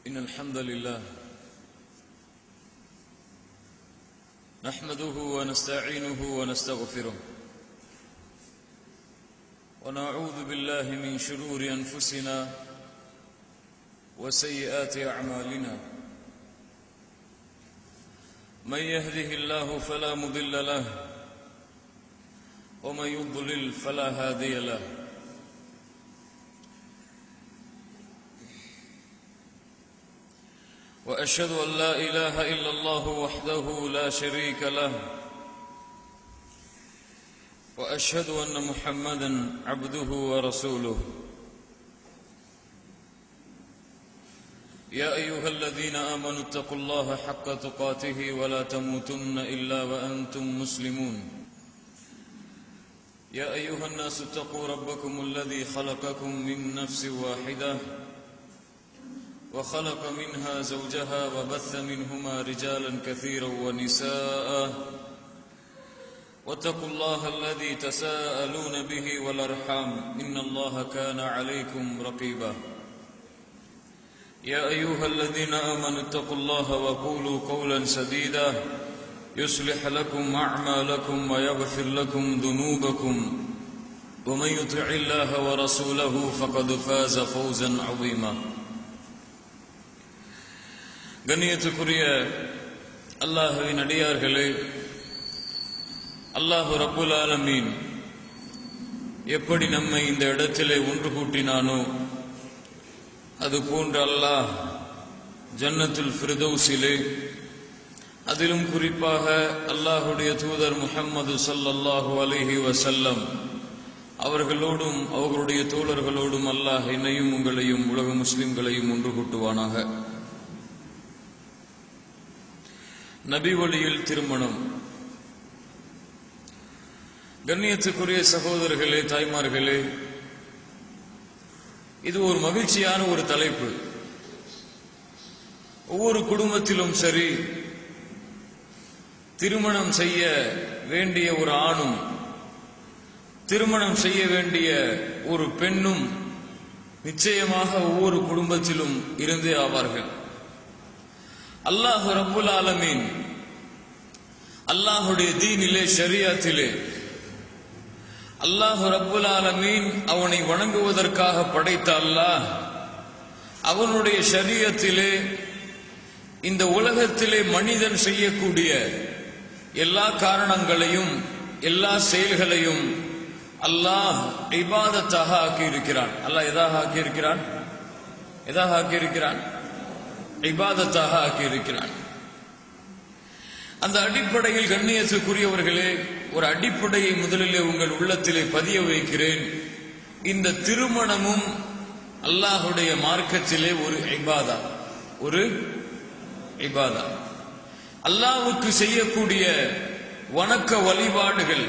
إن الحمد لله نحمده ونستعينه ونستغفره ونعوذ بالله من شرور أنفسنا وسيئات أعمالنا من يهده الله فلا مضل له ومن يضلل فلا هادي له واشهد ان لا اله الا الله وحده لا شريك له واشهد ان محمدا عبده ورسوله يا ايها الذين امنوا اتقوا الله حق تقاته ولا تموتن الا وانتم مسلمون يا ايها الناس اتقوا ربكم الذي خلقكم من نفس واحده وخلق منها زوجها وبث منهما رجالا كثيرا ونساء واتقوا الله الذي تساءلون به والارحام ان الله كان عليكم رقيبا يا ايها الذين امنوا اتقوا الله وقولوا قولا سديدا يصلح لكم اعمالكم ويغفر لكم ذنوبكم ومن يطع الله ورسوله فقد فاز فوزا عظيما கண்ணியத்துக்குரிய அல்லாஹுவின் அடியார்களே அல்லாஹு ரப்புல் ஆலமீன் எப்படி நம்மை இந்த இடத்திலே ஒன்று கூட்டினானோ அது போன்று அல்லாஹ் ஜன்னத்துல் ஃபிர்தௌஸிலே அதிலும் குறிப்பாக அல்லாஹுடைய தூதர் முஹம்மது ஸல்லல்லாஹு அலைஹி வஸல்லம் அவர்களோடும் அவர்களுடைய தோழர்களோடும் அல்லாஹ் என்னையும் உங்களையும் உலக முஸ்லிம்களையும் ஒன்று கூட்டுவானாக நபி வழியில் திருமணம் கண்ணியத்துக்குரிய சகோதரர்களே தாய்மார்களே இது ஒரு மகிழ்ச்சியான ஒரு தலைப்பு ஒவ்வொரு குடும்பத்திலும் சரி திருமணம் செய்ய வேண்டிய ஒரு ஆணும் திருமணம் செய்ய வேண்டிய ஒரு பெண்ணும் நிச்சயமாக ஒவ்வொரு குடும்பத்திலும் இருந்தே ஆவார்கள் அல்லாஹு ரப்புல் ஆலமீன் அல்லாஹுடைய தீனிலே ஷரியாத்திலே அல்லாஹு ரப்புல் ஆலமீன் அவனை வணங்குவதற்காக படைத்த அல்லாஹ் அவனுடைய ஷரியத்திலே இந்த உலகத்திலே மனிதன் செய்யக்கூடிய எல்லா காரணங்களையும் எல்லா செயல்களையும் அல்லாஹ் இபாதத்தாக ஆக்கியிருக்கிறான் அல்லாஹ் எதாக ஆக்கியிருக்கிறான் எதாக ஆக்கியிருக்கிறான் இபாதத்தாக ஆக்கியிருக்கிறான் அந்த அடிப்படையில் கண்ணியத்துக்குரியவர்களே ஒரு அடிப்படையை முதலிலே உங்கள் உள்ளத்திலே பதிய வைக்கிறேன் இந்த திருமணமும் அல்லாஹுடைய மார்க்கத்திலே ஒரு இபாதா ஒரு இபாதா அல்லாஹுக்கு செய்யக்கூடிய வணக்க வழிபாடுகள்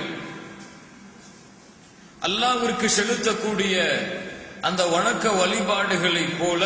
அல்லாவிற்கு செலுத்தக்கூடிய அந்த வணக்க வழிபாடுகளைப் போல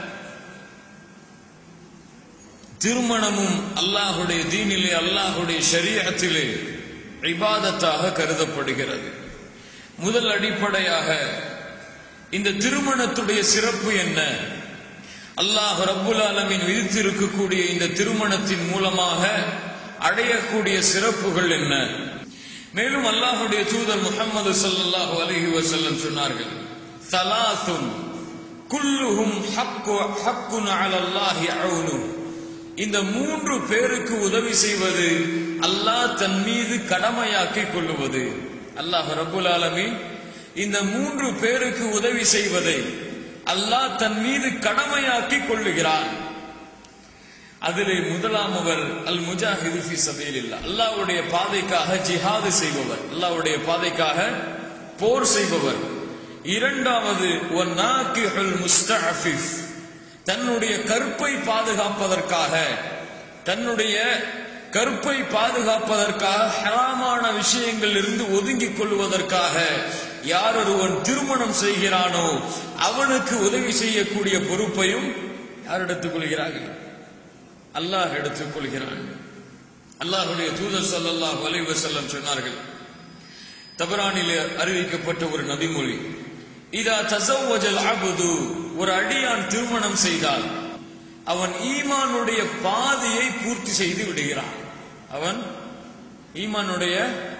திருமணமும் அல்லாஹுடைய தீனிலே அல்லாஹுடைய ஷரியத்திலே இபாதத்தாக கருதப்படுகிறது முதல் அடிப்படையாக இந்த திருமணத்துடைய சிறப்பு என்ன அல்லாஹ் ரப்புல் ஆலமின் விதித்திருக்கக்கூடிய இந்த திருமணத்தின் மூலமாக அடையக்கூடிய சிறப்புகள் என்ன மேலும் அல்லாஹுடைய தூதர் முகமது சல்லாஹூ அலஹி வசல்லம் சொன்னார்கள் சலாசுன் குல்லுஹும் ஹக்கு ஹக்குன் அலல்லாஹி அவுனு இந்த மூன்று பேருக்கு உதவி செய்வது அல்லாஹ் தன் மீது கடமையாக்கிக் கொள்ளுவது அல்லாஹ் ரபுல் ஆலமி இந்த மூன்று பேருக்கு உதவி செய்வதை அல்லாஹ் தன் மீது கடமையாக்கிக் கொள்ளுகிறான் அதிலே முதலாம் அவர் அல் முஜாஹிது ஃபி சபீலில்லா அல்லாஹ்வுடைய பாதைக்காக ஜிஹாது செய்பவர் அல்லாஹ்வுடைய பாதைக்காக போர் செய்பவர் இரண்டாவது ஒன்னாக்கிஹுல் முஸ்தஅஃபிஃப் தன்னுடைய கற்பை பாதுகாப்பதற்காக தன்னுடைய கற்பை பாதுகாப்பதற்காக ஹராமான விஷயங்கள் இருந்து ஒதுங்கிக் கொள்வதற்காக யார் ஒருவன் திருமணம் செய்கிறானோ அவனுக்கு உதவி செய்யக்கூடிய பொறுப்பையும் யார் எடுத்துக் கொள்கிறார்கள் அல்லாஹ் எடுத்துக் கொள்கிறான் அல்லாஹுடைய தூதர் சல்லாஹ் வலைவசல்லம் சொன்னார்கள் தபரானிலே அறிவிக்கப்பட்ட ஒரு நபிமொழி இதா தசவஜல் அபுது ஒரு அடியான் திருமணம் செய்தால் அவன் ஈமானுடைய பாதியை பூர்த்தி செய்து விடுகிறான் அவன் ஈமானுடைய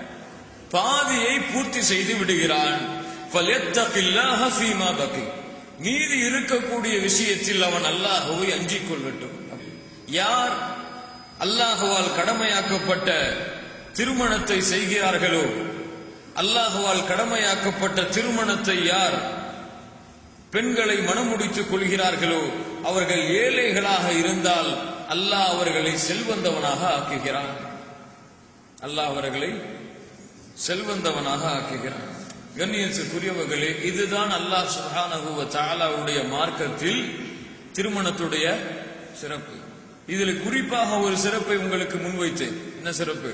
பாதியை பூர்த்தி செய்து விடுகிறான் فَلْيَتَّقِ اللَّهَ فِيمَا بَقِيَ. மீதி இருக்கக்கூடிய விஷயத்தில் அவன் அல்லாஹுவை அஞ்சிக் கொள்ளட்டும் யார் அல்லாஹுவால் கடமையாக்கப்பட்ட திருமணத்தை செய்கிறார்களோ அல்லாஹுவால் கடமையாக்கப்பட்ட திருமணத்தை யார் பெண்களை மனமுடித்துக் கொள்கிறார்களோ அவர்கள் ஏழைகளாக இருந்தால் அல்லாஹ் அவர்களை செல்வந்தவனாக ஆக்குகிறான் அல்லாஹ் அவர்களை செல்வந்தவனாக ஆக்குகிறான் கண்ணியத்துக்குரியவர்களே இதுதான் அல்லாஹ் சுப்ஹானஹு வ தஆலாவுடைய மார்க்கத்தில் திருமணத்துடைய சிறப்பு இதில் குறிப்பாக ஒரு சிறப்பை உங்களுக்கு முன்வைத்தேன் என்ன சிறப்பு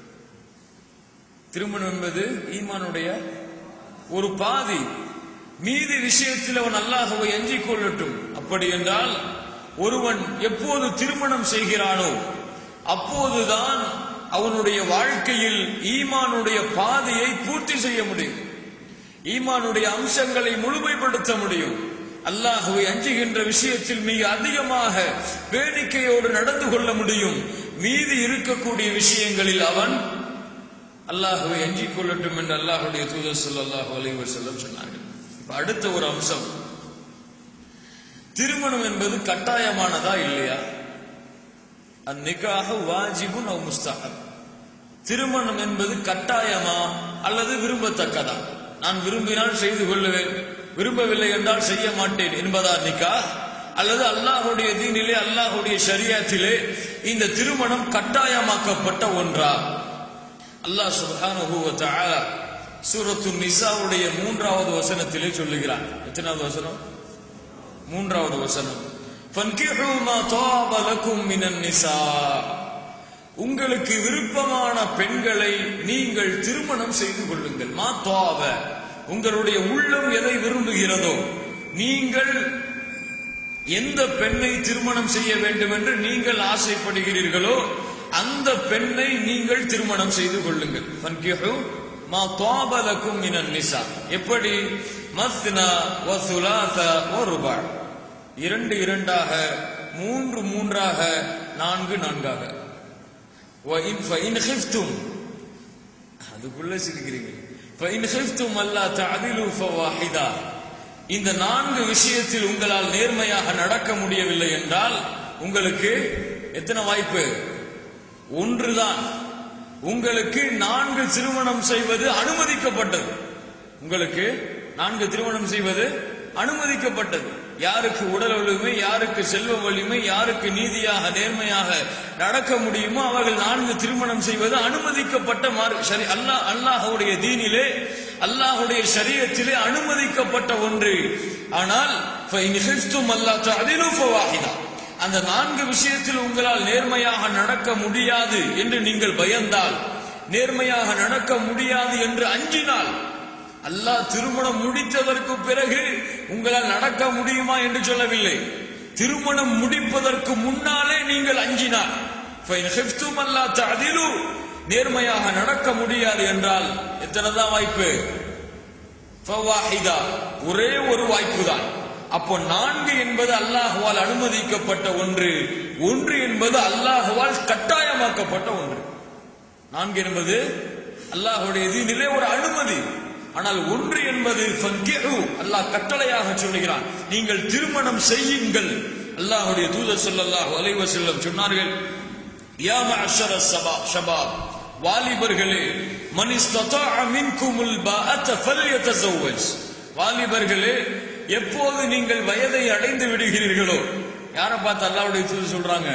திருமணம் என்பது ஈமானுடைய ஒரு பாதி மீதி விஷயத்தில் அவன் அல்லாஹுவை அஞ்சிக் கொள்ளட்டும் அப்படி என்றால் ஒருவன் எப்போது திருமணம் செய்கிறானோ அப்போதுதான் அவனுடைய வாழ்க்கையில் ஈமானுடைய பாதையை பூர்த்தி செய்ய முடியும் ஈமானுடைய அம்சங்களை முழுமைப்படுத்த முடியும் அல்லாஹுவை அஞ்சுகின்ற விஷயத்தில் மிக அதிகமாக வேடிக்கையோடு நடந்து கொள்ள முடியும் மீதி இருக்கக்கூடிய விஷயங்களில் அவன் அல்லாஹுவை அஞ்சிக் கொள்ளட்டும் என்று அல்லாஹுடைய தூதர் ஸல்லல்லாஹு அலைஹி வஸல்லம் சொன்னார்கள் இப்ப அடுத்த ஒரு அம்சம் திருமணம் என்பது கட்டாயமானதா இல்லையா அந்நிக்காக வாஜிபுன் அவ் முஸ்தஹப் திருமணம் என்பது கட்டாயமா அல்லது விரும்பத்தக்கதா நான் விரும்பினால் செய்து கொள்ளுவேன் விரும்பவில்லை என்றால் செய்ய மாட்டேன் என்பதா நிக்கா அல்லது அல்லாஹுடைய தீனிலே அல்லாஹுடைய ஷரியத்திலே இந்த திருமணம் கட்டாயமாக்கப்பட்ட ஒன்றா அல்லாஹ் சுப்ஹானஹு வ தஆலா சூரத்து நிசாவுடைய மூன்றாவது வசனத்திலே சொல்லுகிறான் எத்தனாவது வசனம் மூன்றாவது வசனம் ஃபன்கிஹு மா தாப லக்கும் மினன் நிசா உங்களுக்கு விருப்பமான பெண்களை நீங்கள் திருமணம் செய்து கொள்ளுங்கள் மா தாப உங்களுடைய உள்ளம் எதை விரும்புகிறதோ நீங்கள் எந்த பெண்ணை திருமணம் செய்ய வேண்டும் என்று நீங்கள் ஆசைப்படுகிறீர்களோ அந்த பெண்ணை நீங்கள் திருமணம் செய்து கொள்ளுங்கள் ஃபன்கிஹு மா தாப லக்கும் மினன் நிசா எப்படி மஸ்னா வ சுலாச வ ருபா இரண்டு இரண்டாக மூன்று மூன்றாக நான்கு நான்காக وإن فإن خفتم அதுக்குள்ள சிரிக்கிறீங்க فإن خفتم ألا تعدلوا فواحدة இந்த நான்கு விஷயத்தில் உங்களால் நேர்மையாக நடக்க முடியவில்லை என்றால் உங்களுக்கு எத்தனை வாய்ப்பு ஒன்றுதான் உங்களுக்கு நான்கு திருமணம் செய்வது அனுமதிக்கப்பட்டது உங்களுக்கு நான்கு திருமணம் செய்வது அனுமதிக்கப்பட்டது யாருக்கு உடல் வலிமை யாருக்கு செல்வ வலிமை யாருக்கு நீதியாக நேர்மையாக நடக்க முடியுமோ அவர்கள் நான்கு திருமணம் செய்வது அனுமதிக்கப்பட்ட மார்க் சரி அல்லாஹ் அல்லாஹுடைய தீனிலே அல்லாஹுடைய ஷரியத்திலே அனுமதிக்கப்பட்ட ஒன்று ஆனால் அந்த நான்கு விஷயத்தில் உங்களால் நேர்மையாக நடக்க முடியாது என்று நீங்கள் பயந்தால் நேர்மையாக நடக்க முடியாது என்று அஞ்சினால் அல்லாஹ் திருமணம் முடித்ததற்கு பிறகு உங்களால் நடக்க முடியுமா என்று சொல்லவில்லை திருமணம் முடிப்பதற்கு முன்னாலே நீங்கள் அஞ்சினார் நேர்மையாக நடக்க முடியாது என்றால் எத்தனைதான் வாய்ப்பு ஒரே ஒரு வாய்ப்பு தான் அப்போ நான்கு என்பது அல்லாஹுவால் அனுமதிக்கப்பட்ட ஒன்று ஒன்று என்பது அல்லாஹுவால் கட்டாயமாக்கப்பட்ட ஒன்று நான்கு என்பது அல்லாஹுடைய நிலை ஒரு அனுமதி ஆனால் ஒன்று என்பது அல்லாஹ் கட்டளையாக சொல்லுகிறான் நீங்கள் திருமணம் செய்யுங்கள் அல்லாஹுடைய தூதர் ஸல்லல்லாஹு அலைஹி வஸல்லம் சொன்னார்கள் யா மஅஷர ஷபாப் வாலிபர்களே மன் இஸ்ததாஅ மின்குமுல் பாஅத ஃபல்யதஸவ்வஜ் வாலிபர்களே எப்போது நீங்கள் வயதை அடைந்து விடுகிறீர்களோ யாரை பார்த்து அல்லாஹ்வுடைய தூதர் சொல்றாங்க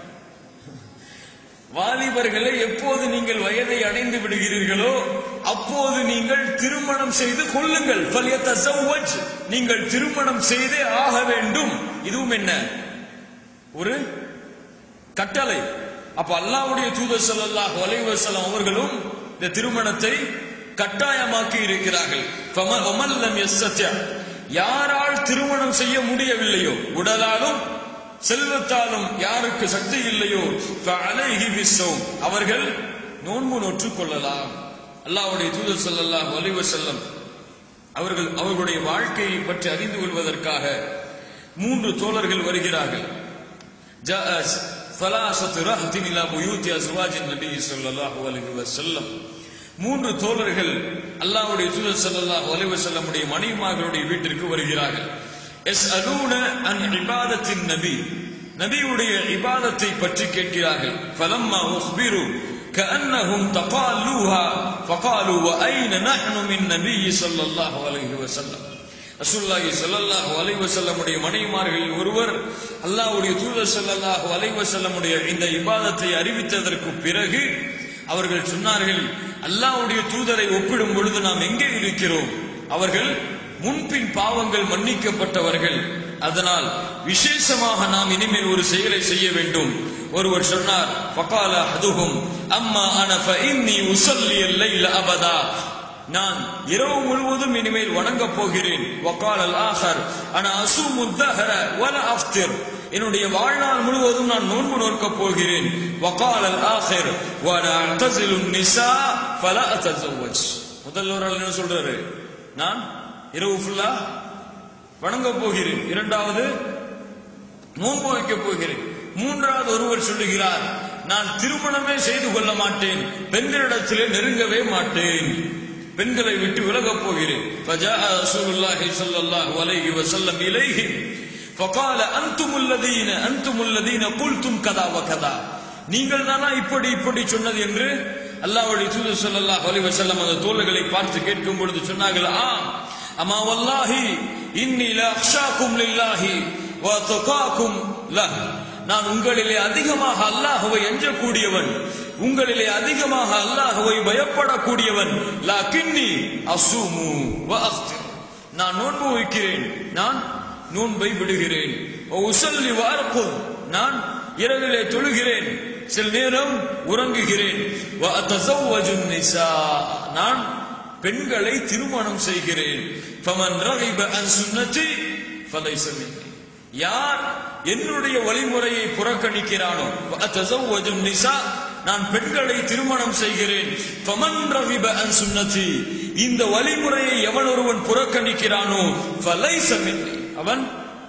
வாலிபர்களே எப்போது நீங்கள் வயதை அடைந்து விடுகிறீர்களோ அப்போது நீங்கள் திருமணம் செய்து கொள்ளுங்கள் ஃபல்யதஸவ்வஜ் நீங்கள் திருமணம் செய்தே ஆக வேண்டும் இதுவும் என்ன ஒரு கட்டளை அப்ப அல்லாஹ்வுடைய தூதர் ஸல்லல்லாஹு அலைஹி வஸல்லம் அவர்களும் இந்த திருமணத்தை கட்டாயமாக்கி இருக்கிறார்கள் ஃபம- வமன் லம் யஸ்தத்ய. யாரால் திருமணம் செய்ய முடியவில்லையோ உடலாலும் செல்வத்தாலும் யாருக்கு சக்தி இல்லையோ ஃபஅலைஹி பிஸ்ஸௌம். அவர்கள் நோன்பு நோற்றுக் கொள்ளலாம் அல்லாஹ்வுடைய தூதர் ஸல்லல்லாஹு அலைஹி வஸல்லம் அவர்கள் அவர்களுடைய வாழ்க்கையை பற்றி அறிந்து கொள்வதற்காக மூன்று தோழர்கள் வருகிறார்கள் جاء ثلاثة رهط إلى بيوت أزواج النبي صلى الله عليه وسلم மூன்று தோழர்கள் அல்லாஹ்வுடைய தூதர் ஸல்லல்லாஹு அலைஹி வஸல்லமுடைய மனைவிமார்களுடைய வீட்டிற்கு வருகிறார்கள் எஸ் அலூன அன் இபாதத்தின் நபி நபியுடைய இபாதத்தை பற்றி கேட்கிறார்கள் ஃபலம்மா உஹ்பிரு كأنهم تقالوها فقالوا وأين نحن من نبي صلى الله عليه وسلم ரசூலுல்லாஹி ஸல்லல்லாஹு அலைஹி வஸல்லமுடைய மனைவிமார்களில் ஒருவர் அல்லாஹ்வுடைய தூதர் ஸல்லல்லாஹு அலைஹி வஸல்லமுடைய இந்த இபாதத்தை அறிவித்ததற்கு பிறகு அவர்கள் சொன்னார்கள் அல்லாஹ்வுடைய தூதரை ஒப்பிடும் பொழுது நாம் எங்கே இருக்கிறோம் அவர்கள் முன்பின் பாவங்கள் மன்னிக்கப்பட்டவர்கள் அதனால் விசேஷமாக நாம் இனிமேல் ஒரு செயலை செய்ய வேண்டும் ஒருவர் சொன்னார் ஃபகால அதுகும் அம்மா அன ஃபஇன்னி உஸல்லி அல்லைல அபதா நான் இரவு முழுவதும் இனிமேல் வணங்கப் போகிறேன் வக்கால் அல் ஆஹர் அன அசூமு தஹர வல அஃப்திர் என்னுடைய வாழ்நாள் முழுவதும் நான் நோன்பு நோக்கப் போகிறேன் வக்கால் அல் ஆஹிர் வன அத்தசிலு நிசா ஃபல அத்தஸவ்வஜ் முதல்ல ஒரு ஆள் என்ன சொல்றாரு நான் இரவு ஃபுல்லா வணங்கப் போகிறேன் இரண்டாவது நோன்பு வைக்கப் போகிறேன் மூன்றாவது ஒருவர் சொல்லுகிறார் நான் திருமணமே செய்து கொள்ள மாட்டேன் பெண்களிடத்திலே நெருங்கவே மாட்டேன் பெண்களை விட்டு விலகப் போகிறேன் فجاء رسول الله صلى الله عليه وسلم إليهم فقال أنتم الذين أنتم الذين قلتم كذا وكذا நீங்கள் தானா இப்படி இப்படி சொன்னது என்று அல்லாஹ்வுடைய தூதர் ஸல்லல்லாஹு அலைஹி வஸல்லம் அந்த தோழர்களை பார்த்து கேட்கும் பொழுது சொன்னார்கள் ஆம் அமா வல்லாஹி இன்னி லா அக்ஷாக்கும் லில்லாஹி வ தகாக்கும் லஹ் நான் உங்களிலே அதிகமாக அல்லாஹ்வை அஞ்சக்கூடியவன் உங்களிலே அதிகமாக அல்லாஹ்வை பயப்படக்கூடியவன் லாக்கின்னி அசூமு வ அஃப்திர் நான் நோன்பு வைக்கிறேன் நான் நோன்பை விடுகிறேன் வ உஸல்லி வ அர்குத் நான் இரவிலே தொழுகிறேன் சில நேரம் உறங்குகிறேன் வ அத்தஸவ்வஜு நிசா நான் பெண்களை திருமணம் செய்கிறேன் ஃபமன் ரகிப அன் சுன்னதி ஃபலைஸ மின்னி யார் என்னுடைய வழிமுறையை புறக்கணிக்கிறானோ அத்தஸவ்வஜு நிசா நான் பெண்களை திருமணம் செய்கிறேன் ஃபமன் ரகிப அன் சுன்னதி இந்த வழிமுறையை எவன் ஒருவன் புறக்கணிக்கிறானோ ஃபலைஸ மின்னி அவன்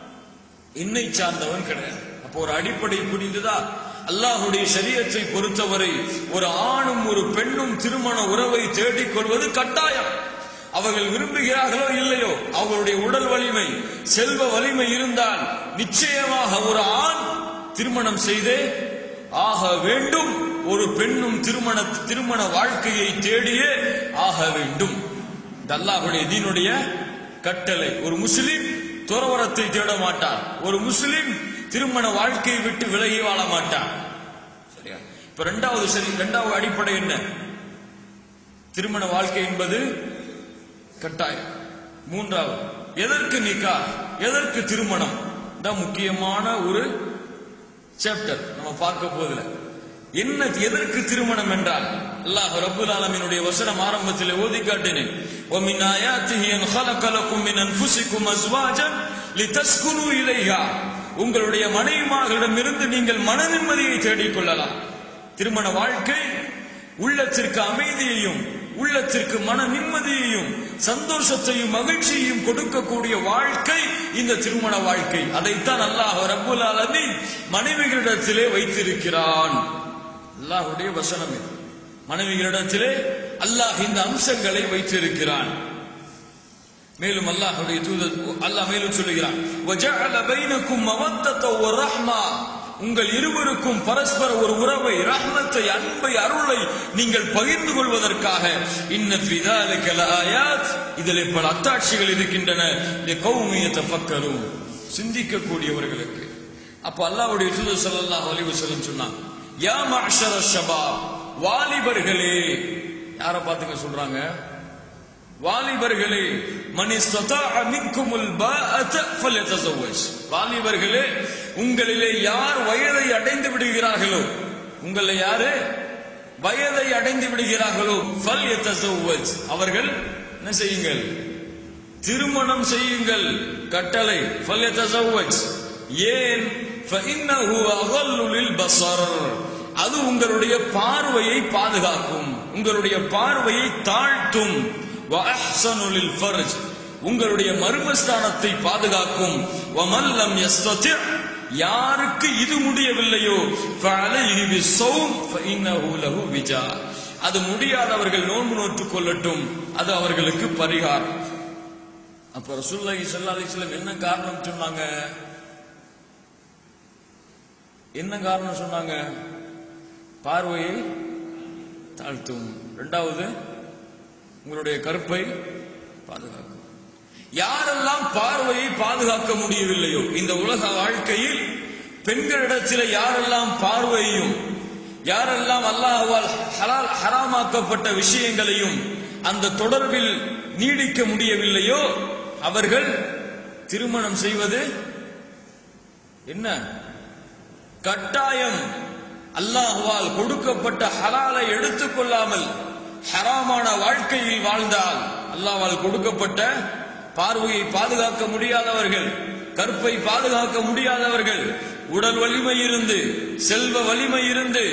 என்னை சார்ந்தவன் கிடையாது அப்போ ஒரு அடிப்படை புரிந்துதா அல்லாஹுடைய சரியத்தை பொறுத்தவரை ஒரு ஆணும் ஒரு பெண்ணும் திருமண உறவை தேடிக் கொள்வது கட்டாயம் அவர்கள் விரும்புகிறார்களோ இல்லையோ அவர்களுடைய உடல் வலிமை செல்வ வலிமை இருந்தால் நிச்சயமாக ஒரு ஆண் திருமணம் செய்தே ஆக வேண்டும் ஒரு பெண்ணும் திருமண திருமண வாழ்க்கையை தேடியே ஆக வேண்டும் இது அல்லாஹுடைய தீனுடைய கட்டளை ஒரு முஸ்லிம் துறவரத்தை தேட மாட்டார் ஒரு முஸ்லிம் திருமண வாழ்க்கையை விட்டு விலகி வாழ மாட்டார் சரியா இப்ப ரெண்டாவது சரி ரெண்டாவது அடிப்படை என்ன திருமண வாழ்க்கை என்பது கட்டாயம் மூன்றாவது எதற்கு நிக்கா எதற்கு திருமணம் தான் முக்கியமான ஒரு சாப்டர் நம்ம பார்க்க போதில்லை என்ன எதற்கு திருமணம் என்றால் அல்லாஹ் ரப்புல் ஆலமீனுடைய வசனம் ஆரம்பத்தில் ஓதி காட்டினேன் وَمِنْ آيَاتِهِ أَنْ خَلَقَ لَكُم مِّنْ أَنفُسِكُمْ أَزْوَاجًا لِتَسْكُنُوا إِلَيْهَا உங்களுடைய மனைவிமார்களிடமிருந்து நீங்கள் மன நிம்மதியை தேடிக் கொள்ளலாம் திருமண வாழ்க்கை உள்ளத்திற்கு அமைதியையும் உள்ளத்திற்கு மன நிம்மதியையும் சந்தோஷத்தையும் மகிழ்ச்சியையும் கொடுக்கக்கூடிய வாழ்க்கை இந்த திருமண வாழ்க்கை அதைத்தான் அல்லாஹ் ரப்புல் ஆலமீன் மனைவிகளிடத்திலே வைத்திருக்கிறான் அல்லாஹ்வுடைய வசனம் இது மனைவிகளிடத்திலே அல்லாஹ் இந்த அம்சங்களை வைத்திருக்கிறான் மேலும் அல்லாஹ்வுடைய தூதர் அல்லாஹ் மேலும் சொல்லுகிறான் وَجَعَلَ بَيْنَكُمْ مَوَدَّةً وَرَحْمَةً உங்கள் இருவருக்கும் பரஸ்பர ஒரு உறவை ரஹ்மத்தை அன்பை அருளை நீங்கள் பகிர்ந்து கொள்வதற்காக இன்ன ஃபி ذَلِكَ لَآيَاتٍ இதிலே பல அத்தாட்சிகள் இருக்கின்றன لِقَوْمٍ يَتَفَكَّرُونَ சிந்திக்கக்கூடியவர்களுக்கு அப்ப அல்லாஹ்வுடைய தூதர் ஸல்லல்லாஹு அலைஹி வஸல்லம் சொன்னாங்க யா மஅஷர ஷபாப் வாலிபர்களே யார பாத்துங்க சொல்றாங்க வாலிபர்களே மணி மின்குமுல் ஃபல்யதஸவ்வஜ் வாலிபர்களே உங்களிலே யார் வயதை அடைந்து விடுகிறார்களோ உங்களை யாரு வயதை அடைந்து விடுகிறார்களோ ஃபல்யதஸவ்வஜ் அவர்கள் என்ன செய்யுங்கள் திருமணம் செய்யுங்கள் கட்டளை ஃபல்யதஸவ்வஜ் ஏன் ஃபஇன்னஹு அகல்லு லில் பஸர் அது உங்களுடைய பார்வையை பாதுகாக்கும் உங்களுடைய பார்வையை தாழ்த்தும் வஅஹ்சனுலில் ஃபர்ஜ் உங்களுடைய மர்மஸ்தானத்தை பாதுகாக்கும் வமல்லம் யஸ்ததி யாருக்கு இது முடியவில்லையோ فَعَلَيْهِ بِالصَّوْمِ فَإِنَّهُ لَهُ وِجَاء அது முடியாதவர்கள் நோன்பு நோற்றுக் கொள்ளட்டும் அது அவர்களுக்கு பரிகாரம் அப்ப ரசூலுல்லாஹி ஸல்லல்லாஹு அலைஹி வஸல்லம் என்ன காரணம் சொன்னாங்க என்ன காரணம் சொன்னாங்க பார்வையை தாழ்த்தும் இரண்டாவது உங்களுடைய கருப்பை பாதுகாக்கும் யாரெல்லாம் பார்வையை பாதுகாக்க முடியவில்லையோ இந்த உலக வாழ்க்கையில் பெண்களிடத்தில் யாரெல்லாம் பார்வையையும் யாரெல்லாம் அல்லாஹ்வால் ஹலால் ஹராமாக்கப்பட்ட விஷயங்களையும் அந்த தொடர்பில் நீடிக்க முடியவில்லையோ அவர்கள் திருமணம் செய்வது என்ன கட்டாயம் அல்லாஹ்வால் கொடுக்கப்பட்ட ஹலாலை எடுத்துக்கொள்ளாமல் ஹராமான வாழ்க்கையில் வாழ்ந்தால் அல்லாஹ்வால் கொடுக்கப்பட்ட பார்வையை பாதுகாக்க முடியாதவர்கள் கற்பை பாதுகாக்க முடியாதவர்கள் உடல் வலிமை இருந்து செல்வ வலிமை இருந்து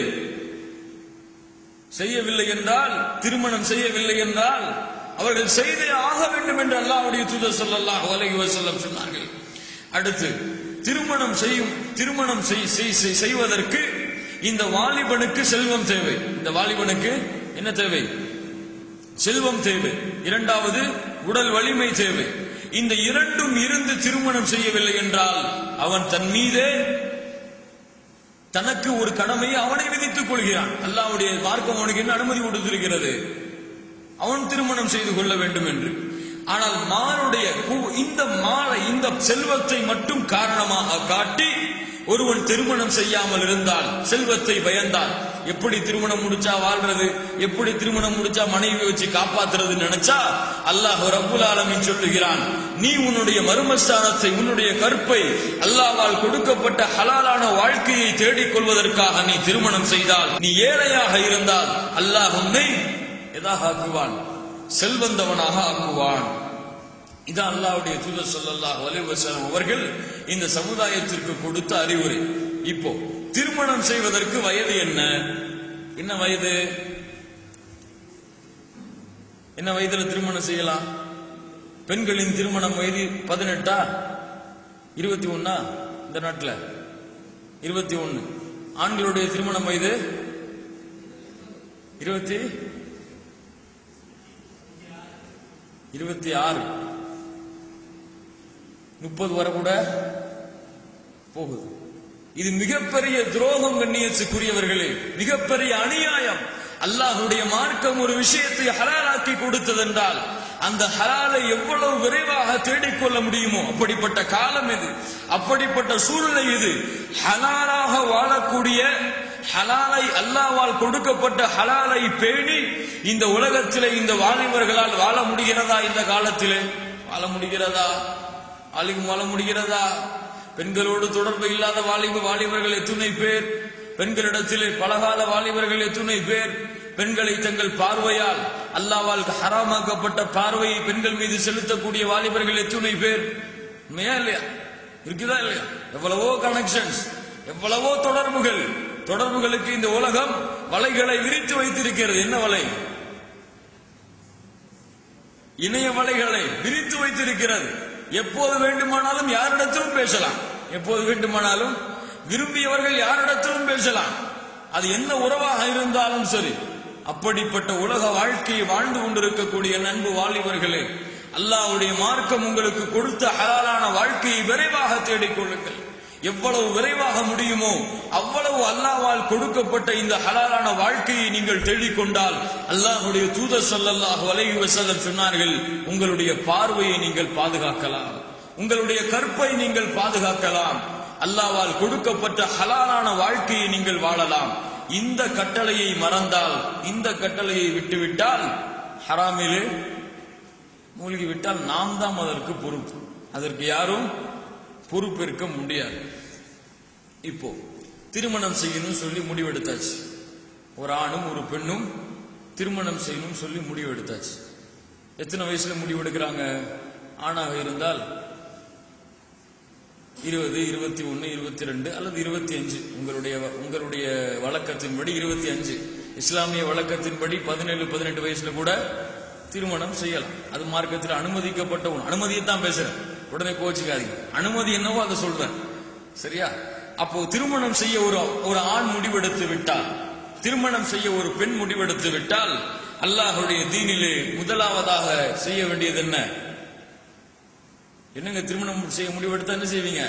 செய்யவில்லை என்றால் திருமணம் செய்யவில்லை என்றால் அவர்கள் செய்தே ஆக வேண்டும் என்று அல்லாஹ்வுடைய தூதர் ஸல்லல்லாஹு அலைஹி வஸல்லம் சொன்னார்கள் அடுத்து திருமணம் செய்யும் திருமணம் செய்- செய்- செய்- செய்வதற்கு இந்த வாலிபனுக்கு செல்வம் தேவை இந்த வாலிபனுக்கு என்ன தேவை செல்வம் தேவை இரண்டாவது உடல் வலிமை தேவை இந்த இரண்டும் இருந்து திருமணம் செய்யவில்லை என்றால் அவன் தன் மீதே தனக்கு ஒரு கடமையை அவனை விதித்துக் கொள்கிறான் அல்லாஹ்வுடைய மார்க்கம் அவனுக்கு என்ன அனுமதி கொடுத்திருக்கிறது அவன் திருமணம் செய்து கொள்ள வேண்டும் என்று ஆனால் மானுடைய கு- இந்த மாலை இந்த செல்வத்தை மட்டும் காரணமாக காட்டி ஒருவன் திருமணம் செய்யாமல் இருந்தால் செல்வத்தை பயந்தால் எப்படி திருமணம் முடிச்சா வாழ்றது எப்படி திருமணம் முடிச்சா மனைவி வச்சு காப்பாத்துறது நினைச்சா அல்லாஹ் ரப்புல் ஆலமீன் சொல்லுகிறான் நீ உன்னுடைய மர்மஸ்தானத்தை உன்னுடைய கற்பை அல்லாஹ்வால் கொடுக்கப்பட்ட ஹலாலான வாழ்க்கையை தேடிக் கொள்வதற்காக நீ திருமணம் செய்தால் நீ ஏழையாக இருந்தால் அல்லாஹ் உன்னை எதாக ஆக்குவான் செல்வந்தவனாக ஆக்குவான் இது அல்லாஹ்வுடைய தூதர் ஸல்லல்லாஹு அலைஹி வஸல்லம் அவர்கள் இந்த சமுதாயத்திற்கு கொடுத்த அறிவுரை இப்போ திருமணம் செய்வதற்கு வயது என்ன என்ன வயது என்ன வயதுல திருமணம் செய்யலாம் பெண்களின் திருமணம் வயது பதினெட்டா இருபத்தி ஒன்னா இந்த நாட்டுல இருபத்தி ஒன்னு ஆண்களுடைய திருமணம் வயது இருபத்தி இருபத்தி ஆறு முப்பது வரை கூட போகுது இது மிகப்பெரிய துரோகம் கண்ணியத்துக்குரியவர்களே மிகப்பெரிய அநியாயம் அல்லாஹ்வுடைய மார்க்கம் ஒரு விஷயத்தை ஹலாலாக்கி கொடுத்ததென்றால் அந்த ஹலாலை எவ்வளவு விரைவாக தேடிக்கொள்ள முடியுமோ அப்படிப்பட்ட காலம் இது அப்படிப்பட்ட சூழ்நிலை இது ஹலாலாக வாழக்கூடிய ஹலாலை அல்லாவால் கொடுக்கப்பட்ட ஹலாலை பேணி இந்த உலகத்திலே இந்த வாலிபர்களால் வாழ முடிகிறதா இந்த காலத்திலே வாழ முடிகிறதா வாலிபம் வாழ முடிகிறதா பெண்களோடு தொடர்பு இல்லாத வாலிப வாலிபர்கள் எத்துணை பேர் பெண்களிடத்திலே பலகால வாலிபர்கள் எத்துணை பேர் பெண்களை தங்கள் பார்வையால் அல்லாவால் ஹராமாக்கப்பட்ட பார்வையை பெண்கள் மீது செலுத்தக்கூடிய வாலிபர்கள் எத்துணை பேர் உண்மையா இல்லையா இருக்குதா இல்லையா எவ்வளவோ கனெக்ஷன்ஸ் எவ்வளவோ தொடர்புகள் தொடர்புகளுக்கு இந்த உலகம் வலைகளை விரித்து வைத்திருக்கிறது என்ன வலை இணைய வலைகளை விரித்து வைத்திருக்கிறது எப்போது வேண்டுமானாலும் யாரிடத்திலும் பேசலாம் எப்போது வேண்டுமானாலும் விரும்பியவர்கள் யாரிடத்திலும் பேசலாம் அது என்ன உறவாக இருந்தாலும் சரி அப்படிப்பட்ட உலக வாழ்க்கையை வாழ்ந்து கொண்டிருக்கக்கூடிய நண்பு வாலிபர்களே அல்லாஹ்வுடைய மார்க்கம் உங்களுக்கு கொடுத்த ஹலாலான வாழ்க்கையை விரைவாக தேடிக்கொள்ளுங்கள் எவ்வளவு விரைவாக முடியுமோ அவ்வளவு அல்லாஹ்வால் கொடுக்கப்பட்ட இந்த ஹலாலான வாழ்க்கையை நீங்கள் தேடிக்கொண்டால் அல்லாஹ்வுடைய தூதர் ஸல்லல்லாஹு அலைஹி வஸல்லம் சொன்னார்கள் உங்களுடைய பார்வையை நீங்கள் பாதுகாக்கலாம் உங்களுடைய கற்பை நீங்கள் பாதுகாக்கலாம் அல்லாஹ்வால் கொடுக்கப்பட்ட ஹலாலான வாழ்க்கையை நீங்கள் வாழலாம் இந்த கட்டளையை மறந்தால் இந்த கட்டளையை விட்டுவிட்டால் ஹராமிலே மூழ்கி விட்டால் நாம் தான் அதற்கு பொறுப்பு அதற்கு யாரும் பொறுப்பேற்க முடியாது இப்போ திருமணம் செய்யணும் சொல்லி முடிவெடுத்தாச்சு ஒரு ஆணும் ஒரு பெண்ணும் திருமணம் செய்யணும் சொல்லி முடிவெடுத்தாச்சு எத்தனை வயசுல முடிவெடுக்கிறாங்க ஆணாக இருந்தால் இருபது இருபத்தி ஒன்னு இருபத்தி ரெண்டு அல்லது இருபத்தி அஞ்சு உங்களுடைய உங்களுடைய வழக்கத்தின்படி இருபத்தி அஞ்சு இஸ்லாமிய வழக்கத்தின்படி பதினேழு பதினெட்டு வயசுல கூட திருமணம் செய்யலாம் அது மார்க்கத்தில் அனுமதிக்கப்பட்ட ஒன்று அனுமதியை தான் பேசுறேன் உடனே கோச்சிக்காதீங்க அனுமதி என்னவோ அதை சொல்றேன் சரியா அப்போ திருமணம் செய்ய ஒரு ஒரு ஆண் முடிவெடுத்து விட்டால் திருமணம் செய்ய ஒரு பெண் முடிவெடுத்து விட்டால் அல்லாஹுடைய தீனிலே முதலாவதாக செய்ய வேண்டியது என்ன என்னங்க திருமணம் செய்ய முடிவெடுத்தா என்ன செய்வீங்க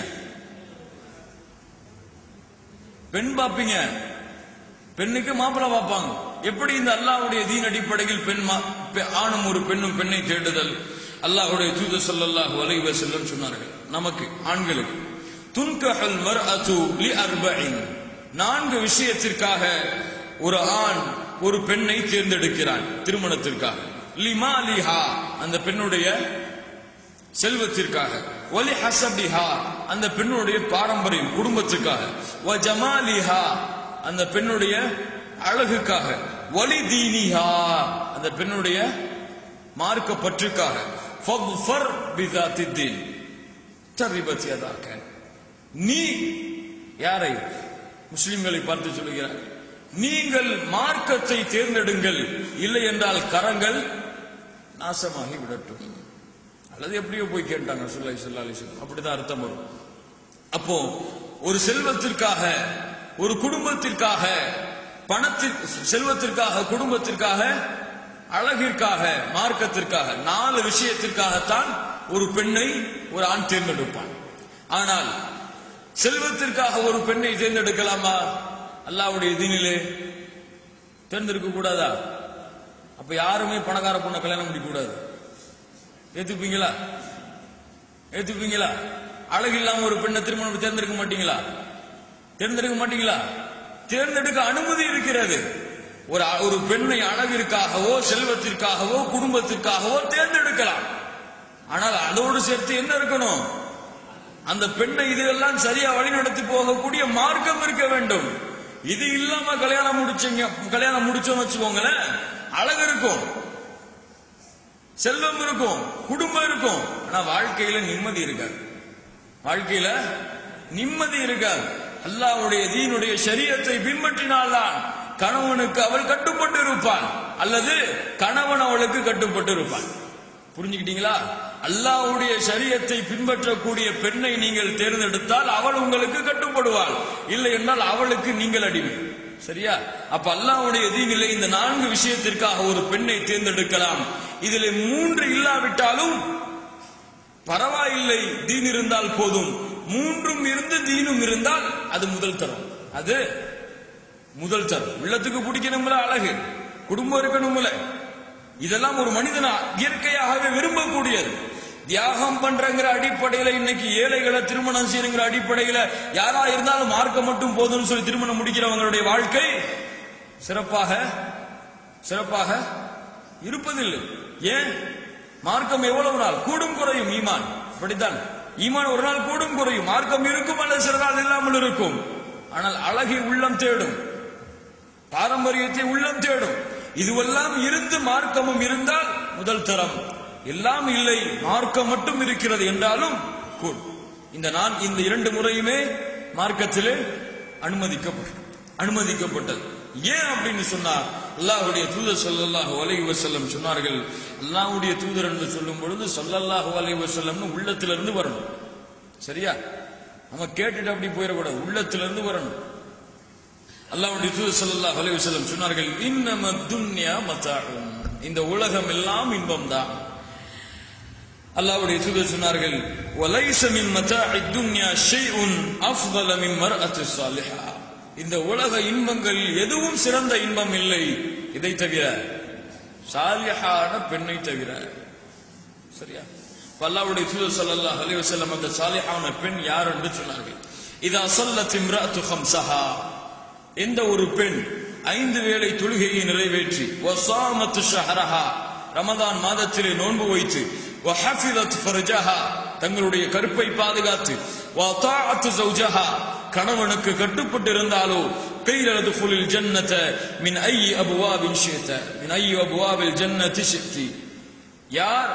பெண் பார்ப்பீங்க பெண்ணுக்கு மாப்பிள்ளை பார்ப்பாங்க எப்படி இந்த அல்லாஹ்வுடைய தீன் அடிப்படையில் பெண் மா- பெ- ஆணும் ஒரு பெண்ணும் பெண்ணை தேடுதல் அல்லாஹ்வுடைய தூதர் ஸல்லல்லாஹு அலைஹி வஸல்லம் சொன்னார்கள் நமக்கு ஆண்களுக்கு துன்கஹல் மர்அது லி அர்பஇன் நான்கு விஷயத்திற்காக ஒரு ஆண் ஒரு பெண்ணை தேர்ந்தெடுக்கிறான் திருமணத்திற்காக லிமாலிஹா அந்த பெண்ணுடைய செல்வத்திற்காக ஒலி ஹசபிஹா அந்த பெண்ணுடைய பாரம்பரியம் குடும்பத்துக்காக வ ஜமாலிஹா அந்த பெண்ணுடைய அழகுக்காக ஒலி தீனிஹா அந்த பெண்ணுடைய மார்க்க பற்றுக்காக ஃபக்ஃபர் பிதாத்தி தீன் தரிபத் யதாக்க நீ யாரை முஸ்லிம்களை பார்த்து சொல்லுகிறார் நீங்கள் மார்க்கத்தை தேர்ந்தெடுங்கள் இல்லை என்றால் கரங்கள் நாசமாகி விடட்டும் அல்லது எப்படியோ போய் கேட்டாங்க சொல்லி சொல்லா அப்படிதான் அர்த்தம் வரும் அப்போ ஒரு செல்வத்திற்காக ஒரு குடும்பத்திற்காக பணத்திற்கு செல்வத்திற்காக குடும்பத்திற்காக அழகிற்காக மார்க்கத்திற்காக நாலு விஷயத்திற்காகத்தான் ஒரு பெண்ணை ஒரு ஆண் தேர்ந்தெடுப்பான் ஆனால் செல்வத்திற்காக ஒரு பெண்ணை தேர்ந்தெடுக்கலாமா அல்லாவுடைய தீனிலே தேர்ந்தெடுக்க கூடாதா அப்ப யாருமே பணக்கார பொண்ணை கல்யாணம் முடிக்க கூடாது ஏத்துப்பீங்களா ஏத்துப்பீங்களா அழகு இல்லாம ஒரு பெண்ணை திருமணம் தேர்ந்தெடுக்க மாட்டீங்களா தேர்ந்தெடுக்க மாட்டீங்களா தேர்ந்தெடுக்க அனுமதி இருக்கிறது ஒரு ஒரு பெண்ணை அழகிற்காகவோ செல்வத்திற்காகவோ குடும்பத்திற்காகவோ தேர்ந்தெடுக்கலாம் ஆனால் அதோடு சேர்த்து என்ன இருக்கணும் அந்த பெண்ணை இதெல்லாம் சரியா வழிநடத்தி போகக்கூடிய மார்க்கம் இருக்க வேண்டும் இது இல்லாம கல்யாணம் முடிச்சீங்க கல்யாணம் முடிச்சோம்னு வச்சுக்கோங்களேன் அழகு இருக்கும் செல்வம் இருக்கும் குடும்பம் இருக்கும் ஆனா வாழ்க்கையில நிம்மதி இருக்காது வாழ்க்கையில நிம்மதி இருக்காது அல்லாஹ்வுடைய தீனுடைய ஷரியத்தை பின்பற்றினால்தான் கணவனுக்கு அவள் கட்டுப்பட்டு இருப்பான் அல்லது கணவன் அவளுக்கு கட்டுப்பட்டு இருப்பான் புரிஞ்சுக்கிட்டீங்களா அல்லாஹ்வுடைய ஷரியத்தை பின்பற்றக்கூடிய பெண்ணை நீங்கள் தேர்ந்தெடுத்தால் அவள் உங்களுக்கு கட்டுப்படுவாள் இல்லை என்றால் அவளுக்கு நீங்கள் அடிமை சரியா அப்ப அல்லாஹ்வுடைய தீனிலே இந்த நான்கு விஷயத்திற்காக ஒரு பெண்ணை தேர்ந்தெடுக்கலாம் இதிலே மூன்று இல்லாவிட்டாலும் பரவாயில்லை தீன் இருந்தால் போதும் மூன்றும் இருந்து தீனும் இருந்தால் அது முதல் தரம் அது முதல் தரம் உள்ளத்துக்கு பிடிக்கணும்ல அழகு குடும்பம் இருக்கணும்ல இதெல்லாம் ஒரு மனிதனா இயற்கையாகவே விரும்பக்கூடியது தியாகம் பண்றங்கிற அடிப்படையில இன்னைக்கு ஏழைகளை திருமணம் செய்யணுங்கிற அடிப்படையில யாரா இருந்தாலும் மார்க்க மட்டும் போதும்னு சொல்லி திருமணம் முடிக்கிறவங்களுடைய வாழ்க்கை சிறப்பாக சிறப்பாக இருப்பதில்லை ஏன் மார்க்கம் எவ்வளவு நாள் கூடும் குறையும் ஈமான் அப்படித்தான் ஈமான் ஒரு நாள் கூடும் குறையும் மார்க்கம் இருக்கும் அல்லது சில நாள் இல்லாமல் இருக்கும் ஆனால் அழகை உள்ளம் தேடும் பாரம்பரியத்தை உள்ளம் தேடும் இதுவெல்லாம் இருந்து மார்க்கமும் இருந்தால் முதல் தரம் எல்லாம் இல்லை மார்க்கம் மட்டும் இருக்கிறது என்றாலும் கூடும் இந்த நான் இந்த இரண்டு முறையுமே மார்க்கத்திலே அனுமதிக்கப்பட்டது அனுமதிக்கப்பட்டது ஏன் அப்படின்னு சொன்னா அல்லாஹ்வுடைய தூதர் ஸல்லல்லாஹு அலைஹி வஸல்லம் சொன்னார்கள் அல்லாஹ்வுடைய தூதர் என்று சொல்லும் பொழுது ஸல்லல்லாஹு அலைஹி வஸல்லம்னு உள்ளத்துல இருந்து வரணும் சரியா நம்ம கேட்டுட்டு அப்படி போயிடக்கூடாது உள்ளத்துல இருந்து வரணும் அல்லாஹ்வுடைய தூதர் ஸல்லல்லாஹு அலைஹி வஸல்லம் சொன்னார்கள் இன்னம துன்யா மத்தாஉன் இந்த உலகம் எல்லாம் இன்பம்தான் அல்லாஹ்வுடைய தூதர் சொன்னார்கள் வலைஸ மின் மத்தாஇ துன்யா ஷைஉன் அஃதல மின் மர்அத்தி ஸாலிஹா இந்த உலக இன்பங்கள் எதுவும் சிறந்த இன்பம் இல்லை இதை தவிர சாலிஹான பெண்ணை தவிர சரியா இப்ப அல்லாஹ்வுடைய தூதர் ஸல்லல்லாஹு அலைஹி வஸல்லம் அந்த சாலிஹான பெண் யார் என்று சொன்னார்கள் இதா ஸல்லத் இம்ராத்து ஹம்ஸஹா எந்த ஒரு பெண் ஐந்து வேளை தொழுகையை நிறைவேற்றி வசாமத்து ஷஹரஹா ரமதான் மாதத்திலே நோன்பு வைத்து வஹஃபிலத் ஃபர்ஜஹா தங்களுடைய கருப்பை பாதுகாத்து வதாஅத் ஜௌஜஹா கணவனுக்கு கட்டுப்பட்டு இருந்தாலோ கையில் துஃபுலில் ஜன்னத மின் ஐ அபுவாபின் ஷித்த மின் ஐ அபுவாபில் ஜன்னதி ஷித்தி யார்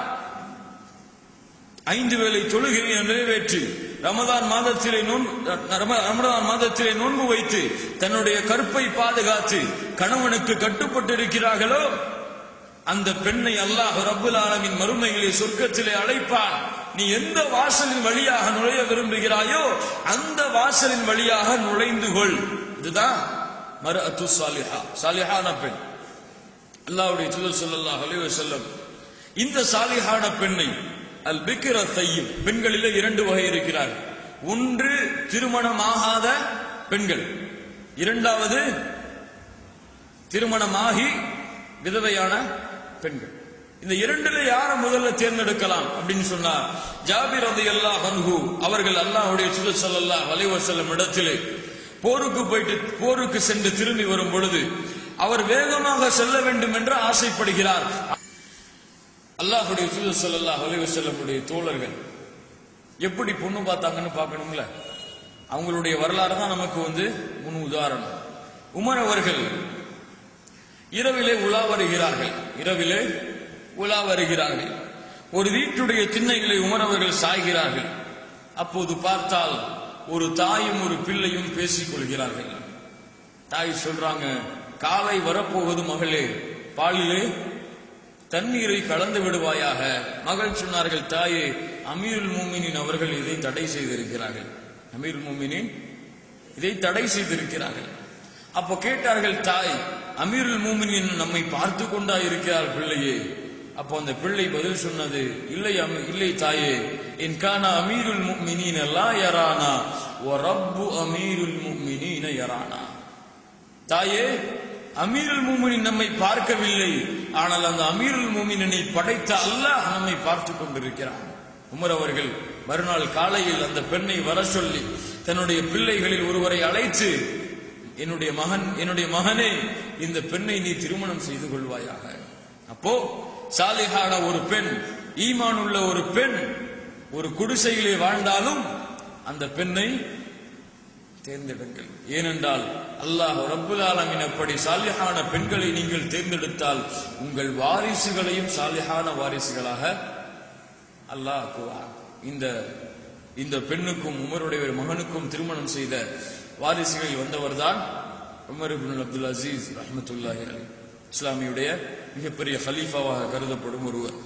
ஐந்து வேளை தொழுகையை நிறைவேற்றி ரமதான் மாதத்திலே நோன்பு ரம- ரமதான் மாதத்திலே நோன்பு வைத்து தன்னுடைய கற்பை பாதுகாத்து கணவனுக்கு கட்டுப்பட்டு இருக்கிறார்களோ அந்த பெண்ணை அல்லாஹ் ரப்புல் ஆலமின் மறுமையிலே சொர்க்கத்திலே அழைப்பான் நீ எந்த வாசலின் வழியாக நுழைய விரும்புகிறாயோ அந்த வாசலின் வழியாக நுழைந்து கொள் இதுதான் மறு அத்து சாலிஹா சாலிஹான பெண் அல்லாஹ்வுடைய தூதர் ஸல்லல்லாஹு அலைஹி வஸல்லம் இந்த சாலிஹான பெண்ணை அல் பிக்ர தையிப் பெண்களிலே இரண்டு வகை இருக்கிறார்கள் ஒன்று திருமணமாகாத பெண்கள் இரண்டாவது திருமணமாகி விதவையான பெண்கள் இந்த இரண்டுல யார முதல்ல தேர்ந்தெடுக்கலாம் அப்படின்னு சொன்னா ஜாபிர் ரதி அல்லாஹ் அன்ஹு அவர்கள் அல்லாஹ்வுடைய சுதர் ஸல்லல்லாஹு அலைஹி வஸல்லம் இடத்திலே போருக்கு போயிட்டு போருக்கு சென்று திரும்பி வரும் பொழுது அவர் வேகமாக செல்ல வேண்டும் என்று ஆசைப்படுகிறார் அல்லாஹ்வுடைய தூதர் ஸல்லல்லாஹு அலைஹி வஸல்லமுடைய தோழர்கள் எப்படி பொண்ணு பார்த்தாங்கன்னு பார்க்கணும்ல அவங்களுடைய வரலாறு தான் நமக்கு வந்து முன் உதாரணம் உமர் அவர்கள் இரவிலே உலா வருகிறார்கள் இரவிலே உலா வருகிறார்கள் ஒரு வீட்டுடைய திண்ணைகளை உமர் அவர்கள் சாய்கிறார்கள் அப்போது பார்த்தால் ஒரு தாயும் ஒரு பிள்ளையும் பேசிக் கொள்கிறார்கள் தாய் சொல்றாங்க காலை வரப்போவது மகளே பாலிலே தண்ணீரை கலந்து விடுவாயாக மகள் சொன்னார்கள் தாயே அமீருல் மூமினின் அவர்கள் இதை தடை செய்திருக்கிறார்கள் அமீருல் மூமினின் இதை தடை செய்திருக்கிறார்கள் அப்போ கேட்டார்கள் தாய் அமீருல் மூமினின் நம்மை பார்த்து கொண்டா இருக்கிறார் பிள்ளையே அப்போ அந்த பிள்ளை பதில் சொன்னது இல்லை அமி- இல்லை தாயே என் கான அமீருல் முக்மினீன லா யரானா வ ரப்பு அமீருல் முக்மினீன யரானா தாயே அமீருல் மூமினின் நம்மை பார்க்கவில்லை ஆனால் அந்த அமீருல் மூமினை படைத்த அல்லாஹ் நம்மை பார்த்து கொண்டிருக்கிறான் உமர் அவர்கள் மறுநாள் காலையில் அந்த பெண்ணை வர சொல்லி தன்னுடைய பிள்ளைகளில் ஒருவரை அழைத்து என்னுடைய மகன் என்னுடைய மகனே இந்த பெண்ணை நீ திருமணம் செய்து கொள்வாயாக அப்போ சாலிஹான ஒரு பெண் ஈமான் உள்ள ஒரு பெண் ஒரு குடிசையிலே வாழ்ந்தாலும் அந்த பெண்ணை தேர்ந்தெடுங்கள் ஏனென்றால் அல்லாஹ் ரப்புல் ஆலமீன் அப்படி சாலிஹான பெண்களை நீங்கள் தேர்ந்தெடுத்தால் உங்கள் வாரிசுகளையும் சாலிஹான வாரிசுகளாக அல்லாஹ் ஆக்குவார் இந்த இந்த பெண்ணுக்கும் உமருடைய ஒரு மகனுக்கும் திருமணம் செய்த வாரிசுகளில் வந்தவர்தான் உமர் இப்னு அப்துல் அசீஸ் ரஹ்மத்துல்லாஹி அலைஹி இஸ்லாமியுடைய மிகப்பெரிய ஹலீஃபாவாக கருதப்படும் ஒருவர்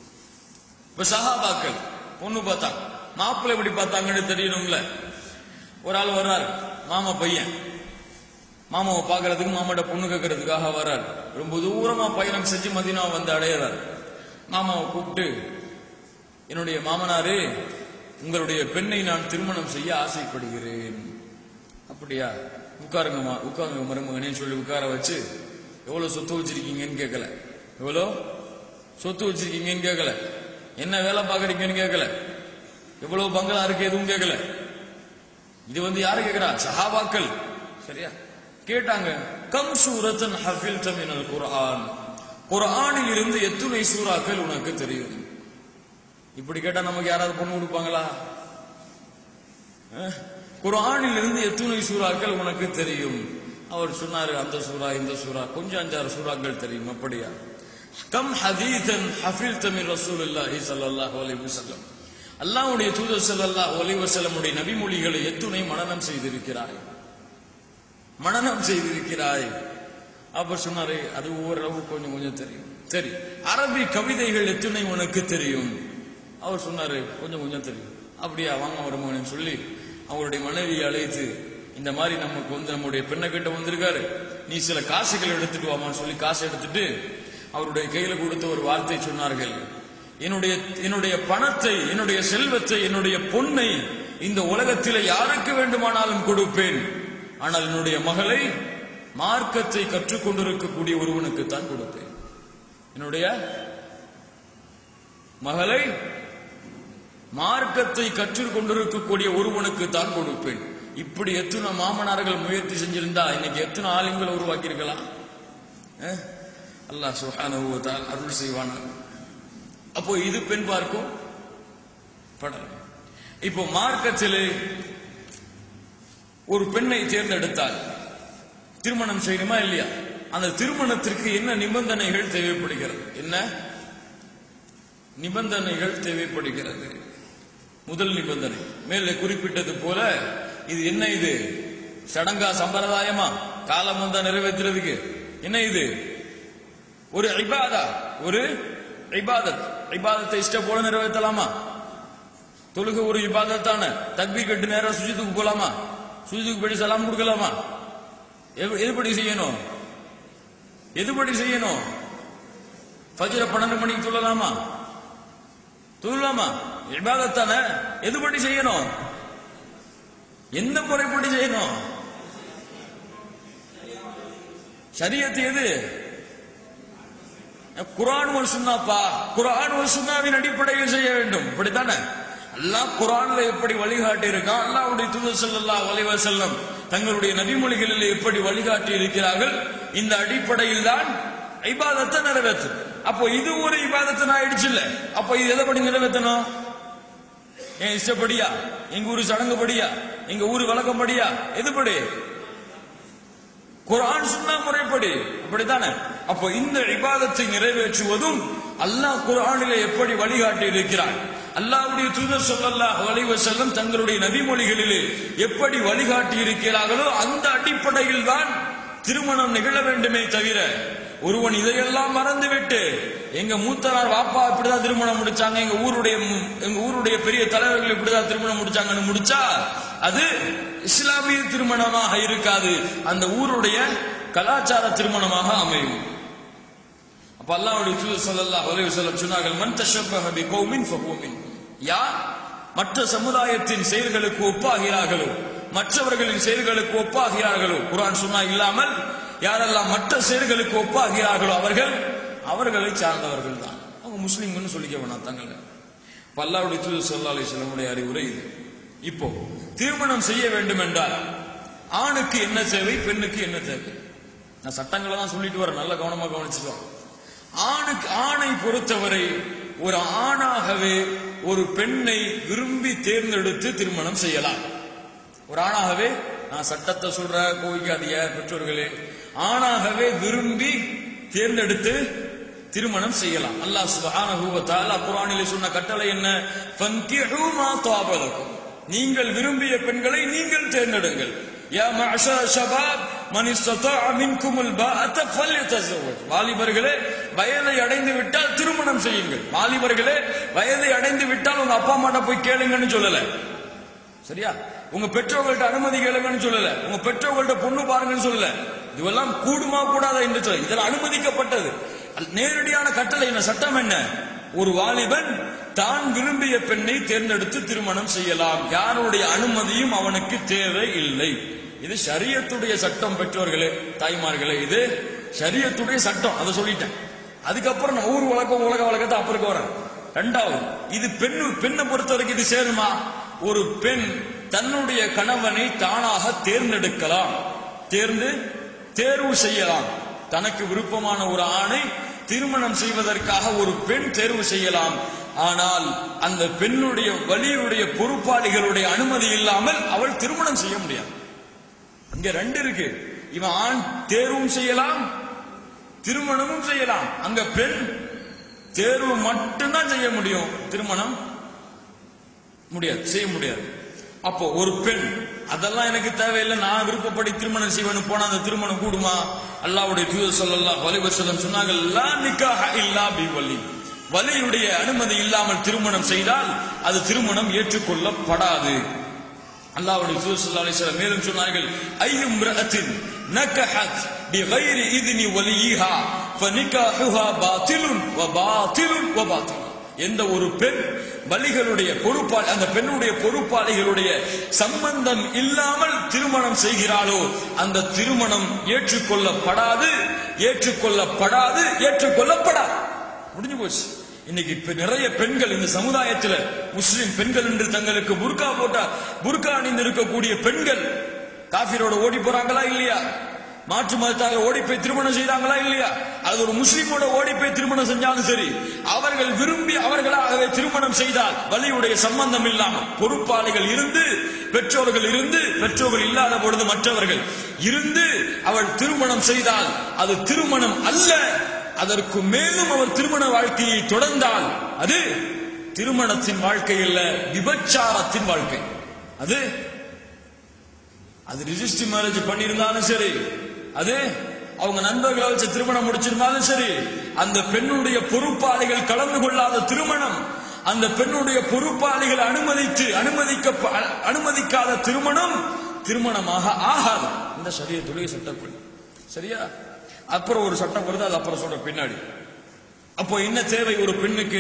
இப்ப சஹாபாக்கள் பொண்ணு பார்த்தா மாப்பிள்ளை எப்படி பார்த்தாங்கன்னு தெரியணும்ல ஒரு ஆள் வர்றார் மாமா பையன் மாமாவை பார்க்கறதுக்கு மாமாட்ட பொண்ணு கேட்கறதுக்காக வர்றார் ரொம்ப தூரமா பயணம் செஞ்சு மதினா வந்து அடையிறார் மாமாவை கூப்பிட்டு என்னுடைய மாமனாரே உங்களுடைய பெண்ணை நான் திருமணம் செய்ய ஆசைப்படுகிறேன் அப்படியா உட்காருங்கம்மா உட்காருங்க மருமகனேன்னு சொல்லி உட்கார வச்சு எவ்வளவு சொத்து வச்சிருக்கீங்கன்னு கேட்கல எவ்வளோ சொத்து வச்சிருக்கீங்கன்னு கேட்கல என்ன வேலை பார்க்கறீங்கன்னு கேட்கல எவ்வளவு பங்களா இருக்கு எதுவும் கேட்கல இது வந்து யாரு கேக்குறா சஹாபாக்கள் சரியா கேட்டாங்க கம் சூரத்தன் ஹஃபில் மினல் குர்ஆன் குர்ஆனில் இருந்து எத்துணை சூறாக்கள் உனக்கு தெரியும் இப்படி கேட்டா நமக்கு யாராவது பொண்ணு கொடுப்பாங்களா அஹ்? குர்ஆனில் இருந்து எத்துணை சூறாக்கள் உனக்கு தெரியும் அவர் சொன்னாரு அந்த சூரா இந்த சூரா கொஞ்சம் அஞ்சாறு சூறாக்கள் தெரியும் அப்படியா கம் ஹதீதன் ஹஃபில் தமிழ் ரசூலுல்லாஹி ஸல்லல்லாஹு அலைஹி வஸல்லம் அல்லாஹ்வுடைய தூதர் ஸல்லல்லாஹு அலைஹி வஸல்லமுடைய நபிமொழிகளை எத்துணை மனனம் செய்திருக்கிறாய் மனனம் செய்திருக்கிறாய் அப்ப சொன்னாரு அது ஓரளவு கொஞ்சம் கொஞ்சம் தெரியும் சரி அரபி கவிதைகள் எத்தனை உனக்கு தெரியும் அவர் சொன்னாரு கொஞ்சம் கொஞ்சம் தெரியும் அப்படியா வாங்க வருமானு சொல்லி அவருடைய மனைவியை அழைத்து இந்த மாதிரி நமக்கு வந்து நம்முடைய பெண்ணை கிட்ட வந்திருக்காரு நீ சில காசுகள் எடுத்துட்டு வாமான்னு சொல்லி காசு எடுத்துட்டு அவருடைய கையில கொடுத்த ஒரு வார்த்தை சொன்னார்கள் என்னுடைய என்னுடைய பணத்தை என்னுடைய செல்வத்தை என்னுடைய பொன்னை இந்த உலகத்திலே யாருக்கு வேண்டுமானாலும் கொடுப்பேன் ஆனால் என்னுடைய மகளை மார்க்கத்தை கற்றுக்கொண்டிருக்கக்கூடிய ஒருவனுக்கு தான் கொடுப்பேன் என்னுடைய மகளை மார்க்கத்தை கற்றுக் கொண்டிருக்கக்கூடிய ஒருவனுக்கு தான் கொடுப்பேன் இப்படி எத்தனை மாமனார்கள் முயற்சி செஞ்சிருந்தா இன்னைக்கு எத்தனை ஆளுங்களை உருவாக்கி இருக்கலாம் அல்லாஹ் சுஹானஹு வ தஆலா அருள் செய்வானா அப்போ இது பெண் பார்க்கும் படம் இப்போ மார்க்கத்திலே ஒரு பெண்ணை தேர்ந்தெடுத்தால் திருமணம் செய்யணுமா இல்லையா அந்த திருமணத்திற்கு என்ன நிபந்தனைகள் தேவைப்படுகிறது என்ன நிபந்தனைகள் தேவைப்படுகிறது முதல் நிபந்தனை மேலே குறிப்பிட்டது போல இது என்ன இது சடங்கா சம்பிரதாயமா காலம் வந்தா நிறைவேற்றுறதுக்கு என்ன இது ஒரு இபாதா ஒரு இபாதத் இபாதத்தை இஷ்ட போல நிறைவேற்றலாமா தொழுகை ஒரு இபாதத்தான தக்பீர் கட்டு நேரம் சுஜித்துக்கு போலாமா சுஜித்துக்கு போய் சலாம் கொடுக்கலாமா எது- எதுபடி செய்யணும் எதுபடி செய்யணும் ஃபஜ்ர பன்னெண்டு மணிக்கு தொழலாமா தொழலாமா இபாதத்தான எதுபடி செய்யணும் எந்த முறைப்படி செய்யணும் ஷரியத் எது குரான் ஒரு சுண்ணாப்பா குரான் ஒரு சுண்ணாவின் அடிப்படையில் செய்ய வேண்டும் இப்படித்தானே அல்லாஹ் குரான்ல எப்படி வழிகாட்டி இருக்கான் அல்லாஹ்வுடைய தூதர் ஸல்லல்லாஹு அலைஹி வஸல்லம் தங்களுடைய நபிமொழிகளில் எப்படி வழிகாட்டி இருக்கிறார்கள் இந்த அடிப்படையில் தான் இபாதத்தை நிறைவேற்று அப்போ இது ஒரு இபாதத்தை ஆயிடுச்சு இல்ல அப்போ இது எதைப்படி நிறைவேற்றணும் என் இஷ்டப்படியா எங்க ஊரு சடங்குபடியா எங்க ஊரு வழக்கப்படியா எதுபடி குர்ஆன் சுன்னா முறைப்படி அப்படித்தானே அப்போ இந்த இபாதத்தை நிறைவேற்றுவதும் அல்லாஹ் குர்ஆனிலே எப்படி வழிகாட்டி இருக்கிறார் அல்லாஹ்வுடைய தூதர் ஸல்லல்லாஹு அலைஹி வஸல்லம் தங்களுடைய நபிமொழிகளிலே எப்படி வழிகாட்டி இருக்கிறார்களோ அந்த அடிப்படையில் தான் திருமணம் நிகழ வேண்டுமே தவிர ஒருவன் இதையெல்லாம் மறந்துவிட்டு எங்க மூத்தனார் வாப்பா இப்படிதான் திருமணம் முடிச்சாங்க எங்க ஊருடைய மு- எங்க ஊருடைய பெரிய தலைவர்கள் இப்படிதான் திருமணம் முடிச்சாங்கன்னு முடிச்சா அது இஸ்லாமிய திருமணமாக இருக்காது அந்த ஊருடைய கலாச்சார திருமணமாக அமையும் அப்ப அல்லாஹ்வுடைய தூதர் ஸல்லல்லாஹு அலைஹி வஸல்லம் சொன்னார்கள் மன் தஷப்பஹ பிகௌமின் ஃபஹுவ மின்ஹும் யார் மற்ற சமுதாயத்தின் செயல்களுக்கு ஒப்பாகிறார்களோ மற்றவர்களின் செயல்களுக்கு ஒப்பாகிறார்களோ குர்ஆன் சொன்னா இல்லாமல் யாரெல்லாம் மற்ற செயல்களுக்கு ஒப்பாகிறார்களோ அவர்கள் அவர்களை சார்ந்தவர்கள் தான் அவங்க முஸ்லீம்னு சொல்லிக்க வேணாம் தங்களை அப்ப அல்லாஹ்வுடைய தூதர் ஸல்லல்லாஹு அலைஹி வஸல்லமுடைய அறிவுரை இது இப்போ திருமணம் செய்ய வேண்டும் என்றால் ஆணுக்கு என்ன தேவை பெண்ணுக்கு என்ன தேவை நான் சட்டங்களை தான் சொல்லிட்டு வரேன் நல்ல கவனமா கவனிச்சுக்கோ ஆணுக்கு ஆணை பொறுத்தவரை ஒரு ஆணாகவே ஒரு பெண்ணை விரும்பி தேர்ந்தெடுத்து திருமணம் செய்யலாம் ஒரு ஆணாகவே நான் சட்டத்தை சொல்ற கோவிக்காதீங்க பெற்றோர்களே ஆணாகவே விரும்பி தேர்ந்தெடுத்து திருமணம் செய்யலாம் அல்லாஹ் சுப்ஹானஹு வ தஆலா குர்ஆனிலே சொன்ன கட்டளை என்ன ஃபன்கிஹு மா தாபலக்கும் நீங்கள் விரும்பிய பெண்களை நீங்கள் தேர்ந்தெடுங்கள் யா மஅஷர ஷபாப் மன் இஸ்ததாஅ மின்குமுல் பாஅத ஃபல்யதஸவஜ் வாலிபர்களே வயதை அடைந்து விட்டால் திருமணம் செய்யுங்கள் வாலிபர்களே வயதை அடைந்து விட்டால் உங்க அப்பா அம்மாட்ட போய் கேளுங்கன்னு சொல்லல சரியா உங்க பெற்றோர்கள்ட்ட அனுமதி கேளுங்கன்னு சொல்லல உங்க பெற்றோர்கள்ட்ட பொண்ணு பாருங்கன்னு சொல்லல இதுவெல்லாம் கூடுமா கூடாதா என்று சொல்ல இதெல்லாம் அனுமதிக்கப்பட்டது அது நேரடியான கட்டளை என்ன சட்டம் என்ன ஒரு வாலிபன் தான் விரும்பிய பெண்ணை தேர்ந்தெடுத்து திருமணம் செய்யலாம் யாருடைய அனுமதியும் அவனுக்கு தேவை இல்லை இது ஷரியத்துடைய சட்டம் பெற்றோர்களே தாய்மார்களே இது ஷரியத்துடைய சட்டம் அதை சொல்லிட்டேன் அதுக்கப்புறம் நான் ஊர் வழக்கம் உலக வழக்கத்தை அப்புறம் வரேன் ரெண்டாவது இது பெண்ணு பெண்ணை பொறுத்த வரைக்கும் இது சேருமா ஒரு பெண் தன்னுடைய கணவனை தானாக தேர்ந்தெடுக்கலாம் தேர்ந்து தேர்வு செய்யலாம் தனக்கு விருப்பமான ஒரு ஆணை திருமணம் செய்வதற்காக ஒரு பெண் தேர்வு செய்யலாம் ஆனால் அந்த பெண்ணுடைய வலியுடைய பொறுப்பாளிகளுடைய அனுமதி இல்லாமல் அவள் திருமணம் செய்ய முடியாது இங்க ரெண்டு இருக்கு இவன் ஆண் தேர்வும் செய்யலாம் திருமணமும் செய்யலாம் அங்க பெண் தேர்வு மட்டும்தான் செய்ய முடியும் திருமணம் முடியாது செய்ய முடியாது அப்போ ஒரு பெண் அதெல்லாம் எனக்கு தேவையில்லை நான் விருப்பப்படி திருமணம் செய்வேன்னு போனா அந்த திருமணம் கூடுமா அல்லாஹ்வுடைய தூதர் ஸல்லல்லாஹு அலைஹி வஸல்லம் சொன்னாங்க லா நிக்காஹ இல்லா பி வலி வலியுடைய அனுமதி இல்லாமல் திருமணம் செய்தால் அது திருமணம் ஏற்றுக்கொள்ளப்படாது அல்லாஹ்வுடைய தூதர் ஸல்லல்லாஹு அலைஹி வஸல்லம் மேலும் சொன்னார்கள் ஐயும் இம்ரஅத்தின் நகஹத் பிகைரி இத்னி வலியிஹா ஃபனிகாஹுஹா பாத்திலுன் வ பாத்திலுன் வ பாத்தில் எந்த ஒரு பெண் வலிகளுடைய பொறுப்பாளி அந்த பெண்ணுடைய பொறுப்பாளிகளுடைய சம்பந்தம் இல்லாமல் திருமணம் செய்கிறாளோ அந்த திருமணம் ஏற்றுக்கொள்ளப்படாது ஏற்றுக்கொள்ளப்படாது ஏற்றுக்கொள்ளப்படாது முடிஞ்சு போச்சு இன்னைக்கு இப்ப நிறைய பெண்கள் இந்த சமுதாயத்துல முஸ்லிம் பெண்கள் என்று தங்களுக்கு புர்கா போட்டா புர்கா அணிந்து இருக்கக்கூடிய பெண்கள் காஃபிரோட ஓடி போறாங்களா இல்லையா மாற்று மதத்தால் ஓடி போய் திருமணம் செய்றாங்களா இல்லையா அது ஒரு முஸ்லிமோட ஓடி போய் திருமணம் செஞ்சாலும் சரி அவர்கள் விரும்பி அவர்களாகவே திருமணம் செய்தால் வலியுடைய சம்பந்தம் இல்லாமல் பொறுப்பாளிகள் இருந்து பெற்றோர்கள் இருந்து பெற்றோர்கள் இல்லாத பொழுது மற்றவர்கள் இருந்து அவள் திருமணம் செய்தால் அது திருமணம் அல்ல அதற்கு மேலும் அவர் திருமண வாழ்க்கையை தொடர்ந்தால் அது திருமணத்தின் வாழ்க்கை அல்ல விபச்சாரத்தின் வாழ்க்கை அது அது ரிஜிஸ்டர் மேரேஜ் பண்ணியிருந்தாலும் சரி அது அவங்க நண்பர்களை வச்சு திருமணம் முடிச்சிருந்தாலும் சரி அந்த பெண்ணுடைய பொறுப்பாளிகள் கலந்து கொள்ளாத திருமணம் அந்த பெண்ணுடைய பொறுப்பாளிகள் அனுமதித்து அனுமதிக்க அனுமதிக்காத திருமணம் திருமணமாக ஆகாது இந்த சரியத்துடைய சட்டப்படி சரியா அப்புறம் ஒரு சட்டம் வருது அது அப்புறம் சொல்ற பின்னாடி அப்போ என்ன தேவை ஒரு பெண்ணுக்கு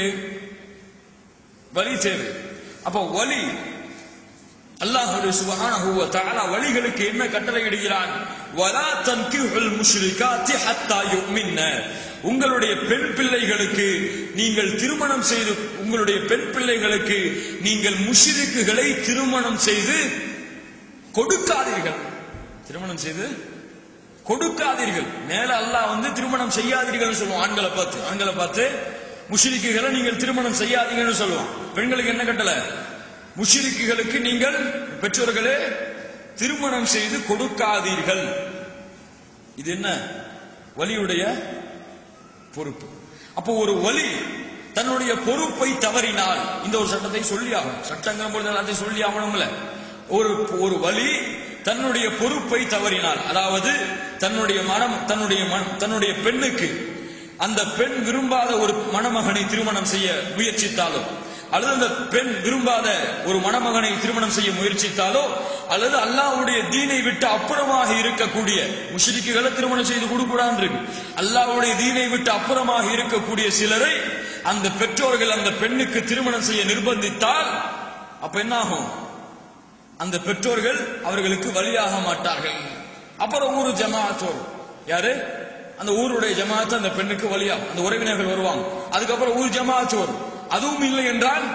வலி தேவை அப்போ வலி அல்லாஹுடைய சுபஹானஹு வ தஆலா வழிகளுக்கு என்ன கட்டளை இடுகிறான் வலா தன்கிஹுல் முஷ்ரிகாத்தி ஹத்தா யுமின்ன உங்களுடைய பெண் பிள்ளைகளுக்கு நீங்கள் திருமணம் செய்து உங்களுடைய பெண் பிள்ளைகளுக்கு நீங்கள் முஷ்ரிக்குகளை திருமணம் செய்து கொடுக்காதீர்கள் திருமணம் செய்து கொடுக்காதீர்கள் மேல அல்லாஹ் வந்து திருமணம் செய்யாதீர்கள் சொல்லுவோம் ஆண்களை பார்த்து ஆண்களை பார்த்து முஷ்ரிக்குகளை நீங்கள் திருமணம் செய்யாதீங்கன்னு சொல்லுவோம் பெண்களுக்கு என்ன கட்டளை முஷிரிக்குகளுக்கு நீங்கள் பெற்றோர்களே திருமணம் செய்து கொடுக்காதீர்கள் இது என்ன வலியுடைய பொறுப்பு அப்போ ஒரு வலி தன்னுடைய பொறுப்பை தவறினால் இந்த ஒரு சட்டத்தை சொல்லி ஆகணும் சட்டங்கிற பொழுது எல்லாத்தையும் சொல்லி ஆகணும்ல ஒரு ஒரு வலி தன்னுடைய பொறுப்பை தவறினால் அதாவது தன்னுடைய மனம் தன்னுடைய தன்னுடைய பெண்ணுக்கு அந்த பெண் விரும்பாத ஒரு மணமகனை திருமணம் செய்ய முயற்சித்தாலோ அல்லது அந்த பெண் விரும்பாத ஒரு மணமகனை திருமணம் செய்ய முயற்சித்தாலோ அல்லது அல்லாவுடைய தீனை விட்டு அப்புறமாக இருக்கக்கூடிய முஷரிக்குகளை திருமணம் செய்து கொடுக்கூடாது இருக்கு அல்லாவுடைய தீனை விட்டு அப்புறமாக இருக்கக்கூடிய சிலரை அந்த பெற்றோர்கள் அந்த பெண்ணுக்கு திருமணம் செய்ய நிர்பந்தித்தால் அப்ப என்ன ஆகும் அந்த பெற்றோர்கள் அவர்களுக்கு வழியாக மாட்டார்கள் அப்புறம் ஊரு ஜமாத்தோர் யாரு அந்த ஊருடைய ஜமாத்து அந்த பெண்ணுக்கு வழியாகும் அந்த உறவினர்கள் வருவாங்க அதுக்கப்புறம் ஊர் ஜமாத்து வரும் அதுவும் இல்லை என்றால்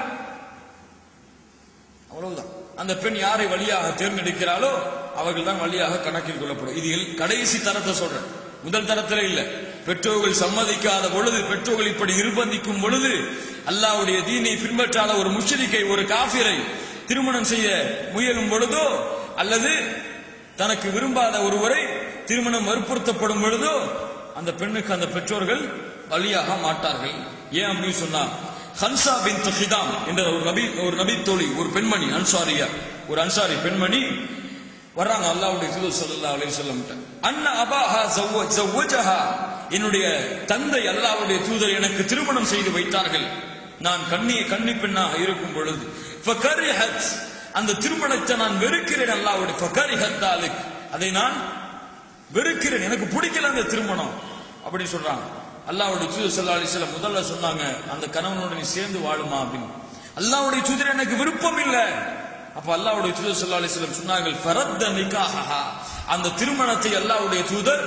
அவ்வளவுதான் அந்த பெண் யாரை வழியாக தேர்ந்தெடுக்கிறாளோ அவர்கள் தான் வழியாக கணக்கில் கொள்ளப்படும் இது கடைசி தரத்தை சொல்றேன் முதல் தரத்துல இல்ல பெற்றோர்கள் சம்மதிக்காத பொழுது பெற்றோர்கள் இப்படி நிர்பந்திக்கும் பொழுது அல்லாவுடைய தீனை பின்பற்றாத ஒரு முஷரிக்கை ஒரு காபிரை திருமணம் செய்ய முயலும் பொழுதோ அல்லது தனக்கு விரும்பாத ஒருவரை திருமணம் வற்புறுத்தப்படும் பொழுதோ அந்த பெண்ணுக்கு அந்த பெற்றோர்கள் வழியாக மாட்டார்கள் ஏன் அப்படின்னு சொன்னா ஹன்சா பின் ஹிதாம் என்ற ஒரு நபி ஒரு நபி தோழி ஒரு பெண்மணி அன்சாரியா ஒரு அன்சாரி பெண்மணி வர்றாங்க அல்லாவுடைய தூதர் ஸல்லல்லாஹு அலைஹி வஸல்லம் அன்ன அபாஹா ஜவ்வஜஹா என்னுடைய தந்தை அல்லாவுடைய தூதர் எனக்கு திருமணம் செய்து வைத்தார்கள் நான் கண்ணிய கன்னி பெண்ணாக இருக்கும் பொழுது ஃபகரிஹத் அந்த திருமணத்தை நான் வெறுக்கிறேன் அல்லாவுடைய ஃபகரிஹத் தாலிக் அதை நான் வெறுக்கிறேன் எனக்கு பிடிக்கல அந்த திருமணம் அப்படி சொல்றாங்க அல்லாவுடைய தூதர் சல்லா அலிஸ்லாம் முதல்ல சொன்னாங்க அந்த கணவனோட நீ சேர்ந்து வாழுமா அப்படின்னு அல்லாவுடைய தூதர் எனக்கு விருப்பம் இல்லை அப்ப அல்லாவுடைய தூதர் சல்லா அலிஸ்லாம் சொன்னார்கள் ஃபரத்த நிகாஹா அந்த திருமணத்தை அல்லாவுடைய தூதர்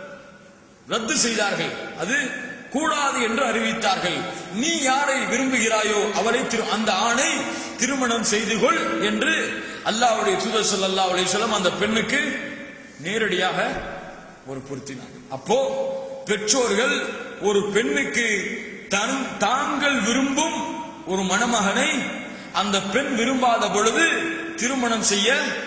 ரத்து செய்தார்கள் அது கூடாது என்று அறிவித்தார்கள் நீ யாரை விரும்புகிறாயோ அவரை திரு அந்த ஆணை திருமணம் செய்து கொள் என்று அல்லாவுடைய தூதர் சல்லா அலிஸ்லாம் அந்த பெண்ணுக்கு நேரடியாக ஒரு பொருத்தினார் அப்போ பெற்றோர்கள் ஒரு பெண்ணுக்கு தன் தாங்கள் விரும்பும் ஒரு மணமகனை அந்த பெண் விரும்பாத பொழுது திருமணம் செய்ய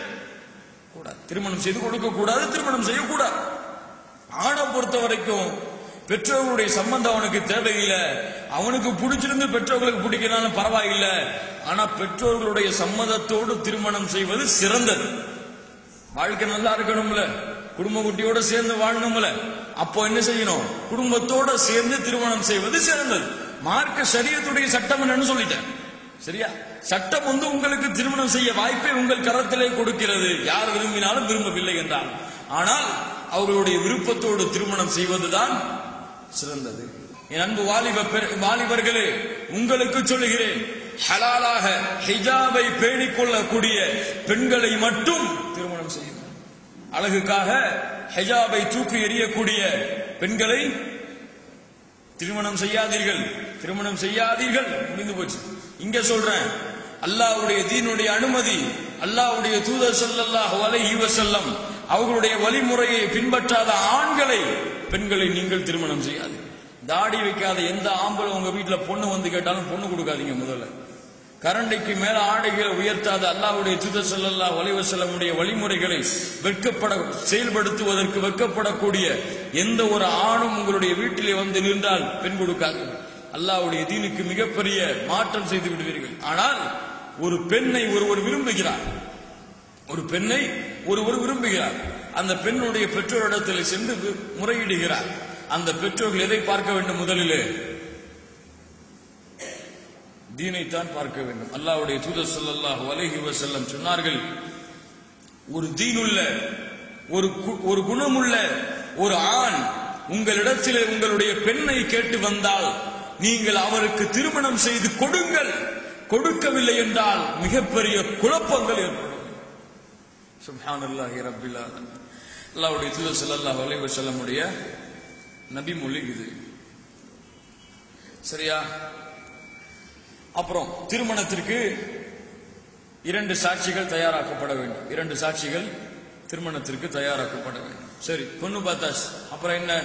கூடாது திருமணம் செய்து கொடுக்க கூடாது திருமணம் செய்யக்கூடாது ஆணை பொறுத்த வரைக்கும் பெற்றோர்களுடைய சம்பந்தம் அவனுக்கு தேவையில்லை அவனுக்கு பிடிச்சிருந்து பெற்றோர்களுக்கு பிடிக்கிறாலும் பரவாயில்லை ஆனா பெற்றோர்களுடைய சம்மதத்தோடு திருமணம் செய்வது சிறந்தது வாழ்க்கை நல்லா இருக்கணும்ல குடும்ப குட்டியோட சேர்ந்து வாழணும்ல அப்போ என்ன செய்யணும் குடும்பத்தோட சேர்ந்து திருமணம் செய்வது சிறந்தது மார்க்க சரியத்துடைய சட்டம் என்னன்னு சொல்லிட்டேன் சரியா சட்டம் வந்து உங்களுக்கு திருமணம் செய்ய வாய்ப்பை உங்கள் கரத்திலே கொடுக்கிறது யார் விரும்பினாலும் விரும்பவில்லை என்றால் ஆனால் அவர்களுடைய விருப்பத்தோடு திருமணம் செய்வதுதான் சிறந்தது என் அன்பு வாலிப வாலிபர்களே உங்களுக்கு சொல்லுகிறேன் ஹலாலாக ஹிஜாபை பேணிக் கொள்ளக்கூடிய பெண்களை மட்டும் திருமணம் செய்யுங்கள் அழகுக்காக ஹிஜாபை தூக்கி எறியக்கூடிய பெண்களை திருமணம் செய்யாதீர்கள் திருமணம் செய்யாதீர்கள் முடிந்து போச்சு இங்க சொல்றேன் அல்லாவுடைய தீனுடைய அனுமதி அல்லாவுடைய தூதர் சொல்லல்லாஹு அலைஹி வஸல்லம் அவர்களுடைய வழிமுறையை பின்பற்றாத ஆண்களை பெண்களை நீங்கள் திருமணம் செய்யாது தாடி வைக்காத எந்த ஆம்பளை உங்க வீட்டுல பொண்ணு வந்து கேட்டாலும் பொண்ணு கொடுக்காதீங்க முதல்ல கரண்டைக்கு மேல ஆடைகளை உயர்த்தாத அல்லாவுடைய தூதர் சொல்லல்லா வலைவசல்லமுடைய வழிமுறைகளை வெட்கப்பட செயல்படுத்துவதற்கு வெட்கப்படக்கூடிய எந்த ஒரு ஆணும் உங்களுடைய வீட்டிலே வந்து நின்றால் பெண் கொடுக்காது அல்லாவுடைய தீனுக்கு மிகப்பெரிய மாற்றம் செய்து விடுவீர்கள் ஆனால் ஒரு பெண்ணை ஒருவர் விரும்புகிறார் ஒரு பெண்ணை ஒருவர் விரும்புகிறார் அந்த பெண்ணுடைய பெற்றோரிடத்தில் சென்று முறையிடுகிறார் அந்த பெற்றோர்கள் எதை பார்க்க வேண்டும் முதலிலே தீனைத்தான் பார்க்க வேண்டும் அல்லாஹ்வுடைய தூதர் ஸல்லல்லாஹு அலைஹி வஸல்லம் சொன்னார்கள் ஒரு தீனுள்ள ஒரு கு- ஒரு குணமுள்ள ஒரு ஆண் உங்களிடத்திலே உங்களுடைய பெண்ணை கேட்டு வந்தால் நீங்கள் அவருக்கு திருமணம் செய்து கொடுங்கள் கொடுக்கவில்லை என்றால் மிகப்பெரிய குழப்பங்கள் ஏற்படும் சுப்ஹானல்லாஹி ரப்பில் ஆலமீன் அல்லாஹ்வுடைய தூதர் ஸல்லல்லாஹு அலைஹி வஸல்லமுடைய நபி மொழி இது சரியா அப்புறம் திருமணத்திற்கு இரண்டு சாட்சிகள் தயாராக்கப்பட வேண்டும் இரண்டு சாட்சிகள் திருமணத்திற்கு தயாராக்கப்பட வேண்டும் சரி பொண்ணு பார்த்தாச்சு அப்புறம் என்ன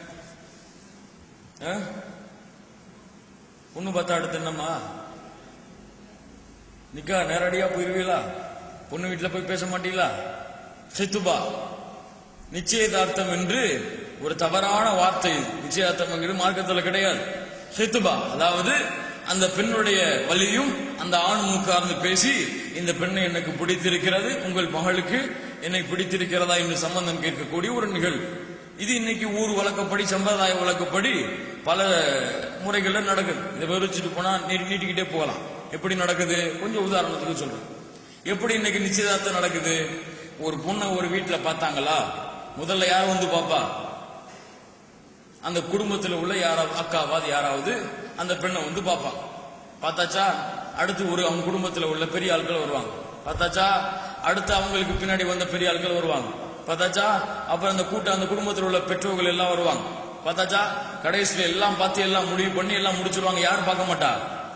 ஆ? பொண்ணு பார்த்தா அடுத்து என்னம்மா நிக்கா நேரடியா போயிருவீங்களா பொண்ணு வீட்டுல போய் பேச மாட்டீங்களா சித்துபா நிச்சயதார்த்தம் என்று ஒரு தவறான வார்த்தை நிச்சயதார்த்தம் மார்க்கத்துல கிடையாது சித்துபா அதாவது அந்த பெண்ணுடைய வலியும் அந்த ஆணும் உட்கார்ந்து பேசி இந்த பெண்ணை எனக்கு பிடித்திருக்கிறது உங்கள் மகளுக்கு என்னை பிடித்திருக்கிறதா என்று சம்பந்தம் கேட்கக்கூடிய ஒரு நிகழ்வு இது இன்னைக்கு ஊர் வழக்கப்படி சம்பிரதாய வழக்கப்படி பல முறைகள்ல நடக்குது இதை விவரிச்சுட்டு போனா நீட்டி நீட்டிக்கிட்டே போகலாம் எப்படி நடக்குது கொஞ்சம் உதாரணத்துக்கு சொல்றேன் எப்படி இன்னைக்கு நிச்சயதார்த்தம் நடக்குது ஒரு பொண்ணை ஒரு வீட்டுல பார்த்தாங்களா முதல்ல யார் வந்து பாப்பா அந்த குடும்பத்துல உள்ள யாராவது அக்காவாது யாராவது அந்த பெண்ணை வந்து பார்ப்பாங்க பார்த்தாச்சா அடுத்து ஒரு அவங்க குடும்பத்துல உள்ள பெரிய ஆட்கள் வருவாங்க பார்த்தாச்சா அடுத்து அவங்களுக்கு பின்னாடி வந்த பெரிய ஆட்கள் வருவாங்க பார்த்தாச்சா அப்புறம் அந்த கூட்டம் அந்த குடும்பத்தில் உள்ள பெற்றோர்கள் எல்லாம் வருவாங்க பார்த்தாச்சா கடைசியில எல்லாம் பார்த்து எல்லாம் முடிவு பண்ணி எல்லாம் முடிச்சிருவாங்க யாரும் பார்க்க மாட்டா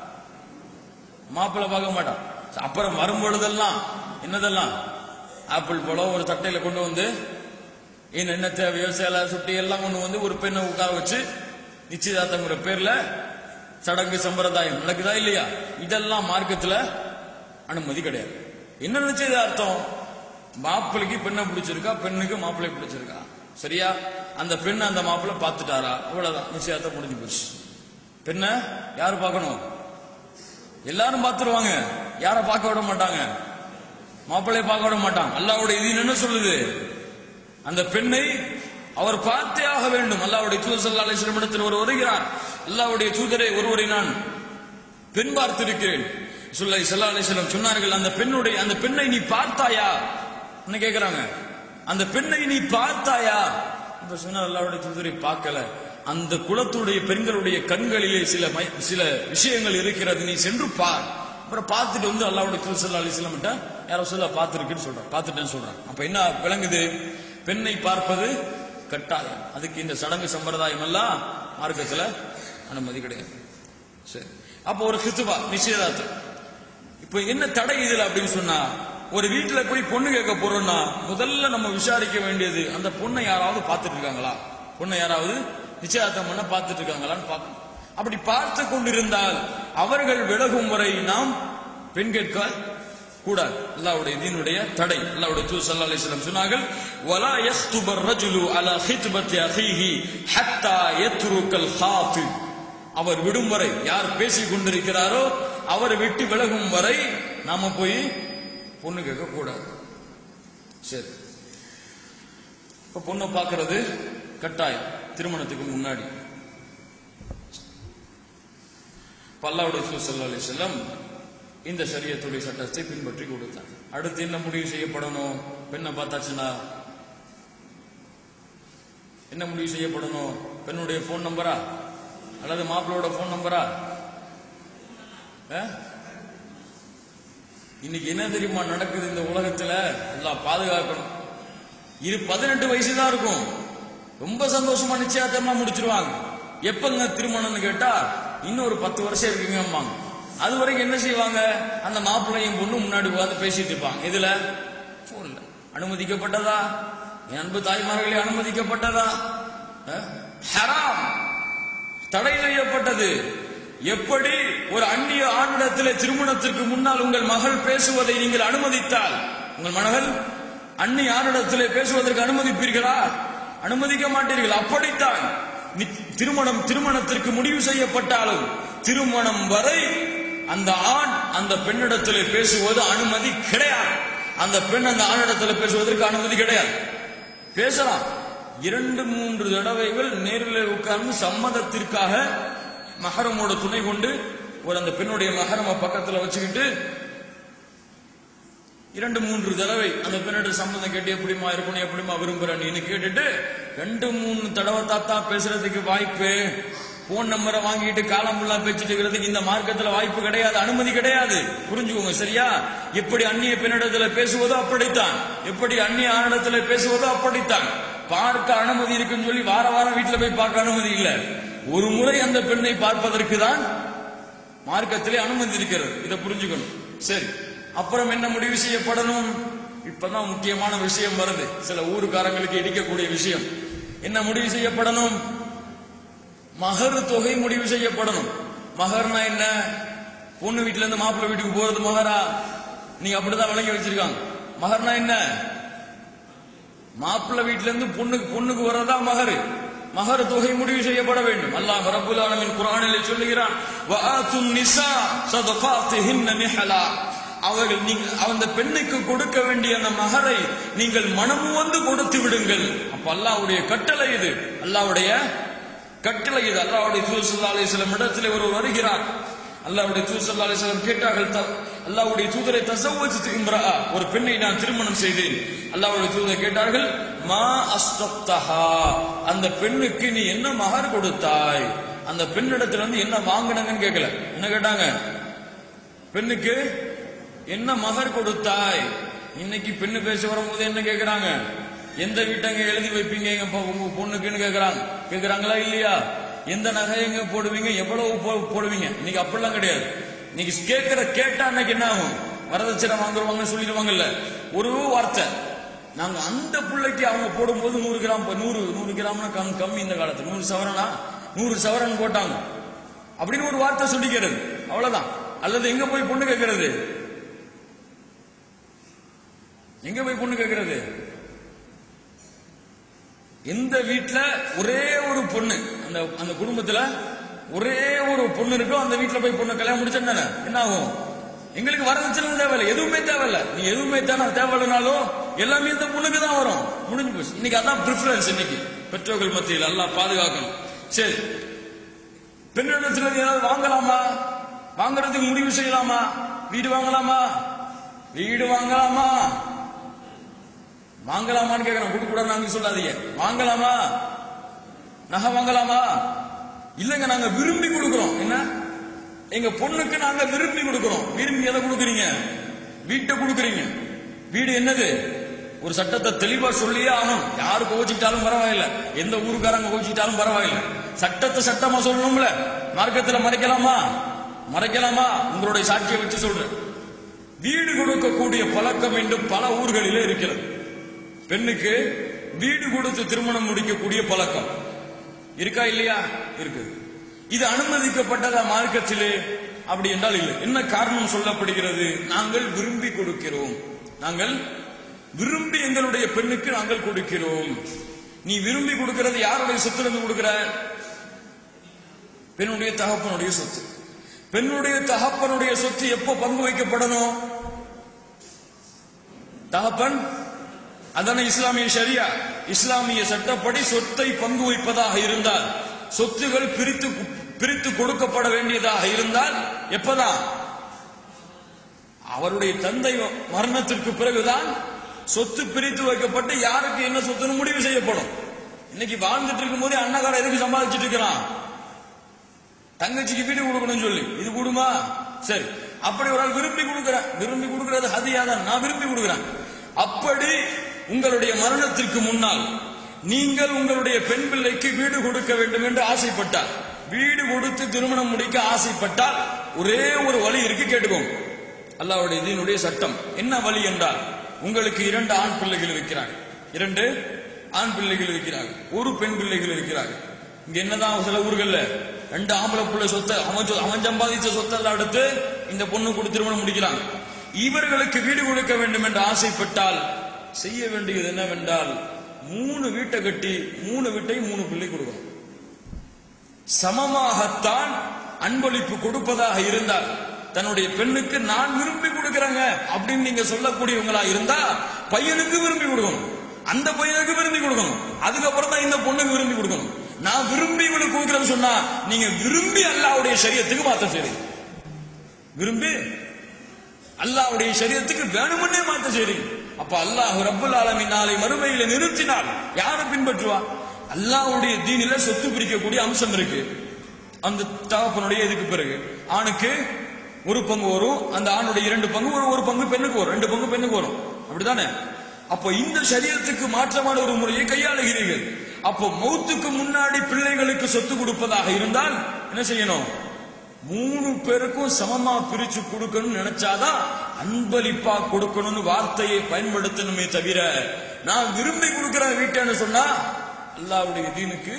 மாப்பிள்ளை பார்க்க மாட்டான் அப்புறம் வரும்பொழுதெல்லாம் என்னதெல்லாம் ஆப்பிள் பழம் ஒரு தட்டையில கொண்டு வந்து இன்னும் என்ன தேவையோ சேலை சுட்டி எல்லாம் கொண்டு வந்து ஒரு பெண்ணை உட்கார வச்சு நிச்சயதார்த்தங்கிற பேர்ல சடங்கு சம்பிரதாயம் நடக்குதா இல்லையா இதெல்லாம் மார்க்கத்துல அனுமதி கிடையாது என்ன நிச்சயதார்த்தம் மாப்பிள்ளைக்கு பெண்ணை பிடிச்சிருக்கா பெண்ணுக்கு மாப்பிள்ளை பிடிச்சிருக்கா சரியா அந்த பெண் அந்த மாப்பிள்ளை பார்த்துட்டாரா இவ்வளவுதான் நிச்சயதார்த்தம் முடிஞ்சு போச்சு பெண்ணை யாரு பார்க்கணும் எல்லாரும் பார்த்துருவாங்க யார பார்க்க விட மாட்டாங்க மாப்பிள்ளைய பார்க்க விட மாட்டாங்க அல்லாவுடைய இது என்ன சொல்லுது அந்த பெண்ணை அவர் பார்த்தே ஆக வேண்டும் அல்லாவுடைய தூதர் சல்லா அலிஸ்லம் இடத்தில் ஒரு வருகிறார் அல்லாவுடைய தூதரை ஒருவரை நான் பெண் பார்த்திருக்கிறேன் சொல்லை சல்லா அலிஸ்லம் சொன்னார்கள் அந்த பெண்ணுடைய அந்த பெண்ணை நீ பார்த்தாயா என்ன கேக்குறாங்க அந்த பெண்ணை நீ பார்த்தாயா இப்ப சொன்ன அல்லாவுடைய தூதரை பார்க்கல அந்த குலத்துடைய பெண்களுடைய கண்களிலே சில மை- சில விஷயங்கள் இருக்கிறது நீ சென்று பார் அப்புறம் பார்த்துட்டு வந்து அல்லாவுடைய தூதர் சல்லா அலிஸ்லம் யாரோ சொல்ல பார்த்திருக்குன்னு சொல்றான் பார்த்துட்டேன்னு சொல்றான் அப்ப என்ன விளங்குது பெண்ணை பார்ப்பது கட்டாயம் அதுக்கு இந்த சடங்கு சம்பிரதாயம் எல்லாம் மார்க்கத்துல அனுமதி கிடையாது சரி அப்போ ஒரு கித்துபா நிச்சயதார்த்தம் இப்போ என்ன தடை இதுல அப்படின்னு சொன்னா ஒரு வீட்டுல போய் பொண்ணு கேட்க போறோம்னா முதல்ல நம்ம விசாரிக்க வேண்டியது அந்த பொண்ணை யாராவது பார்த்துட்டு இருக்காங்களா பொண்ணை யாராவது நிச்சயதார்த்தம் பண்ண பார்த்துட்டு இருக்காங்களான்னு பார்க்கணும் அப்படி பார்த்து கொண்டிருந்தால் அவர்கள் விலகும் வரை நாம் பெண் கேட்க கூடாது அல்லாஹ்வுடைய தீனுடைய தடை அல்லாஹ்வுடைய தூதர் ஸல்லல்லாஹு அலைஹி வஸல்லம் சொன்னார்கள் வலா யஸ்துப الرجل على خطبه اخيه حتى يترك الخاطب அவர் விடும் வரை யார் பேசிக் கொண்டிருக்கிறாரோ அவர் விட்டு விலகும் வரை நாம போய் பொண்ணு கேட்க கூடாது சரி இப்ப பொண்ணை பார்க்கிறது கட்டாயம் திருமணத்துக்கு முன்னாடி பல்லாவுடைய சல்லா அலி செல்லம் இந்த சரியத்துடைய சட்டத்தை பின்பற்றி கொடுத்தாங்க அடுத்து என்ன முடிவு செய்யப்படணும் பெண்ணை பார்த்தாச்சுன்னா என்ன முடிவு செய்யப்படணும் பெண்ணுடைய போன் நம்பரா அல்லது மாப்பிளோட போன் நம்பரா அஹ்? இன்னைக்கு என்ன தெரியுமா நடக்குது இந்த உலகத்துல எல்லாம் பாதுகாக்கணும் இது பதினெட்டு வயசு தான் இருக்கும் ரொம்ப சந்தோஷமா நிச்சயதார்த்தமா முடிச்சிருவாங்க எப்பங்க திருமணம்னு கேட்டா இன்னும் ஒரு பத்து வருஷம் இருக்குங்கம்மாங்க அது வரைக்கும் என்ன செய்வாங்க அந்த மாப்பிள்ளையும் பொண்ணு முன்னாடி உட்கார்ந்து பேசிட்டு இருப்பாங்க இதுல போன்ல அனுமதிக்கப்பட்டதா என் அன்பு தாய்மார்களே அனுமதிக்கப்பட்டதா அஹ்? ஹராம் தடை செய்யப்பட்டது எப்படி ஒரு அந்நிய ஆணிடத்திலே திருமணத்திற்கு முன்னால் உங்கள் மகள் பேசுவதை நீங்கள் அனுமதித்தால் உங்கள் மகள் அந்நிய ஆணிடத்திலே பேசுவதற்கு அனுமதிப்பீர்களா அனுமதிக்க மாட்டீர்கள் அப்படித்தான் நி- திருமணம் திருமணத்திற்கு முடிவு செய்யப்பட்டாலும் திருமணம் வரை அந்த ஆண் அந்த பெண்ணிடத்திலே பேசுவது அனுமதி கிடையாது அந்த பெண் அந்த ஆணிடத்திலே பேசுவதற்கு அனுமதி கிடையாது பேசலாம் இரண்டு மூன்று தடவைகள் நேரில் உட்கார்ந்து சம்மதத்திற்காக மஹரமோட துணை கொண்டு ஒரு அந்த பெண்ணுடைய மகரம பக்கத்துல வச்சுக்கிட்டு இரண்டு மூன்று தடவை அந்த பெண்ணோட சம்பந்தம் கேட்டு எப்படிமா இருக்கணும் எப்படிமா விரும்புறேன்னு கேட்டுட்டு ரெண்டு மூணு தடவை தாத்தா பேசுறதுக்கு வாய்ப்பு போன் நம்பரை வாங்கிட்டு காலம் ஃபுல்லா பேசிட்டு இருக்கிறதுக்கு இந்த மார்க்கத்துல வாய்ப்பு கிடையாது அனுமதி கிடையாது புரிஞ்சுக்கோங்க சரியா எப்படி அந்நிய பெண்ணிடத்துல பேசுவதோ அப்படித்தான் எப்படி அந்நிய ஆணிடத்துல பேசுவதோ அப்படித்தான் பார்க்க அனுமதி இருக்குன்னு சொல்லி வார வாரம் வீட்டுல போய் பார்க்க அனுமதி இல்ல ஒரு முறை அந்த பெண்ணை பார்ப்பதற்கு தான் மார்க்கத்திலே அனுமதி இருக்கிறது இதை புரிஞ்சுக்கணும் சரி அப்புறம் என்ன முடிவு செய்யப்படணும் இப்பதான் முக்கியமான விஷயம் வருது சில ஊருக்காரங்களுக்கு இடிக்கக்கூடிய விஷயம் என்ன முடிவு செய்யப்படணும் மகர் தொகை முடிவு செய்யப்படணும் மகர்னா என்ன பொண்ணு வீட்டுல இருந்து மாப்பிள்ளை வீட்டுக்கு போறது மகரா நீங்க அப்படிதான் விளங்கி வச்சிருக்காங்க மகர்னா என்ன மாப்பிள்ளை வீட்டுல இருந்து பொண்ணுக்கு பொண்ணுக்கு வர்றதா மகரு மகர் தொகை முடிவு செய்யப்பட வேண்டும் அல்லாஹ் ரப்புல் ஆலமீன் குர்ஆனில் சொல்லுகிறான் வஆத்துன் நிசா ஸதகாத்திஹின்ன நிஹலா அவர்கள் நீங்கள் அந்த பெண்ணுக்கு கொடுக்க வேண்டிய அந்த மகரை நீங்கள் மனமு வந்து கொடுத்து விடுங்கள் அப்ப அல்லாஹ்வுடைய கட்டளை இது அல்லாஹ்வுடைய கட்டளை இது அல்லாஹ்வுடைய தூதர் ஸல்லல்லாஹு அலைஹி வஸல்லம் இடத்திலே ஒரு வருகிறார் அல்லாஹ்வுடைய தூதர் ஸல்லல்லாஹு அலைஹி வஸல்லம் கேட்டார்கள் த- அல்லாஹ்வுடைய தூதரை தஸவ்வஜ்து இம்ரா ஒரு பெண்ணை நான் திருமணம் செய்தேன் அல்லாஹ்வுடைய தூதர் கேட்டார்கள் மா அஸ்தப்தஹா அந்த பெண்ணுக்கு நீ என்ன மகர் கொடுத்தாய் அந்த பெண்ணிடத்துல இருந்து என்ன வாங்கினங்கன்னு கேட்கல என்ன கேட்டாங்க பெண்ணுக்கு என்ன மகர் கொடுத்தாய் இன்னைக்கு பெண்ணு பேச வரும்போது என்ன கேக்குறாங்க எந்த வீட்டங்க எழுதி வைப்பீங்க எங்க பொ- உங்க பொண்ணுக்குன்னு கேக்குறாங்க கேக்குறாங்களா இல்லையா எந்த நகை எங்க போடுவீங்க எவ்வளவு போ- போடுவீங்க இன்னைக்கு அப்படிலாம் கிடையாது இன்னைக்கு கேட்கிற கேட்டா அன்னைக்கு என்ன ஆகும் வரதட்சணை வாங்குறவங்க சொல்லிடுவாங்கல்ல ஒரு வார்த்தை நாங்க அந்த பிள்ளைக்கு அவங்க போடும்போது நூறு கிராம் ப- நூறு நூறு கிராம்னா கம் கம்மி இந்த காலத்துல நூறு சவரனா நூறு சவரன் போட்டாங்க அப்படின்னு ஒரு வார்த்தை சொல்லிக்கிறது அவ்வளவுதான் அல்லது எங்க போய் பொண்ணு கேட்கறது எங்க போய் பொண்ணு கேட்கறது எந்த வீட்ல ஒரே ஒரு பொண்ணு அந்த அந்த குடும்பத்துல ஒரே ஒரு பொண்ணு இருக்கோ அந்த வீட்ல போய் பொண்ணு கல்யாணம் முடிச்சா என்ன ஆகும் எங்களுக்கு வரதட்சணை தேவையில்லை எதுவுமே தேவையில்ல நீ எதுவுமே தானே தேவையில்லைனாலும் எல்லாமே இந்த பொண்ணுக்கு தான் வரும் முடிஞ்சு போச்சு இன்னைக்கு அதான் ப்ரிஃபரன்ஸ் இன்னைக்கு பெற்றோர்கள் மத்தியில் எல்லாம் பாதுகாக்கணும் சரி பெண்ணிடத்துல இருந்து ஏதாவது வாங்கலாமா வாங்குறதுக்கு முடிவு செய்யலாமா வீடு வாங்கலாமா வீடு வாங்கலாமா வாங்கலாமான்னு கேக்குறேன் கொடுக்க கூடாது நாங்க சொல்லாதீங்க வாங்கலாமா நகை வாங்கலாமா இல்லங்க நாங்க விரும்பி கொடுக்கிறோம் என்ன எங்க பொண்ணுக்கு நாங்க விரும்பி கொடுக்கிறோம் விரும்பி எதை கொடுக்குறீங்க வீட்டை கொடுக்குறீங்க வீடு என்னது ஒரு சட்டத்தை தெளிவா சொல்லியே ஆகணும் யாரு கோச்சிக்கிட்டாலும் பரவாயில்ல எந்த ஊருக்காரங்க கோச்சிக்கிட்டாலும் பரவாயில்ல சட்டத்தை சட்டமா சொல்லணும்ல மார்க்கத்துல மறைக்கலாமா மறைக்கலாமா உங்களுடைய சாட்சியை வச்சு சொல்றேன் வீடு கொடுக்கக்கூடிய பழக்கம் என்று பல ஊர்களிலே இருக்கிறது பெண்ணுக்கு வீடு கொடுத்து திருமணம் முடிக்கக்கூடிய பழக்கம் இருக்கா இல்லையா இருக்கு இது அனுமதிக்கப்பட்டதா மார்க்கத்திலே அப்படி என்றால் இல்லை என்ன காரணம் சொல்லப்படுகிறது நாங்கள் விரும்பி கொடுக்கிறோம் நாங்கள் விரும்பி எங்களுடைய பெண்ணுக்கு நாங்கள் கொடுக்கிறோம் நீ விரும்பி கொடுக்கிறது யாருடைய சொத்துல இருந்து கொடுக்கிற பெண்ணுடைய தகப்பனுடைய சொத்து பெண்ணுடைய தகப்பனுடைய சொத்து எப்போ பங்கு வைக்கப்படணும் தகப்பன் அதான இஸ்லாமிய ஷரியா இஸ்லாமிய சட்டப்படி சொத்தை பங்கு வைப்பதாக இருந்தால் சொத்துகள் பிரித்து பிரித்து கொடுக்கப்பட வேண்டியதாக இருந்தால் எப்பதான் அவருடைய தந்தை மரணத்திற்கு பிறகுதான் சொத்து பிரித்து வைக்கப்பட்டு யாருக்கு என்ன சொத்துன்னு முடிவு செய்யப்படும் இன்னைக்கு வாழ்ந்துட்டு இருக்கும் போதே அண்ணகார எதுக்கு சம்பாதிச்சிட்டு இருக்கிறான் தங்கச்சிக்கு வீடு கொடுக்கணும்னு சொல்லி இது கூடுமா சரி அப்படி ஒரு ஆள் விரும்பி கொடுக்கிறேன் விரும்பி கொடுக்கிறது ஹதியா தான் நான் விரும்பி கொடுக்கிறேன் அப்படி உங்களுடைய மரணத்திற்கு முன்னால் நீங்கள் உங்களுடைய பெண் பிள்ளைக்கு வீடு கொடுக்க வேண்டும் என்று ஆசைப்பட்டால் வீடு கொடுத்து திருமணம் முடிக்க ஆசைப்பட்டால் ஒரே ஒரு வழி இருக்கு கேட்டுக்கோங்க அல்லாஹ்வுடைய தீனுடைய சட்டம் என்ன வழி என்றால் உங்களுக்கு இரண்டு ஆண் பிள்ளைகள் இருக்கிறாங்க இரண்டு ஆண் பிள்ளைகள் இருக்கிறாங்க ஒரு பெண் பிள்ளைகள் இருக்கிறாங்க இங்க என்னதான் சில ஊர்கள்ல ரெண்டு ஆம்பளை பிள்ளை சொத்தை அவன் சொ- அவன் சம்பாதிச்ச சொத்தை எடுத்து இந்த பொண்ணு கூட திருமணம் முடிக்கிறாங்க இவர்களுக்கு வீடு கொடுக்க வேண்டும் என்று ஆசைப்பட்டால் செய்ய வேண்டியது என்னவென்றால் மூணு வீட்டை கட்டி மூணு வீட்டையும் மூணு பிள்ளை கொடுக்கணும் சமமாகத்தான் அன்பளிப்பு கொடுப்பதாக இருந்தால் தன்னுடைய பெண்ணுக்கு நான் விரும்பி கொடுக்கறேங்க அப்படின்னு நீங்க சொல்லக்கூடியவங்களா இருந்தா பையனுக்கு விரும்பி கொடுக்கணும் அந்த பையனுக்கு விரும்பி கொடுக்கணும் அதுக்கப்புறம் தான் இந்த பொண்ணுக்கு விரும்பி கொடுக்கணும் நான் விரும்பி இவளுக்கு கொடுக்குறேன்னு சொன்னா நீங்க விரும்பி அல்லாவுடைய சரியத்துக்கு மாத்த செய்றீங்க விரும்பி அல்லாஹ்வுடைய சரீரத்துக்கு வேணுமுன்னே மாத்த செய்றீங்க அப்ப அல்லாஹ் ரப்பல் ஆலமீன் நாளை மறுமையில நிறுத்தினால் யாரை பின்பற்றுவா அல்லாஹ்வுடைய தீனில சொத்து பிரிக்கக்கூடிய அம்சம் இருக்கு அந்த தகப்பனுடைய இதுக்கு பிறகு ஆணுக்கு ஒரு பங்கு வரும் அந்த ஆணுடைய இரண்டு பங்கு ஒரு ஒரு பங்கு பெண்ணுக்கு வரும் ரெண்டு பங்கு பெண்ணுக்கு வரும் அப்படிதானே அப்போ இந்த சரீரத்துக்கு மாற்றமான ஒரு முறையை கையாளுகிறீர்கள் அப்போ மௌத்துக்கு முன்னாடி பிள்ளைகளுக்கு சொத்து கொடுப்பதாக இருந்தால் என்ன செய்யணும் மூணு பேருக்கும் சமமா பிரிச்சு கொடுக்கணும்னு நினைச்சாதான் அன்பளிப்பா கொடுக்கணும்னு வார்த்தையை பயன்படுத்தணுமே தவிர நான் விரும்பி கொடுக்கிறேன் வீட்டேன்னு சொன்னா அல்லாவுடைய தீனுக்கு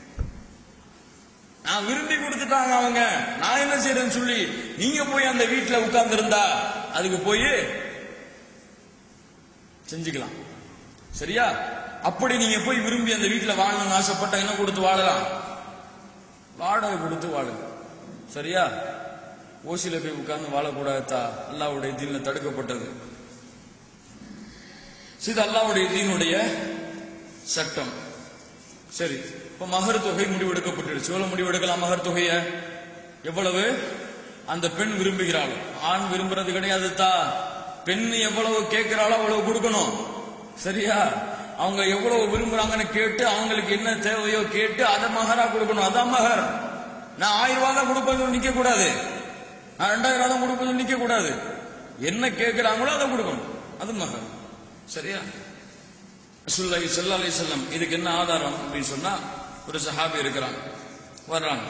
நான் விரும்பி கொடுத்துட்டாங்க அவங்க நான் என்ன செய்யறேன்னு சொல்லி நீங்க போய் அந்த வீட்டுல உட்கார்ந்து இருந்தா அதுக்கு போய் செஞ்சுக்கலாம் சரியா அப்படி நீங்க போய் விரும்பி அந்த வீட்டுல வாழணும்னு ஆசைப்பட்டா என்ன கொடுத்து வாழலாம் வாடகை கொடுத்து வாழுங்க சரியா ஓசியில போய் உட்கார்ந்து வாழக்கூடாதா அல்லாவுடைய தீன்ல தடுக்கப்பட்டது இது அல்லாவுடைய தீனுடைய சட்டம் சரி இப்ப மகர் தொகை முடிவெடுக்கப்பட்டுடுச்சு எவ்வளவு முடிவெடுக்கலாம் மகர் தொகைய எவ்வளவு அந்த பெண் விரும்புகிறாள் ஆண் விரும்புறது கிடையாது தா பெண் எவ்வளவு கேட்கிறாளோ அவ்வளவு கொடுக்கணும் சரியா அவங்க எவ்வளவு விரும்புறாங்கன்னு கேட்டு அவங்களுக்கு என்ன தேவையோ கேட்டு அதை மகரா கொடுக்கணும் அதான் மகர் நான் ஆயிரம் ரூபாய் தான் கொடுப்பது நிக்க கூடாது நான் ரெண்டாயிரம் ரூபாய் தான் கொடுப்பது நிக்க கூடாது என்ன கேட்கிறாங்களோ அதை கொடுக்கணும் அது மகர் சரியா ரசூலுல்லாஹி ஸல்லல்லாஹு அலைஹி வஸல்லம் இதுக்கு என்ன ஆதாரம் அப்படின்னு சொன்னா ஒரு சஹாபி இருக்கிறான் வர்றாங்க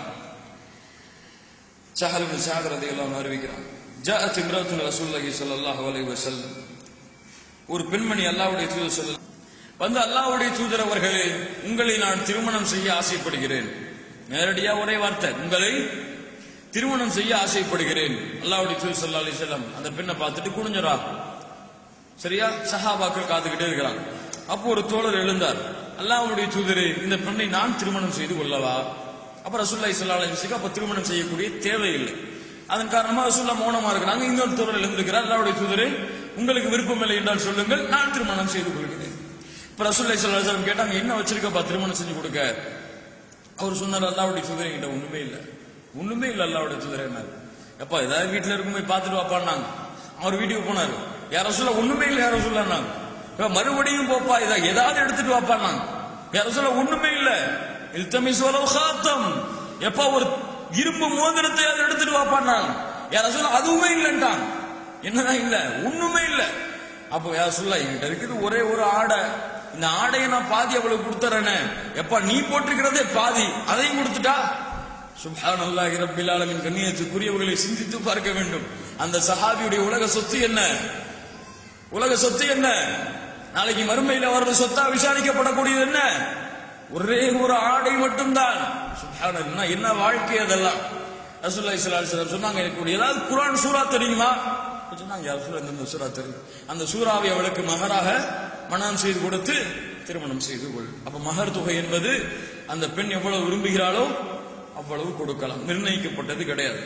சஹல் பின் சஅத் ரலியல்லாஹு அன்ஹு அறிவிக்கிறான் ஜாஅத் இம்ராத்துன் ரசூலுல்லாஹி ஸல்லல்லாஹு அலைஹி வஸல்லம் ஒரு பெண்மணி அல்லாஹ்வுடைய தூதர் சொல்ல வந்து அல்லாஹ்வுடைய தூதர் அவர்களே உங்களை நான் திருமணம் செய்ய ஆசைப்படுகிறேன் நேரடியா ஒரே வார்த்தை உங்களை திருமணம் செய்ய ஆசைப்படுகிறேன் அல்லாஹ்வுடைய தூதர் ஸல்லல்லாஹு அலைஹி வஸல்லம் அந்த பெண்ணை பார்த்துட்டு குனிஞ்சரா சரியா சஹாபாக்கள் காத்துக்கிட்டே இருக்கிறாங்க அப்போ ஒரு தோழர் எழுந்தார் அல்லாஹ்வுடைய தூதரே இந்த பெண்ணை நான் திருமணம் செய்து கொள்ளவா அப்ப ரசூலுல்லாஹி ஸல்லல்லாஹு அலைஹி வஸல்லம் அப்ப திருமணம் செய்யக்கூடிய தேவையில்லை அதன் காரணமா ரசூல்லா மௌனமா இருக்கிறாங்க இன்னொரு தோழர் எழுந்திருக்கிறார் அல்லாஹ்வுடைய தூதரே உங்களுக்கு விருப்பம் இல்லை என்றால் சொல்லுங்கள் நான் திருமணம் செய்து கொள்கிறேன் இப்ப ரசூலுல்லாஹி ஸல்லல்லாஹு அலைஹி வஸல்லம் கேட்டாங்க என்ன வச்சிருக்கப்பா திருமணம் செஞ்சு கொடுக்க அவர் சொன்னார் அல்லாஹ்வுடைய தூதரே என்கிட்ட ஒண்ணுமே இல்லை ஒண்ணுமே இல்லை அல்லாஹ்வுடைய தூதரே என்ன எப்பா ஏதாவது வீட்டுல இருக்கும் போய் பார்த்துட்டு வாப்பான்னாங்க அவர் வீட்டுக்கு போனாரு யார சொல்ல ஒண்ணுமே இல்லை யார சொல்லனாங்க மறுபடியும் போப்பா இதை ஏதாவது எடுத்துட்டு வாப்பான்னாங்க யார சொல்ல ஒண்ணுமே இல்ல இல்தமி சோலவ் காத்தம் எப்பா ஒரு இரும்பு மோதிரத்தை அதை எடுத்துட்டு வாப்பான்னாங்க யார சொல்ல அதுவுமே இல்லைன்ட்டாங்க என்னதான் இல்ல ஒண்ணுமே இல்ல அப்போ யார சொல்ல என்கிட்ட இருக்குது ஒரே ஒரு ஆடை இந்த ஆடையை நான் பாதி அவளுக்கு கொடுத்துறேனே எப்பா நீ போட்டிருக்கிறதே பாதி அதையும் கொடுத்துட்டா சுப்ஹான் அல்லாஹி ரப்பில் ஆலமின் கண்ணியத்துக்குரியவர்களை சிந்தித்து பார்க்க வேண்டும் அந்த சஹாபியுடைய உலக சொத்து என்ன உலக சொத்து என்ன நாளைக்கு மறுமையில் அவரது சொத்தா விசாரிக்கப்படக்கூடியது என்ன ஒரே ஒரு ஆடை மட்டும்தான் சுப்ஹானல்லாஹ் என்ன வாழ்க்கை அதெல்லாம் ரசூலுல்லாஹி ஸல்லல்லாஹு அலைஹி வஸல்லம் சொன்னாங்க எனக்கு ஏதாவது குர்ஆன் சூரா தெரியுமா சொன்னாங்க யா ரசூலுல்லாஹ் இந்த சூரா தெரியும் அந்த சூறாவை அவளுக்கு மகராக மனம் செய்து கொடுத்து திருமணம் செய்து கொள் அப்ப மகர் தொகை என்பது அந்த பெண் எவ்வளவு விரும்புகிறாளோ அவ்வளவு கொடுக்கலாம் நிர்ணயிக்கப்பட்டது கிடையாது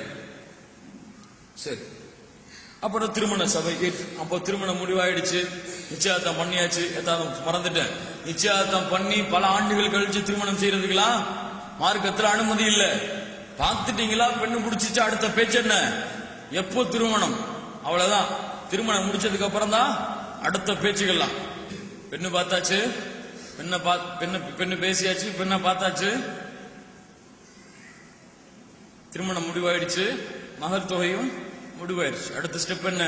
சரி அப்புறம் திருமண சபை அப்போ திருமணம் முடிவாயிடுச்சு நிச்சயார்த்தம் பண்ணியாச்சு ஏதாவது மறந்துட்டேன் நிச்சயார்த்தம் பண்ணி பல ஆண்டுகள் கழிச்சு திருமணம் செய்யறதுக்கெல்லாம் மார்க்கத்துல அனுமதி இல்ல பார்த்துட்டீங்களா பெண்ணு பிடிச்சிச்சு அடுத்த பேச்சு என்ன எப்போ திருமணம் அவ்வளவுதான் திருமணம் முடிச்சதுக்கு அப்புறம் தான் அடுத்த பேச்சுகள்லாம் பெண்ணு பார்த்தாச்சு பெண்ணை பா பெண்ணு பெண்ணு பேசியாச்சு பெண்ணை பார்த்தாச்சு திருமணம் முடிவாயிடுச்சு மகர் தொகையும் முடிவாயிருச்சு அடுத்த ஸ்டெப் என்ன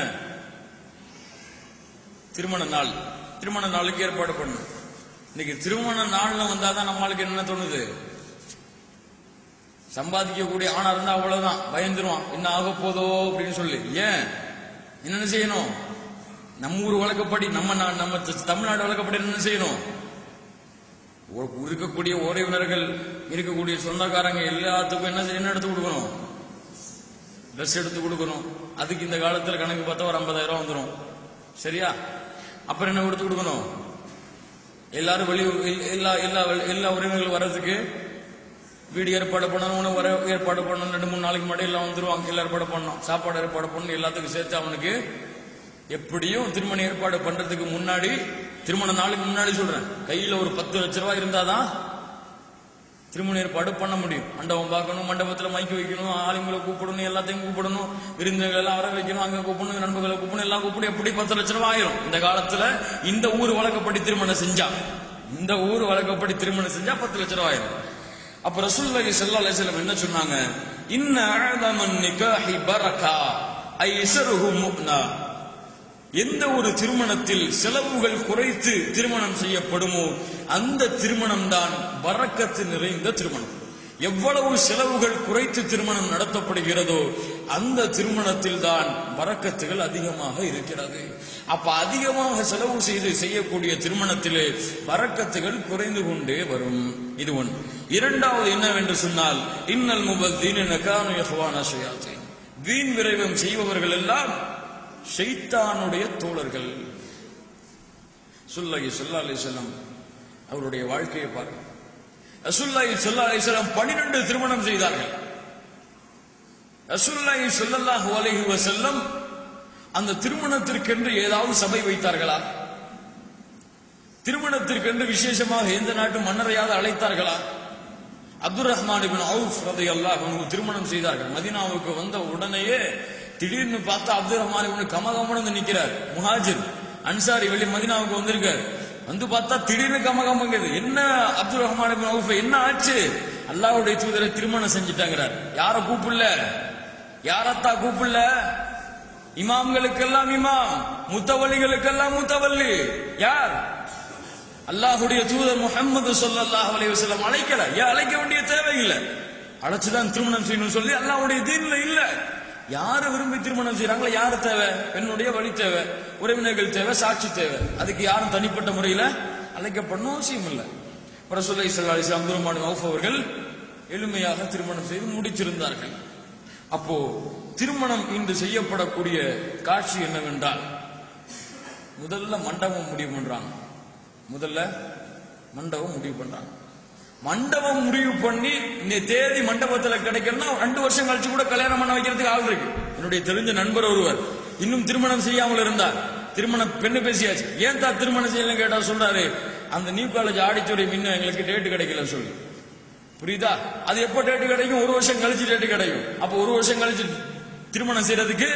திருமண நாள் திருமண நாளுக்கு ஏற்பாடு பண்ணும் இன்னைக்கு திருமண நாள்ல வந்தாதான் நம்மளுக்கு என்ன தோணுது சம்பாதிக்கக்கூடிய ஆணா இருந்தா அவ்வளவுதான் பயந்துருவான் என்ன ஆக போதோ அப்படின்னு சொல்லி ஏன் என்ன செய்யணும் நம்ம ஊர் வழக்கப்படி நம்ம நா- நம்ம த- தமிழ்நாடு வழக்கப்படி என்ன செய்யணும் ஒ- இருக்கக்கூடிய உறவினர்கள் இருக்கக்கூடிய சொந்தக்காரங்க எல்லாத்துக்கும் என்ன செய்ய- என்ன எடுத்து கொடுக்கணும் ட்ரெஸ் எடுத்து கொடுக்கணும் அதுக்கு இந்த காலத்துல கணக்கு பார்த்தா ஒரு 50000 ரூபாய் வந்துடும் சரியா அப்புறம் என்ன கொடுத்து கொடுக்கணும் எல்லாரும் வெளி எல்- எல்லா எல்லா எல்லா உறவினர்கள் வர்றதுக்கு வீடு ஏற்பாடு பண்ணணும் உணவு வர ஏற்பாடு பண்ணணும் ரெண்டு மூணு நாளைக்கு முன்னாடி எல்லாம் வந்துருவாங்க எல்லாம் ஏற்பாடு பண்ணணும் சாப்பாடு ஏற்பாடு பண்ணணும் எல்லாத்துக்கும் சேர்த்து அவனுக்கு எப்படியும் திருமண ஏற்பாடு பண்றதுக்கு முன்னாடி திருமண நாளுக்கு முன்னாடி சொல்றேன் கையில ஒரு பத்து லட்ச ரூபாய் இருந்தாதான் திருமண ஏற்பாடு பண்ண முடியும் மண்டபம் பார்க்கணும் மண்டபத்துல மைக்கு வைக்கணும் ஆளுங்களை கூப்பிடணும் எல்லாத்தையும் கூப்பிடணும் விருந்துகள் எல்லாம் வர வைக்கணும் அங்க கூப்பிடணும் நண்பர்களை கூப்பிடணும் எல்லாம் கூப்பிட்டு எப்படி பத்து லட்சம் ரூபாய் ஆயிரும் இந்த காலத்துல இந்த ஊர் வழக்கப்படி திருமணம் செஞ்சா இந்த ஊர் வழக்கப்படி திருமணம் செஞ்சா பத்து லட்சம் ரூபாய் ஆயிரும் அப்ப ரசூலுல்லாஹி ஸல்லல்லாஹு அலைஹி வஸல்லம் என்ன சொன்னாங்க இன்ன அஅதமன் நிகாஹி பரகா ஐஸருஹு முக்னா எந்த ஒரு திருமணத்தில் செலவுகள் குறைத்து திருமணம் செய்யப்படுமோ அந்த திருமணம் தான் வரக்கத்து நிறைந்த திருமணம் எவ்வளவு செலவுகள் குறைத்து திருமணம் நடத்தப்படுகிறதோ அந்த திருமணத்தில் தான் வரக்கத்துகள் அதிகமாக இருக்கிறது அப்ப அதிகமாக செலவு செய்து செய்யக்கூடிய திருமணத்திலே வரக்கத்துகள் குறைந்து கொண்டே வரும் இது ஒன்று இரண்டாவது என்னவென்று சொன்னால் இன்னல் முபத்தீன் நகானு யஹ்வானா ஷயாத்தீன் வீண் விரைவம் செய்பவர்கள் எல்லாம் ஷைத்தானுடைய தோழர்கள் சுல்லகி சொல்லா அலிசல்லம் அவருடைய வாழ்க்கையை பாருங்க ரசுல்லாஹி சொல்லா அலிசல்லம் பனிரெண்டு திருமணம் செய்தார்கள் ரசுல்லாஹி சொல்லல்லாஹு அலைஹி வஸல்லம் அந்த திருமணத்திற்கென்று ஏதாவது சபை வைத்தார்களா திருமணத்திற்கென்று விசேஷமாக எந்த நாட்டு மன்னரையாவது அழைத்தார்களா அப்துல் ரஹ்மான் இபின் அவுஃப் ரதையல்லாஹ் திருமணம் செய்தார்கள் மதினாவுக்கு வந்த உடனேயே திடீர்னு பார்த்தா அப்துல் ரஹ்மான் இவனு கமகமன்னு நிக்கிறார் முஹாஜிர் அன்சாரி வெளி மதினாவுக்கு வந்திருக்கார் வந்து பார்த்தா திடீர்னு கமகமங்குது என்ன அப்துல் ரஹ்மான் இப்னு அவுஃப் என்ன ஆச்சு அல்லாஹ்வுடைய தூதரை திருமணம் செஞ்சுட்டாங்கிறார் யார கூப்பிடல யாரத்தா கூப்பிடல இமாம்களுக்கெல்லாம் இமாம் முத்தவல்லிகளுக்கெல்லாம் முத்தவல்லி யார் அல்லாஹ்வுடைய தூதர் முஹம்மது ஸல்லல்லாஹு அலைஹி வஸல்லம் அழைக்கல ஏன் அழைக்க வேண்டிய தேவையில்லை அழைச்சுதான் திருமணம் செய்யணும்னு சொல்லி அல்லாஹ்வுடைய தீன்ல இல்ல யாரு விரும்பி திருமணம் செய்யறாங்களோ யாரு தேவை பெண்ணுடைய வழி தேவை உறவினர்கள் தேவை சாட்சி தேவை அதுக்கு யாரும் தனிப்பட்ட முறையில அழைக்கப்படணும் அவசியம் இல்லை ரசூலுல்லாஹி ஸல்லல்லாஹு அலைஹி வஸல்லம் அப்துல் அவுஃப் அவர்கள் எளிமையாக திருமணம் செய்து முடிச்சிருந்தார்கள் அப்போ திருமணம் இன்று செய்யப்படக்கூடிய காட்சி என்னவென்றால் முதல்ல மண்டபம் முடிவு பண்றாங்க முதல்ல மண்டபம் முடிவு பண்றாங்க மண்டபம் முடிவு பண்ணி இந்த தேதி மண்டபத்துல கிடைக்கணும்னா ரெண்டு வருஷம் கழிச்சு கூட கல்யாணம் பண்ண வைக்கிறதுக்கு ஆள் இருக்கு என்னுடைய தெரிஞ்ச நண்பர் ஒருவர் இன்னும் திருமணம் செய்யாமல் இருந்தார் திருமணம் பெண்ணு பேசியாச்சு ஏன் தான் திருமணம் செய்யலன்னு கேட்டா சொல்றாரு அந்த நியூ காலேஜ் ஆடிட்டோரியம் இன்னும் எங்களுக்கு டேட்டு கிடைக்கல சொல்லி புரியுதா அது எப்போ டேட்டு கிடைக்கும் ஒரு வருஷம் கழிச்சு டேட்டு கிடைக்கும் அப்போ ஒரு வருஷம் கழிச்சு திருமணம் செய்யறதுக்கு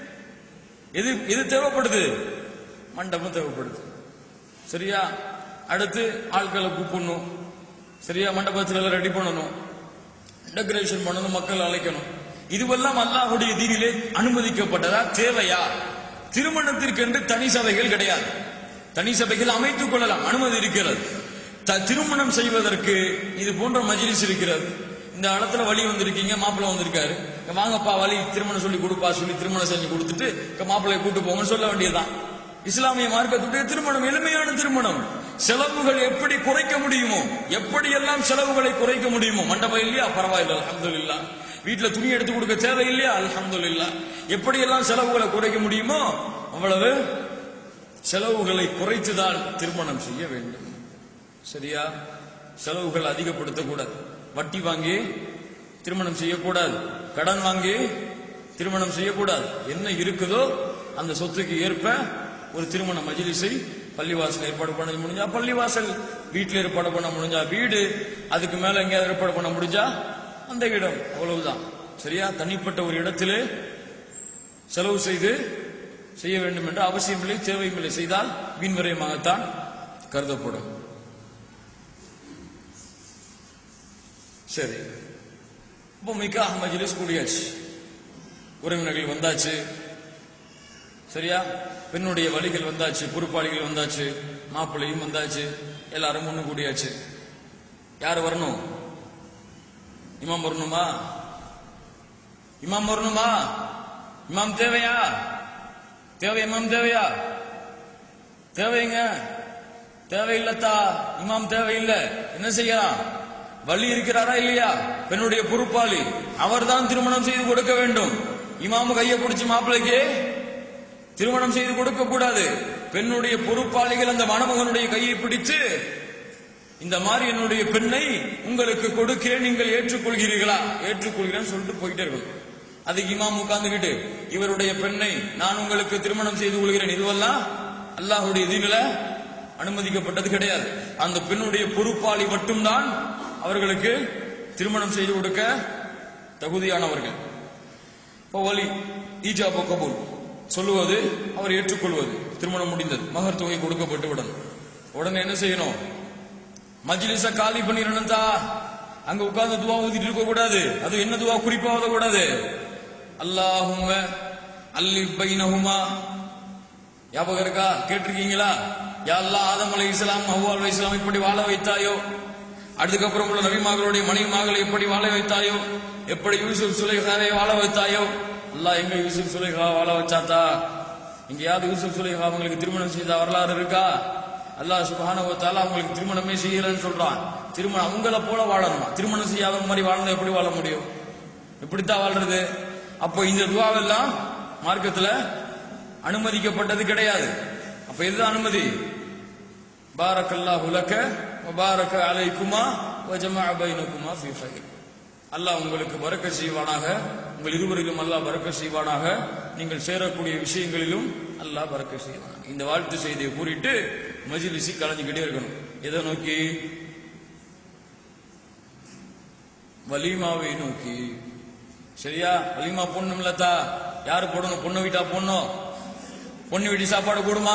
எது எது தேவைப்படுது மண்டபம் தேவைப்படுது சரியா அடுத்து ஆட்களை கூப்பிடணும் சரியா மண்டபத்துல எல்லாம் ரெடி பண்ணணும் டெக்கரேஷன் பண்ணணும் மக்கள் அழைக்கணும் இதுவெல்லாம் அல்லாஹுடைய தீனிலே அனுமதிக்கப்பட்டதா தேவையா திருமணத்திற்கென்று தனி சபைகள் கிடையாது தனி சபைகள் அமைத்துக் கொள்ளலாம் அனுமதி இருக்கிறது த- திருமணம் செய்வதற்கு இது போன்ற மஜ்லிஸ் இருக்கிறது இந்த இடத்துல வழி வந்திருக்கீங்க மாப்பிள்ளை வந்திருக்காரு இங்க வாங்கப்பா வழி திருமணம் சொல்லி கொடுப்பா சொல்லி திருமணம் செஞ்சு கொடுத்துட்டு இங்க மாப்பிள்ளையை கூட்டு போங்கன்னு சொல்ல வேண்டியதுதான் இஸ்லாமிய மார்க்கத்துடைய திருமணம் எளிமையான திருமணம் செலவுகள் எப்படி குறைக்க முடியுமோ எப்படி எல்லாம் செலவுகளை குறைக்க முடியுமோ மண்டபம் இல்லையா பரவாயில்ல அல்ஹம்துலில்லாஹ் வீட்டுல துணி எடுத்து கொடுக்க தேவை இல்லையா அல்ஹம்துலில்லாஹ் எப்படி எல்லாம் செலவுகளை குறைக்க முடியுமோ அவ்வளவு செலவுகளை குறைத்துதான் திருமணம் செய்ய வேண்டும் சரியா செலவுகள் அதிகப்படுத்தக்கூடாது வட்டி வாங்கி திருமணம் செய்யக்கூடாது கடன் வாங்கி திருமணம் செய்யக்கூடாது என்ன இருக்குதோ அந்த சொத்துக்கு ஏற்ப ஒரு திருமண மஜிலிஸை பள்ளிவாசல் ஏற்பாடு பண்ண முடிஞ்சா பள்ளிவாசல் வீட்டில் ஏற்பாடு பண்ண முடிஞ்சா வீடு அதுக்கு மேல எங்கேயாவது ஏற்பாடு பண்ண முடிஞ்சா அந்த இடம் அவ்வளவுதான் சரியா தனிப்பட்ட ஒரு இடத்திலே செலவு செய்து செய்ய வேண்டும் என்ற அவசியமில்லை தேவையில்லை செய்தால் வீண்விரயமாகத்தான் கருதப்படும் சரி இப்போ மிக்காஹ் மஜ்லிஸ் கூடியாச்சு உறவினர்கள் வந்தாச்சு சரியா பெண்ணுடைய வழிகள் வந்தாச்சு பொறுப்பாளிகள் வந்தாச்சு மாப்பிள்ளையும் வந்தாச்சு எல்லாரும் ஒண்ணு கூடியாச்சு யார் வரணும் இமாம் வரணுமா இமாம் வரணுமா இமாம் தேவையா தேவை இமாம் தேவையா தேவைங்க தேவையில்லத்தா இமாம் தேவையில்லை என்ன செய்யலாம் வழி இருக்கிறாரா இல்லையா பெண்ணுடைய பொறுப்பாளி அவர்தான் திருமணம் செய்து கொடுக்க வேண்டும் இமாமு கையை பிடிச்சு மாப்பிள்ளைக்கு திருமணம் செய்து கொடுக்க கூடாது பெண்ணுடைய பொறுப்பாளிகள் அந்த மணமகனுடைய கையை பிடித்து இந்த மாதிரி என்னுடைய பெண்ணை உங்களுக்கு கொடுக்கிறேன் நீங்கள் ஏற்றுக்கொள்கிறீர்களா ஏற்றுக்கொள்கிறேன் சொல்லிட்டு போயிட்டே இருக்கணும் அதுக்கு இமாம் உட்கார்ந்துகிட்டு இவருடைய பெண்ணை நான் உங்களுக்கு திருமணம் செய்து கொள்கிறேன் இதுவெல்லாம் அல்லாஹ்வுடைய தீனில அனுமதிக்கப்பட்டது கிடையாது அந்த பெண்ணுடைய பொறுப்பாளி மட்டும்தான் அவர்களுக்கு திருமணம் செய்து கொடுக்க தகுதியானவர்கள் இப்போ வலி ஈஜாபோ கபூல் சொல்லுவது அவர் ஏற்றுக்கொள்வது திருமணம் முடிந்தது மகர் தொகை கொடுக்கப்பட்டு விடணும் உடனே என்ன செய்யணும் மஜ்லிஸ காலி பண்ணிடணும் தா அங்க உட்கார்ந்து துவா ஊதிட்டு இருக்க கூடாது அது என்ன துவா குறிப்பா ஓத கூடாது அல்லாஹும்ம அல்லி பைனஹுமா ஞாபகம் இருக்கா கேட்டிருக்கீங்களா யா அல்லாஹ் ஆதம் அலை இஸ்லாம் ஹவ்வா அலை இஸ்லாம் இப்படி வாழ வைத்தாயோ அதுக்கப்புறம் உள்ள நபிமார்களுடைய மனைவிமார்களை எப்படி வாழ வைத்தாயோ எப்படி யூசுப் சுலைஹாரை வாழ வைத்தாயோ அல்லாஹ் எங்க யூசுப் சுலைஹா வாழ வச்சாத்தா எங்கேயாவது யூசுப் சுலைஹா அவங்களுக்கு திருமணம் செய்த வரலாறு இருக்கா அல்லாஹ் சுப்ஹானஹு வ தஆலா அவங்களுக்கு திருமணமே செய்யலன்னு சொல்றான் திருமணம் அவங்கள போல வாழணும் திருமணம் செய்யாத மாதிரி வாழ்ந்தா எப்படி வாழ முடியும் எப்படித்தான் வாழ்றது அப்போ இந்த துவாவெல்லாம் மார்க்கத்துல அனுமதிக்கப்பட்டது கிடையாது அப்ப எதுதான் அனுமதி பாரக்கல்லாஹு லக்க வ பாரக அலைக்குமா வ ஜமஅ பைனகுமா ஃபீ கைர் அல்லாஹ் உங்களுக்கு பரக்க செய்வானாக உங்கள் இருவரிலும் அல்லாஹ் பரக்க செய்வானாக நீங்கள் சேரக்கூடிய விஷயங்களிலும் அல்லாஹ் பரக்க செய்வானாக இந்த வாழ்த்து செய்தியை கூறிட்டு மஜ்லிஸி கலைஞ்சுக்கிட்டே இருக்கணும் எதை நோக்கி வலிமாவை நோக்கி சரியா வலிமா பொண்ணும்லத்தா யாரு போடணும் பொண்ணு வீட்டா போடணும் பொண்ணு வீட்டு சாப்பாடு கூடுமா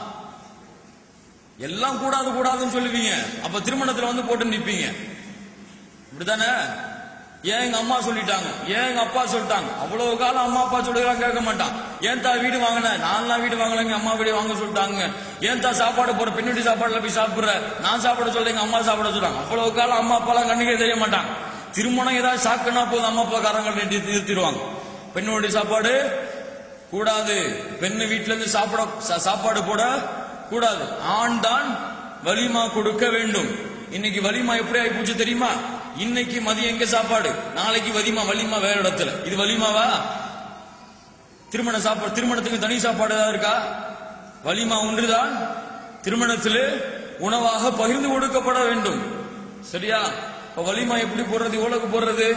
எல்லாம் கூடாது கூடாதுன்னு சொல்லுவீங்க அப்ப திருமணத்துல வந்து போட்டு நிப்பீங்க இப்படிதானே ஏன் எங்க அம்மா சொல்லிட்டாங்க ஏன் எங்க அப்பா சொல்லிட்டாங்க அவ்வளவு காலம் அம்மா அப்பா சொல்லுறாங்க கேட்க மாட்டான் ஏன் தா வீடு வாங்கின நான்லாம் வீடு வாங்கலைங்க அம்மா வீடு வாங்க சொல்லிட்டாங்க ஏன் தா சாப்பாடு போற பெண்ணுடி சாப்பாடுல போய் சாப்பிடுற நான் சாப்பிட சொல்ல எங்க அம்மா சாப்பிட சொல்றாங்க அவ்வளவு காலம் அம்மா அப்பாலாம் கண்ணுக்கே தெரிய மாட்டாங்க திருமணம் ஏதாவது சாக்குனா போதும் அம்மா அப்பா காரங்க நிறுத்தி- நிறுத்திடுவாங்க பெண்ணுடைய சாப்பாடு கூடாது பெண்ணு வீட்டுல இருந்து சாப்பிட சா- சாப்பாடு போட கூடாது ஆண் தான் வலிமா கொடுக்க வேண்டும் இன்னைக்கு வலிமா எப்படி ஆகி போச்சு தெரியுமா இன்னைக்கு மதியம் எங்க சாப்பாடு நாளைக்கு வலிமா வலிமா வேற இடத்துல இது வலிமாவா திருமண சாப்பாடு திருமணத்துக்கு தனி சாப்பாடு ஏதாவது இருக்கா வலிமா ஒன்றுதான் திருமணத்தில் உணவாக பகிர்ந்து கொடுக்கப்பட வேண்டும் சரியா இப்ப வலிமா எப்படி போடுறது இவ்வளவு போடுறது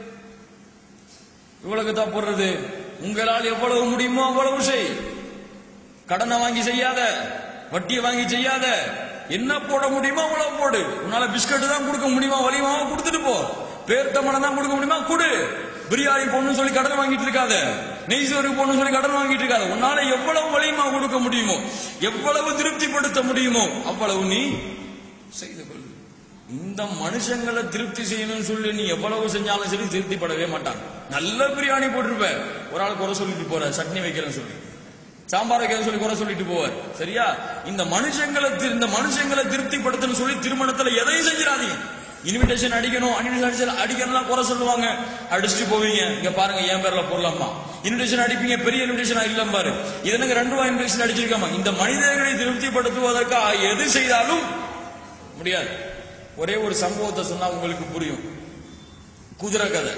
இவ்வளவு தான் போடுறது உங்களால் எவ்வளவு முடியுமோ அவ்வளவு செய் கடனை வாங்கி செய்யாத வட்டியை வாங்கி செய்யாத என்ன போட முடியுமோ அவ்வளவு போடு உன்னால பிஸ்கட் தான் கொடுக்க முடியுமா வலிமாவா கொடுத்துட்டு போ பேர்த்தமனம் தான் கொடுக்க முடியுமா கொடு பிரியாணி பொண்ணு சொல்லி கடன் வாங்கிட்டு இருக்காத நெய்சோறு பொண்ணு சொல்லி கடன் வாங்கிட்டு இருக்காத உன்னால எவ்வளவு வலிமா கொடுக்க முடியுமோ எவ்வளவு திருப்திப்படுத்த முடியுமோ அவ்வளவு நீ செய்து கொள் இந்த மனுஷங்களை திருப்தி செய்யணும்னு சொல்லி நீ எவ்வளவு செஞ்சாலும் சரி திருப்திப்படவே மாட்டாங்க நல்ல பிரியாணி போட்டிருப்ப ஒரு ஆள் குறை சொல்லிட்டு போற சட்னி வைக்கிறேன்னு சொல்லி சாம்பார் வைக்கிறேன்னு சொல்லி குறை சொல்லிட்டு போவார் சரியா இந்த மனுஷங்களை தி- இந்த மனுஷங்களை திருப்திப்படுத்தணும்னு சொல்லி திருமணத்துல எதையும் செஞ்சிடாதீங்க இன்விடேஷன் அடிக்கணும் இன்விடேஷன் அடிக்கணும்லாம் குறை சொல்லுவாங்க அடிச்சுட்டு போவீங்க இங்க பாருங்க என் பேர்ல போடலாமா இன்விடேஷன் அடிப்பீங்க பெரிய இன்விடேஷன் இல்லம் பாரு இது எனக்கு ரெண்டு ரூபாய் இன்விடேஷன் அடிச்சிருக்காமா இந்த மனிதர்களை திருப்திப்படுத்துவதற்காக எது செய்தாலும் முடியாது ஒரே ஒரு சம்பவத்தை சொன்னா உங்களுக்கு புரியும் குதிரை கதை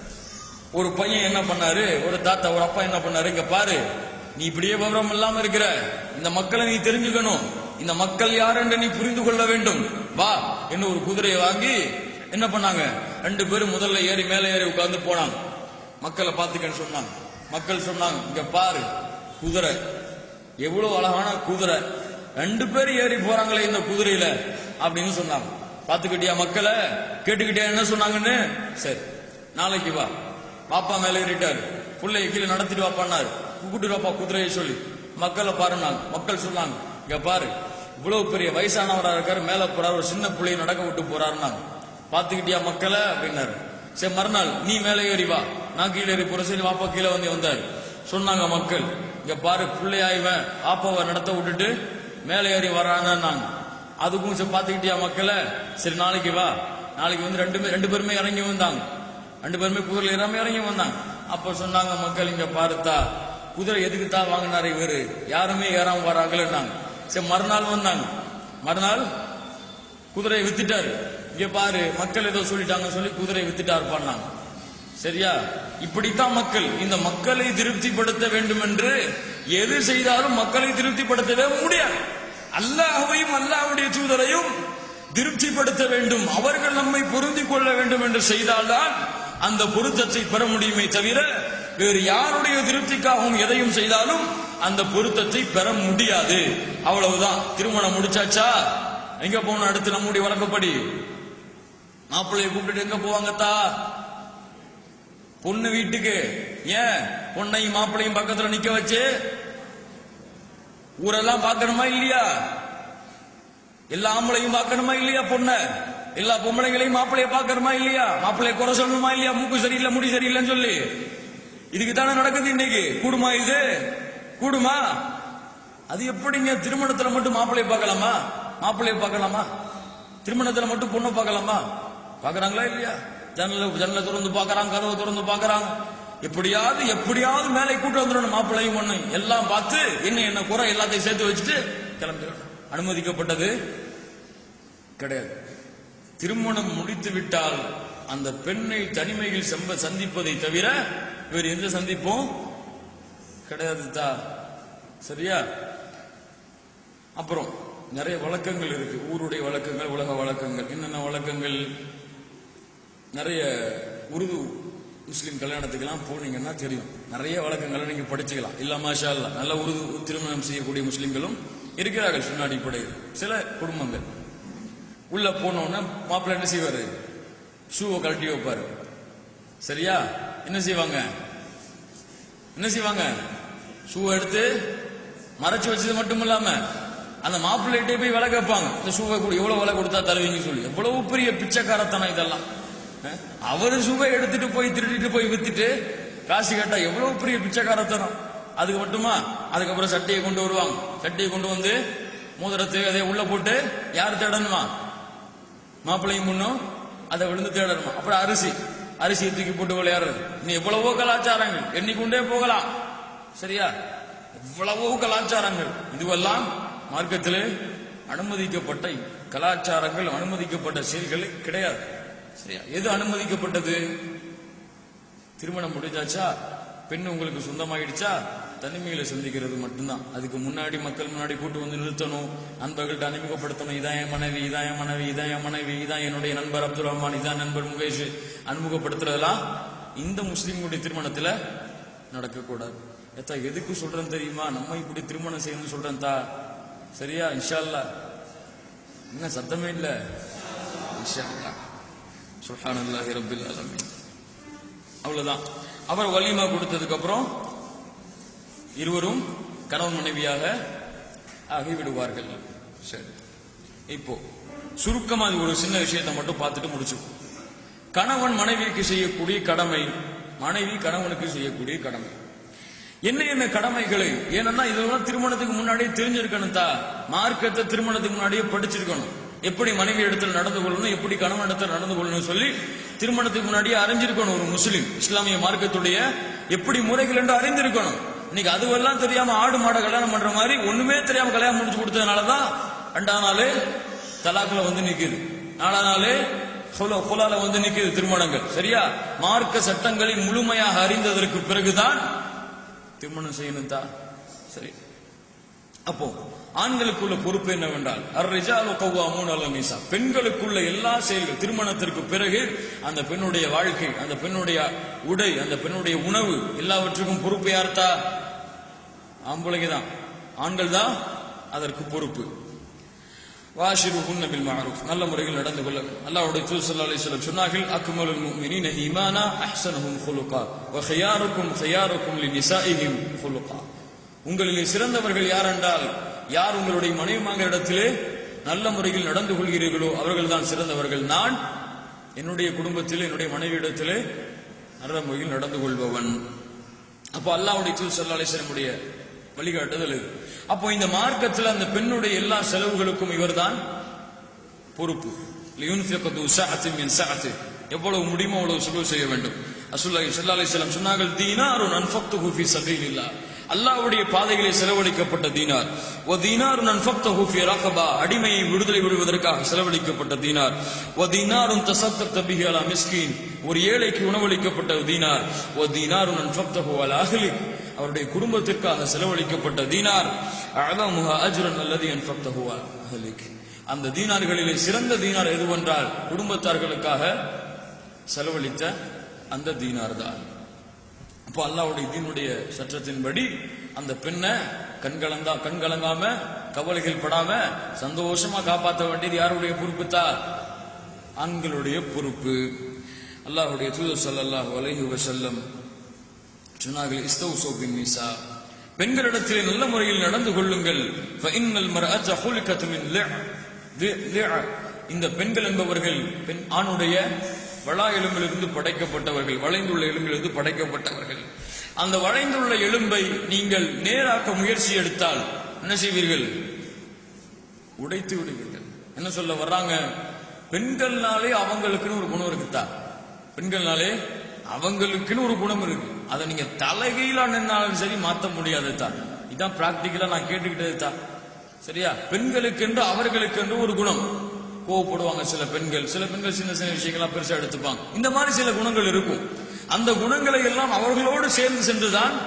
ஒரு பையன் என்ன பண்ணாரு ஒரு தாத்தா ஒரு அப்பா என்ன பண்ணாரு இங்க பாரு நீ இப்படியே விவரம் இல்லாம இருக்கிற இந்த மக்களை நீ தெரிஞ்சுக்கணும் இந்த மக்கள் யார் என்று நீ புரிந்து கொள்ள வேண்டும் வா என்ன ஒரு குதிரையை வாங்கி என்ன பண்ணாங்க ரெண்டு பேரும் முதல்ல ஏறி மேலே ஏறி உட்கார்ந்து போனாங்க மக்களை பார்த்துக்கன்னு சொன்னாங்க மக்கள் சொன்னாங்க இங்க பாரு குதிரை எவ்வளவு அழகான குதிரை ரெண்டு பேரும் ஏறி போறாங்களே இந்த குதிரையில அப்படின்னு சொன்னாங்க பாத்துக்கிட்டியா மக்களை கேட்டுக்கிட்டியா என்ன சொன்னாங்கன்னு சரி நாளைக்கு வா பாப்பா மேல ஏறிட்டாரு பிள்ளைய கீழே நடத்திட்டு வாப்பான்னாரு கூப்பிட்டு வாப்பா குதிரையை சொல்லி மக்களை பாருனாங்க மக்கள் சொன்னாங்க இங்க பாரு இவ்வளவு பெரிய வயசானவரா இருக்காரு மேல போறாரு ஒரு சின்ன பிள்ளைய நடக்க விட்டு போறாருன்னாங்க பாத்துக்கிட்டியா மக்களை அப்படின்னாரு சரி மறுநாள் நீ மேலே ஏறி வா நான் கீழே ஏறி போற சரி வாப்பா கீழே வந்து வந்தாரு சொன்னாங்க மக்கள் இங்க பாரு பிள்ளையா இவன் ஆப்பாவை நடத்த விட்டுட்டு மேலே ஏறி வரானாங்க அதுக்கும் சரி பாத்துக்கிட்டியா மக்களை சரி நாளைக்கு வா நாளைக்கு வந்து ரெண்டு பேர் ரெண்டு பேருமே இறங்கி வந்தாங்க ரெண்டு பேருமே குதிரையில் இறங்கி இறங்கி வந்தாங்க அப்ப சொன்னாங்க மக்கள் இங்க பாருத்தா குதிரை எதுக்கு தான் வாங்கினாரு இவரு யாருமே ஏறாம வராங்களேன்னாங்க சரி மறுநாள் வந்தாங்க மறுநாள் குதிரையை வித்துட்டாரு இங்க பாரு மக்கள் ஏதோ சொல்லிட்டாங்கன்னு சொல்லி குதிரையை வித்துட்டாரு பண்ணாங்க சரியா இப்படித்தான் மக்கள் இந்த மக்களை திருப்திப்படுத்த வேண்டும் என்று எது செய்தாலும் மக்களை திருப்திப்படுத்தவே முடியாது அல்லாஹ்வையும் அல்லாஹ்வுடைய தூதரையும் திருப்திப்படுத்த வேண்டும் அவர்கள் நம்மை பொருந்திக் கொள்ள வேண்டும் என்று செய்தால்தான் அந்த பொருத்தத்தை பெற முடியுமே தவிர வேறு யாருடைய திருப்திக்காகவும் எதையும் செய்தாலும் அந்த பொருத்தத்தை பெற முடியாது அவ்வளவுதான் திருமணம் முடிச்சாச்சா எங்க போகணும் அடுத்து நம்முடைய வழக்கப்படி மாப்பிள்ளைய கூப்பிட்டு எங்க போவாங்கத்தா பொண்ணு வீட்டுக்கு ஏன் பொண்ணையும் மாப்பிள்ளையும் பக்கத்துல நிக்க வச்சு ஊரெல்லாம் பார்க்கணுமா இல்லையா எல்லா ஆம்பளையும் பார்க்கணுமா இல்லையா பொண்ண எல்லா பொம்பளைங்களையும் மாப்பிள்ளைய பார்க்கணுமா இல்லையா மாப்பிள்ளைய குறை சொல்லணுமா இல்லையா மூக்கு சரியில்லை முடி சரியில்லைன்னு சொல்லி இதுக்கு தானே நடக்குது இன்னைக்கு கூடுமா இது கூடுமா அது எப்படிங்க திருமணத்துல மட்டும் மாப்பிள்ளைய பார்க்கலாமா மாப்பிள்ளைய பார்க்கலாமா திருமணத்துல மட்டும் பொண்ணை பார்க்கலாமா பார்க்கறாங்களா இல்லையா ஜன்னல ஜன்னல திறந்து பார்க்கறாங்க கதவை திறந்து பார்க்கறாங்க எப்படியாவது எப்படியாவது மேலே கூட்டு வந்துடணும் மாப்பிள்ளையும் பொண்ணு எல்லாம் பார்த்து என்ன என்ன குறை எல்லாத்தையும் சேர்த்து வச்சுட்டு கிளம்பிடணும் அனுமதிக்கப்பட்டது கிடையாது திருமணம் முடித்து விட்டால் அந்த பெண்ணை தனிமையில் செம்ப சந்திப்பதை தவிர வேறு எந்த சந்திப்பும் கிடையாது தா சரியா அப்புறம் நிறைய வழக்கங்கள் இருக்கு ஊருடைய வழக்கங்கள் உலக வழக்கங்கள் என்னென்ன வழக்கங்கள் நிறைய உருது முஸ்லீம் கல்யாணத்துக்கெல்லாம் போனீங்கன்னா தெரியும் நிறைய வழக்கங்களை நீங்க படிச்சுக்கலாம் இல்ல மாஷா அல்லா நல்ல உருது திருமணம் செய்யக்கூடிய முஸ்லீம்களும் இருக்கிறார்கள் சுண்ண அடிப்படையில் சில குடும்பங்கள் உள்ள போனோன்னா மாப்பிள்ளை என்ன செய்வாரு ஷூவை கழட்டி வைப்பாரு சரியா என்ன செய்வாங்க என்ன செய்வாங்க ஷூவை எடுத்து மறைச்சு வச்சது மட்டும் இல்லாம அந்த மாப்பிள்ளைகிட்டே போய் விலை கேட்பாங்க இந்த ஷூவை கூட எவ்வளவு விலை கொடுத்தா தருவீங்கன்னு சொல்லி எவ்வளவு பெரிய பிச்சைக்காரத்தனம் இதெல்லாம் அஹ், அவரு ஷூவை எடுத்துட்டு போய் திருடிட்டு போய் வித்துட்டு காசு கேட்டா எவ்வளவு பெரிய பிச்சைக்காரத்தனம் அதுக்கு மட்டுமா அதுக்கப்புறம் சட்டையை கொண்டு வருவாங்க சட்டையை கொண்டு வந்து மோதிரத்தை அதை உள்ள போட்டு யார் தேடணுமா மாப்பிள்ளையும் பொண்ணும் அதை விழுந்து தேடணுமா அப்புறம் அரிசி அரிசியை தூக்கி போட்டு விளையாடுறது இன்னும் எவ்வளவோ கலாச்சாரங்கள் எண்ணிக்கொண்டே போகலாம் சரியா எவ்வளவோ கலாச்சாரங்கள் இதுவெல்லாம் மார்க்கத்திலே அனுமதிக்கப்பட்ட கலாச்சாரங்கள் அனுமதிக்கப்பட்ட செயல்கள் கிடையாது சரியா எது அனுமதிக்கப்பட்டது திருமணம் முடிஞ்சாச்சா பெண் உங்களுக்கு சொந்தமாயிடுச்சா தனிமையில சந்திக்கிறது மட்டும்தான் அதுக்கு முன்னாடி மக்கள் முன்னாடி கூட்டு வந்து நிறுத்தணும் நண்பர்கள்ட்ட அறிமுகப்படுத்தணும் இதான் என் மனைவி இதான் என் மனைவி இதான் என் மனைவி இதான் என்னுடைய நண்பர் அப்துல் ரஹ்மான் இதான் நண்பர் முகேஷ் அறிமுகப்படுத்துறதெல்லாம் இந்த முஸ்லீம்களுடைய திருமணத்துல நடக்கக்கூடாது ஏத்தா எதுக்கு சொல்றேன் தெரியுமா நம்ம இப்படி திருமணம் செய்யணும்னு சொல்றேன் தா சரியா இன்ஷா அல்லாஹ் என்ன சத்தமே இல்ல இன்ஷா அல்லாஹ் சுப்ஹானல்லாஹி ரப்பில் ஆலமீன் அவ்வளவுதான் அவர் வலிமா கொடுத்ததுக்கு அப்புறம் இருவரும் கணவன் மனைவியாக ஆகிவிடுவார்கள் சரி இப்போ சுருக்கமா இது ஒரு சின்ன விஷயத்தை மட்டும் பார்த்துட்டு முடிச்சுப்போம் கணவன் மனைவிக்கு செய்யக்கூடிய கடமை மனைவி கணவனுக்கு செய்யக்கூடிய கடமை என்ன என்ன கடமைகளை ஏன்னா இதெல்லாம் திருமணத்துக்கு முன்னாடியே தெரிஞ்சிருக்கணும் தா மார்க்கத்தை திருமணத்துக்கு முன்னாடியே படிச்சிருக்கணும் எப்படி மனைவி இடத்துல நடந்து கொள்ளணும் எப்படி கணவன் இடத்துல நடந்து கொள்ளணும் சொல்லி திருமணத்துக்கு முன்னாடியே அறிஞ்சிருக்கணும் ஒரு முஸ்லீம் இஸ்லாமிய மார்க்கத்துடைய எப்படி முறைகள் என்று அறிந்திருக்கணும் இன்னைக்கு அதுவெல்லாம் தெரியாம ஆடு மாடை கல்யாணம் பண்ற மாதிரி ஒண்ணுமே தெரியாம கல்யாணம் முடிச்சு கொடுத்ததுனாலதான் ரெண்டாம் நாளே தலாக்குல வந்து நிக்குது நாலாம் நாளே ஹுலா ஹுலால வந்து நிக்குது திருமணங்கள் சரியா மார்க்க சட்டங்களை முழுமையாக அறிந்ததற்கு பிறகுதான் திருமணம் செய்யணும் தான் சரி அப்போ ஆண்களுக்குள்ள பொறுப்பு என்னவென்றால் அர்ரிஜாலு கவ்வாமூன் அல நிசா பெண்களுக்குள்ள எல்லா செயல்கள் திருமணத்திற்கு பிறகு அந்த பெண்ணுடைய வாழ்க்கை அந்த பெண்ணுடைய உடை அந்த பெண்ணுடைய உணவு எல்லாவற்றுக்கும் பொறுப்பு யார்த்தா ஆம்பளைங்க தான் ஆண்கள் தான் அதற்கு பொறுப்பு வாஷிரு பில் மஅரூஃப் நல்ல முறையில் நடந்து கொள்ள அல்லாஹ்வுடைய தூதர் ஸல்லல்லாஹு அலைஹி வஸல்லம் சொன்னார்கள் அக்மலுல் முஃமினீன ஈமானா அஹ்ஸனுஹும் குலுகா வ ഖിയാറുக்கும் ഖിയാറുக்கும் லினிசாஇஹிம் குலுகா உங்களிலே சிறந்தவர்கள் யார் என்றால் யார் உங்களுடைய மனைவிமாங்க இடத்திலே நல்ல முறையில் நடந்து கொள்கிறீர்களோ அவர்கள் தான் சிறந்தவர்கள் நான் என்னுடைய குடும்பத்தில் என்னுடைய மனைவி இடத்திலே நல்ல முறையில் நடந்து கொள்பவன் அப்போ அல்லாஹ்வுடைய தூதர் ஸல்லல்லாஹு அலைஹி வஸல்லமுடைய வழிகாட்டுதல் இது அப்போ இந்த மார்க்கத்தில் அந்த பெண்ணுடைய எல்லா செலவுகளுக்கும் இவர்தான் பொறுப்பு லியுன்ஃபிக து சஅத்தின் மின் சஅத்தி எவ்வளவு முடியுமோ அவ்வளவு செலவு செய்ய வேண்டும் ரசூலுல்லாஹி ஸல்லல்லாஹு அலைஹி வஸல்லம் சொன்னார்கள் தீனாருன் அன்ஃபக்துஹு ஃபீ சபீலில்லாஹ் அல்லாஹ்வுடைய பாதையிலே செலவழிக்கப்பட்ட தீனார் ஒ தீனாருன் அன்ஃபக்துஹு ஃபீ ரகபா அடிமையை விடுதலை விடுவதற்காக செலவழிக்கப்பட்ட தீனார் ஒ தீனாருன் தஸத்தக்த பிஹி அலா மிஸ்கீன் ஒரு ஏழைக்கு உணவளிக்கப்பட்ட தீனார் ஒ தீனாருன் அன்ஃபக்துஹு அலா அஹ்லிக் அவருடைய குடும்பத்திற்காக செலவழிக்கப்பட்ட தீனார் அலமுஹா அஜ்ரன் அல்லது அன்ஃபக்துஹு அலா அஹ்லிக் அந்த தீனார்களிலே சிறந்த தீனார் எதுவென்றால் குடும்பத்தார்களுக்காக செலவழித்த அந்த தீனார் தான் அப்போ அல்லாவுடைய தீனுடைய சட்டத்தின்படி அந்த பெண்ணை கண்கலந்தா கண்கலங்காம கவலைகள் படாம சந்தோஷமா காப்பாற்ற வேண்டியது யாருடைய பொறுப்புத்தா ஆண்களுடைய பொறுப்பு அல்லாஹ்வுடைய தூதர் ஸல்லல்லாஹு அலைஹி வஸல்லம் சொன்னார்கள் இஸ்தௌசு பின் நிசா பெண்களிடத்திலே நல்ல முறையில் நடந்து கொள்ளுங்கள் ஃபஇன்னல் மர்அத ஹுலிகத் மின் லிஅ தி- லிஅ. இந்த பெண்கள் என்பவர்கள் பெண் ஆணுடைய வளா எலும்பிலிருந்து படைக்கப்பட்டவர்கள் வளைந்துள்ள எலும்பிலிருந்து படைக்கப்பட்டவர்கள் அந்த வளைந்துள்ள எலும்பை நீங்கள் நேராக்க முயற்சி எடுத்தால் என்ன செய்வீர்கள் உடைத்து விடுவீர்கள் என்ன சொல்ல வர்றாங்க பெண்கள்னாலே அவங்களுக்குன்னு ஒரு குணம் இருக்குதா பெண்கள்னாலே அவங்களுக்குன்னு ஒரு குணம் இருக்கு அதை நீங்க தலைகீழா நின்னாலும் சரி மாத்த முடியாது தான் இதான் பிராக்டிக்கலா நான் கேட்டுக்கிட்டது தான் சரியா பெண்களுக்கென்று அவர்களுக்கென்று ஒரு குணம் கோவப்படுவாங்க சில பெண்கள் சில பெண்கள் சின்ன சின்ன விஷயங்களா பெருசா எடுத்துப்பாங்க இந்த மாதிரி சில குணங்கள் இருக்கும் அந்த குணங்களை எல்லாம் அவர்களோடு சேர்ந்து சென்றுதான்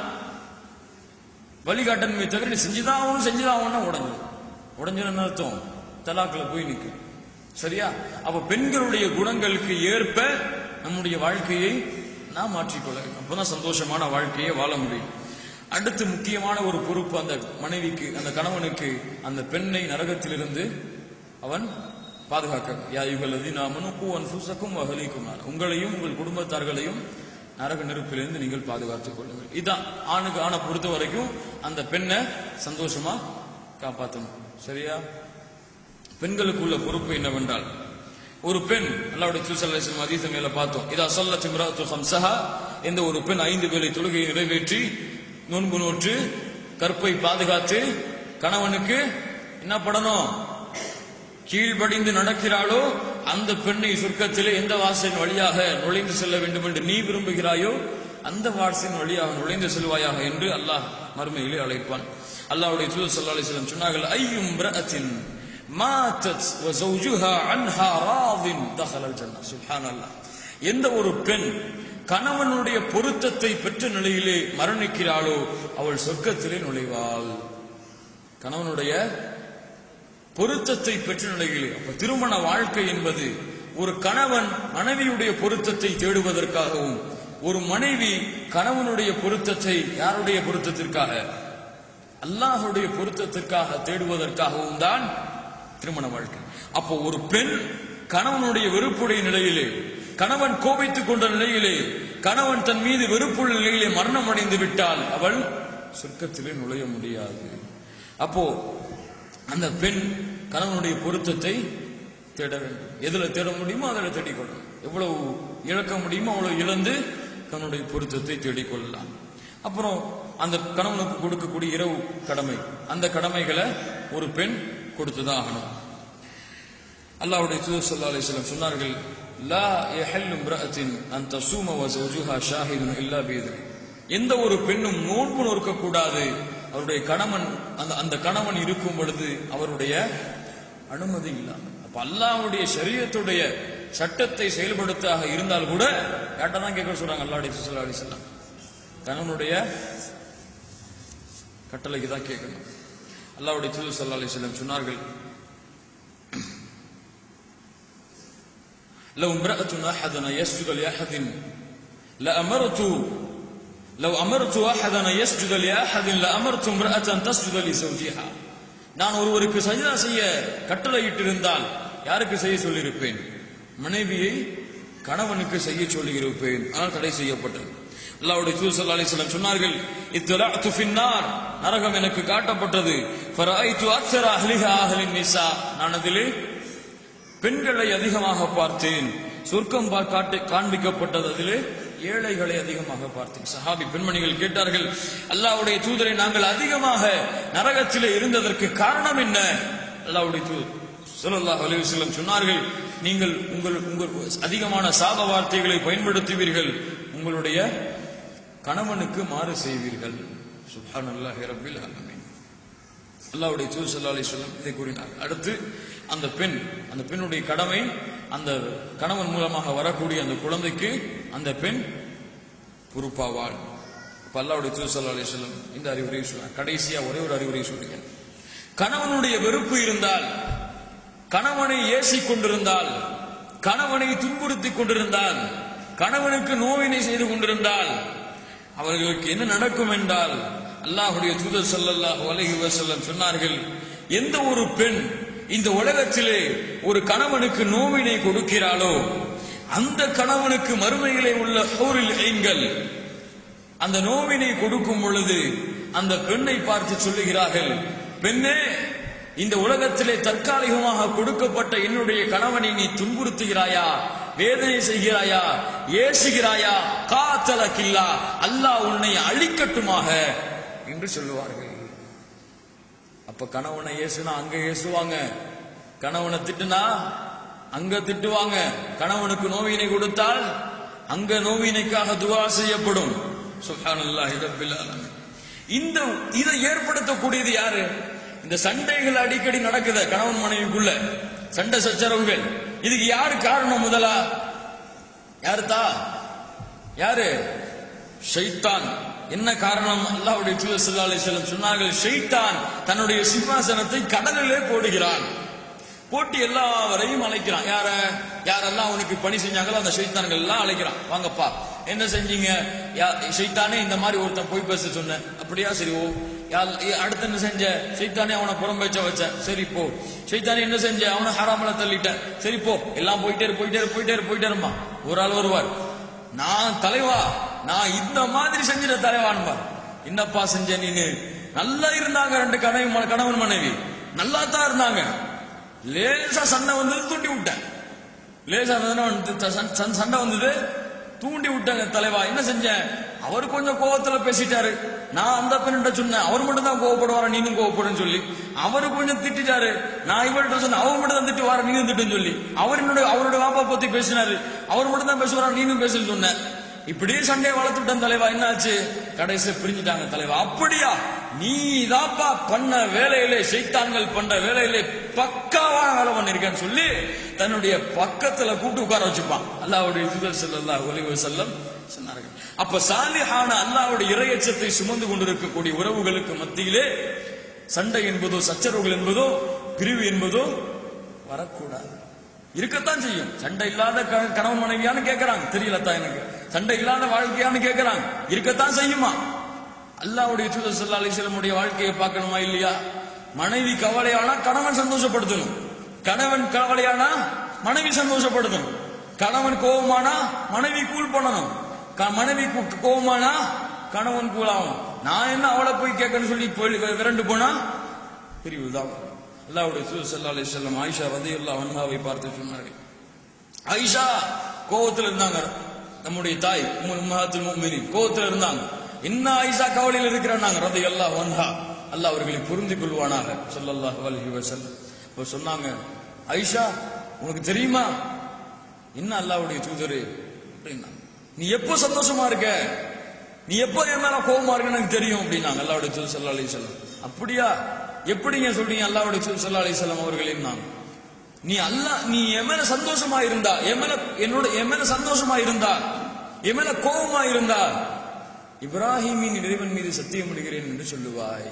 வழிகாட்டணுமே தவிர நீ செஞ்சுதான் ஆகணும் செஞ்சுதான் ஆகணும் உடஞ்சு உடஞ்சுன்னு அர்த்தம் தலாக்குல போய் நிற்கும் சரியா அப்ப பெண்களுடைய குணங்களுக்கு ஏற்ப நம்முடைய வாழ்க்கையை நாம் மாற்றிக்கொள்ள வேண்டும் அப்பதான் சந்தோஷமான வாழ்க்கையை வாழ முடியும் அடுத்து முக்கியமான ஒரு பொறுப்பு அந்த மனைவிக்கு அந்த கணவனுக்கு அந்த பெண்ணை நரகத்திலிருந்து அவன் பாதுகாக்க யா யுகல்லதி நாமனு கூ அன்புசக்கும் வகலிக்கும் உங்களையும் உங்கள் குடும்பத்தார்களையும் நரக நெருப்பிலிருந்து நீங்கள் பாதுகாத்துக் கொள்ளுங்கள் இதான் ஆணுக்கு ஆணை பொறுத்த வரைக்கும் அந்த பெண்ணை சந்தோஷமா காப்பாற்றணும் சரியா பெண்களுக்குள்ள பொறுப்பு என்னவென்றால் ஒரு பெண் அல்லாவுடைய சூசல்லம் அதீத மேல பார்த்தோம் இதா சொல்ல சிம்ராத்து ஹம்சஹா எந்த ஒரு பெண் ஐந்து வேளை தொழுகையை நிறைவேற்றி நோன்பு நோற்று கற்பை பாதுகாத்து கணவனுக்கு என்ன படணும் கீழ்ப்படிந்து நடக்கிறாளோ அந்த பெண்ணை சொர்க்கத்திலே எந்த வாசலின் வழியாக நுழைந்து செல்ல வேண்டும் என்று நீ விரும்புகிறாயோ அந்த வாசலின் வழியாக நுழைந்து செல்வாயாக என்று அல்லாஹ் மறுமையிலே அழைப்பான் அல்லாஹ்வுடைய தூதர் ஸல்லல்லாஹு அலைஹி வஸல்லம் சொன்னார்கள் ஐயும் பிரஅத்தின் மாத்தத் வ زوجها عنها راض دخل الجنه سبحان الله எந்த ஒரு பெண் கணவனுடைய பொருத்தத்தை பெற்ற நிலையிலே மரணிக்கிறாளோ அவள் சொர்க்கத்திலே நுழைவாள் கணவனுடைய பொருத்தத்தை பெற்ற நிலையிலே அப்ப திருமண வாழ்க்கை என்பது ஒரு கணவன் மனைவியுடைய பொருத்தத்தை தேடுவதற்காகவும் ஒரு மனைவி கணவனுடைய பொருத்தத்தை யாருடைய பொருத்தத்திற்காக அல்லாஹுடைய பொருத்தத்திற்காக தேடுவதற்காகவும் தான் திருமண வாழ்க்கை அப்போ ஒரு பெண் கணவனுடைய வெறுப்புடைய நிலையிலே கணவன் கோபித்துக் கொண்ட நிலையிலே கணவன் தன் மீது வெறுப்புள்ள நிலையிலே மரணம் அடைந்து விட்டால் அவள் சொர்க்கத்திலே நுழைய முடியாது அப்போ அந்த பெண் கணவனுடைய பொருத்தத்தை தேட வேண்டும் எதுல தேட முடியுமோ அதில் தேடிக்கொள்ளலாம் எவ்வளவு இழக்க முடியுமோ அவ்வளவு இழந்து கணவனுடைய பொருத்தத்தை தேடிக்கொள்ளலாம் அப்புறம் அந்த கணவனுக்கு கொடுக்கக்கூடிய இரவு கடமை அந்த கடமைகளை ஒரு பெண் கொடுத்துதான் ஆகணும் அல்லாஹ்வுடைய தூதர் ஸல்லல்லாஹு அலைஹி வஸல்லம் சொன்னார்கள் லா யஹல்லு இம்ரஅத்தின் அன் தஸூம வ ஸௌஜுஹா ஷாஹிதுன் இல்லா பிஇذن எந்த ஒரு பெண்ணும் நோன்பு நோக்க கூடாது அவருடைய கணவன் அந்த அந்த கணவன் இருக்கும் பொழுது அவருடைய அனுமதி இல்லாமல் அப்ப அல்லாஹ்வுடைய ஷரியத்துடைய சட்டத்தை செயல்படுத்தாக இருந்தால் கூட யார்ட்ட தான் கேட்க சொல்றாங்க அல்லாஹ்வுடைய ஸல்லல்லாஹு அலைஹி வஸல்லம் கணவனுடைய கட்டளைக்கு தான் கேட்கணும் அல்லாஹ்வுடைய தூதர் ஸல்லல்லாஹு அலைஹி வஸல்லம் சொன்னார்கள் لو امرأة أحدنا يسجد لأحد لأمرت لو أمرت أحدنا يسجد لأحد لأمرت امرأة تسجد لزوجها நான் ஒருவருக்கு சஜிதா செய்ய கட்டளையிட்டிருந்தால் யாருக்கு செய்ய சொல்லியிருப்பேன் மனைவியை கணவனுக்கு செய்ய சொல்லியிருப்பேன் ஆனால் தடை செய்யப்பட்டது அல்லாஹ்வுடைய தூதர் ஸல்லல்லாஹு அலைஹி வஸல்லம் சொன்னார்கள் இத்லஅத்து ஃபின்னார் நரகம் எனக்கு காட்டப்பட்டது ஃபரஐது அக்ஸர அஹ்லிஹா அஹ்லின் நிசா நான் அதிலே பெண்களை அதிகமாக பார்த்தேன் சொர்க்கம் பா- காட்டு காண்பிக்கப்பட்டது அதிலே ஏழைகளை அதிகமாக பார்த்தேன் சஹாபி பெண்மணிகள் கேட்டார்கள் அல்லாஹ்வுடைய தூதரை நாங்கள் அதிகமாக நரகத்திலே இருந்ததற்கு காரணம் என்ன அல்லாஹ்வுடைய தூதர் ஸல்லல்லாஹு அலைஹி வஸல்லம் சொன்னார்கள் நீங்கள் உங்கள் உங்கள் அதிகமான சாப வார்த்தைகளை பயன்படுத்துவீர்கள் உங்களுடைய கணவனுக்கு மாறு செய்வீர்கள் சுப்ஹானல்லாஹி ரப்பில் ஆலமீன் அல்லாஹ்வுடைய தூதர் ஸல்லல்லாஹு அலைஹி வஸல்லம் இதை கூறினார் அடுத்து அந்த பெண் அந்த பெண்ணுடைய கடமை அந்த கணவன் மூலமாக வரக்கூடிய அந்த குழந்தைக்கு அந்த பெண் பொறுப்பாவாள் அப்ப அல்லாஹ்வுடைய தூதர் ஸல்லல்லாஹு அலைஹி வஸல்லம் இந்த அறிவுரையை சொல்றாங்க கடைசியா ஒரே ஒரு அறிவுரை சொல்றேன் கணவனுடைய வெறுப்பு இருந்தால் கணவனை ஏசிக் கொண்டிருந்தால் கணவனை துன்புறுத்திக் கொண்டிருந்தால் கணவனுக்கு நோவினை செய்து கொண்டிருந்தால் அவர்களுக்கு என்ன நடக்கும் என்றால் அல்லாஹ்வுடைய தூதர் ஸல்லல்லாஹு அலைஹி வஸல்லம் சொன்னார்கள் எந்த ஒரு பெண் இந்த உலகத்திலே ஒரு கணவனுக்கு நோவினை கொடுக்கிறாளோ அந்த கணவனுக்கு மறுமையிலே உள்ள ஹூரில் ஐன்கள் அந்த நோவினை கொடுக்கும் பொழுது அந்த பெண்ணை பார்த்து சொல்லுகிறார்கள் பெண்ணே இந்த உலகத்திலே தற்காலிகமாக கொடுக்கப்பட்ட என்னுடைய கணவனை நீ துன்புறுத்துகிறாயா வேதனை செய்கிறாயா ஏசுகிறாயா காத்தலக்கில்லா அல்லாஹ் உன்னை அழிக்கட்டுமாக என்று சொல்லுவார்கள் அப்ப கணவனை ஏசுனா அங்க ஏசுவாங்க கணவனை திட்டுனா அங்க திட்டுவாங்க கணவனுக்கு நோவினை கொடுத்தால் அங்க நோவினைக்காக துவா செய்யப்படும் சுப்ஹானல்லாஹி ரப்பில் ஆலமீன் இந்த இதை ஏற்படுத்தக்கூடியது யாரு இந்த சண்டைகள் அடிக்கடி நடக்குத கணவன் மனைவிக்குள்ள சண்டை சச்சரவுகள் இதுக்கு யாரு காரணம் முதலா யாருதா யாரு ஷைத்தான் என்ன காரணம் அல்லாஹ்வுடைய தூதர் ஸல்லல்லாஹு அலைஹி வஸல்லம் சொன்னார்கள் ஷைத்தான் தன்னுடைய சிம்மாசனத்தை கடலிலே போடுகிறான் போட்டு எல்லாவரையும் அழைக்கிறான் யார யாரெல்லாம் அவனுக்கு பணி செஞ்சாங்களோ அந்த ஷைத்தான்கள் எல்லாம் அழைக்கிறான் வாங்கப்பா என்ன செஞ்சீங்க யா- ஷைத்தானே இந்த மாதிரி ஒருத்தன் போய் பேச சொன்னேன் அப்படியா சரி ஓ யா- ஏ, அடுத்து என்ன செஞ்ச சைத்தானே அவனை புறம் பேச்ச வச்ச சரி போ சைத்தானே என்ன செஞ்ச அவனை ஹராமல தள்ளிட்டேன் சரி போ எல்லாம் போயிட்டே இரு, போயிட்டே இரு, போயிட்டே இரு, போயிட்டே இருமா ஒரு ஆள் வருவார் நான் தலைவா நான் இந்த மாதிரி செஞ்சிட தலைவான்பார் என்னப்பா செஞ்ச நீனு நல்லா இருந்தாங்க ரெண்டு கணவன் கணவன் மனைவி நல்லா தான் இருந்தாங்க லேசா சண்டை வந்தது தூண்டி விட்டேன் லேசா சண்டை வந்து- சண்- சண்- சண்டை வந்தது தூண்டி விட்டாங்க தலைவா என்ன செஞ்சேன் அவர் கொஞ்சம் கோவத்துல பேசிட்டாரு நான் அந்த பெண்ணிட்ட சொன்னேன் அவர் மட்டும் தான் கோவப்படுவாரா நீனும் கோவப்படுன்னு சொல்லி அவரு கொஞ்சம் திட்டிட்டாரு நான் இவர்கிட்ட சொன்னேன் அவர் மட்டும் தான் திட்டுவாரா நீனும் திட்டுன்னு சொல்லி அவர் என்னோட அவரோட வாப்பா பத்தி பேசினாரு அவர் மட்டும் தான் பேசுவாரா நீனும் பேசுன்னு சொன்னேன் இப்படியே சண்டையை வளர்த்துட்டேன் தலைவா என்னாச்சு கடைசியில பிரிஞ்சுட்டாங்க தலைவா அப்படியா நீ தாப்பா பண்ண வேலையிலே சைத்தான்கள் பண்ண வேலையிலே பக்காவான வேலை பண்ணிருக்கேன்னு சொல்லி தன்னுடைய பக்கத்துல கூட்டு உட்கார வச்சுப்பான் அல்லாஹ்வுடைய தூதர் ஸல்லல்லாஹு அலைஹி வஸல்லம் சொன்னார்கள் அப்ப சாலிஹான அல்லாஹ்வுடைய இறையச்சத்தை சுமந்து கொண்டிருக்கக்கூடிய உறவுகளுக்கு மத்தியிலே சண்டை என்பதோ சச்சரவுகள் என்பதோ பிரிவு என்பதோ வரக்கூடாது இருக்கத்தான் செய்யும் சண்டை இல்லாத க- கணவன் மனைவியான்னு கேட்கறாங்க தெரியலத்தான் எனக்கு சண்டை இல்லாத வாழ்க்கையான்னு கேட்கறாங்க இருக்கத்தான் செய்யுமா அல்லாஹ்வுடைய தூதர் ஸல்லல்லாஹு அலைஹி வஸல்லமுடைய வாழ்க்கையை பார்க்கணுமா இல்லையா மனைவி கவலையானா கணவன் சந்தோஷப்படுத்தணும் கணவன் கவலையானா மனைவி சந்தோஷப்படுத்தணும் கணவன் கோபமானா மனைவி கூல் பண்ணணும் க- மனைவி கு- கோபமானா கணவன் கூலாகும் நான் என்ன அவளை போய் கேட்கணும்னு சொல்லி போய் விரண்டு போனா பிரிவு தான் அல்லாஹ்வுடைய தூதர் ஸல்லல்லாஹு அலைஹி வஸல்லம் ஆயிஷா ரலியல்லாஹு அன்ஹாவை பார்த்து சொன்னார்கள் ஆயிஷா கோவத்துல இருந்தாங்க நம்முடைய தாய் உம்மு- உம்மஹாத்துல் முஃமினீன் கோவத்துல இருந்தாங்க என்ன ஆயிஷா கவலையில் இருக்கிறாங்க ரலியல்லாஹு அன்ஹா அல்லாஹ் அவர்களை புரிந்து கொள்வானாக ஸல்லல்லாஹு அலைஹி வஸல்லம் அப்ப சொன்னாங்க ஆயிஷா உனக்கு தெரியுமா என்ன அல்லாஹ்வுடைய தூதரு அப்படின்னா நீ எப்போ சந்தோஷமா இருக்க நீ எப்போ என் மேல கோபமா இருக்கன்னு எனக்கு தெரியும் அப்படின்னாங்க அல்லாஹ்வுடைய தூதர் ஸல்லல்லாஹு அலைஹி வஸல்லம் அப்படியா எப்படிங்க சொல்றீங்க அல்லாஹ்வுடைய தூதர் ஸல்லல்லாஹு அலைஹி வஸல்லம் அவர்களே இருந்தாங்க நீ அல்லாஹ் நீ என் மேல சந்தோஷமா இருந்தா என் மேல என்னோட என் மேல சந்தோஷமா இருந்தா என் மேல கோபமா இருந்தா இப்ராஹிமின் இறைவன் மீது சத்தியம் பண்ணுகிறேன் என்று சொல்லுவாய்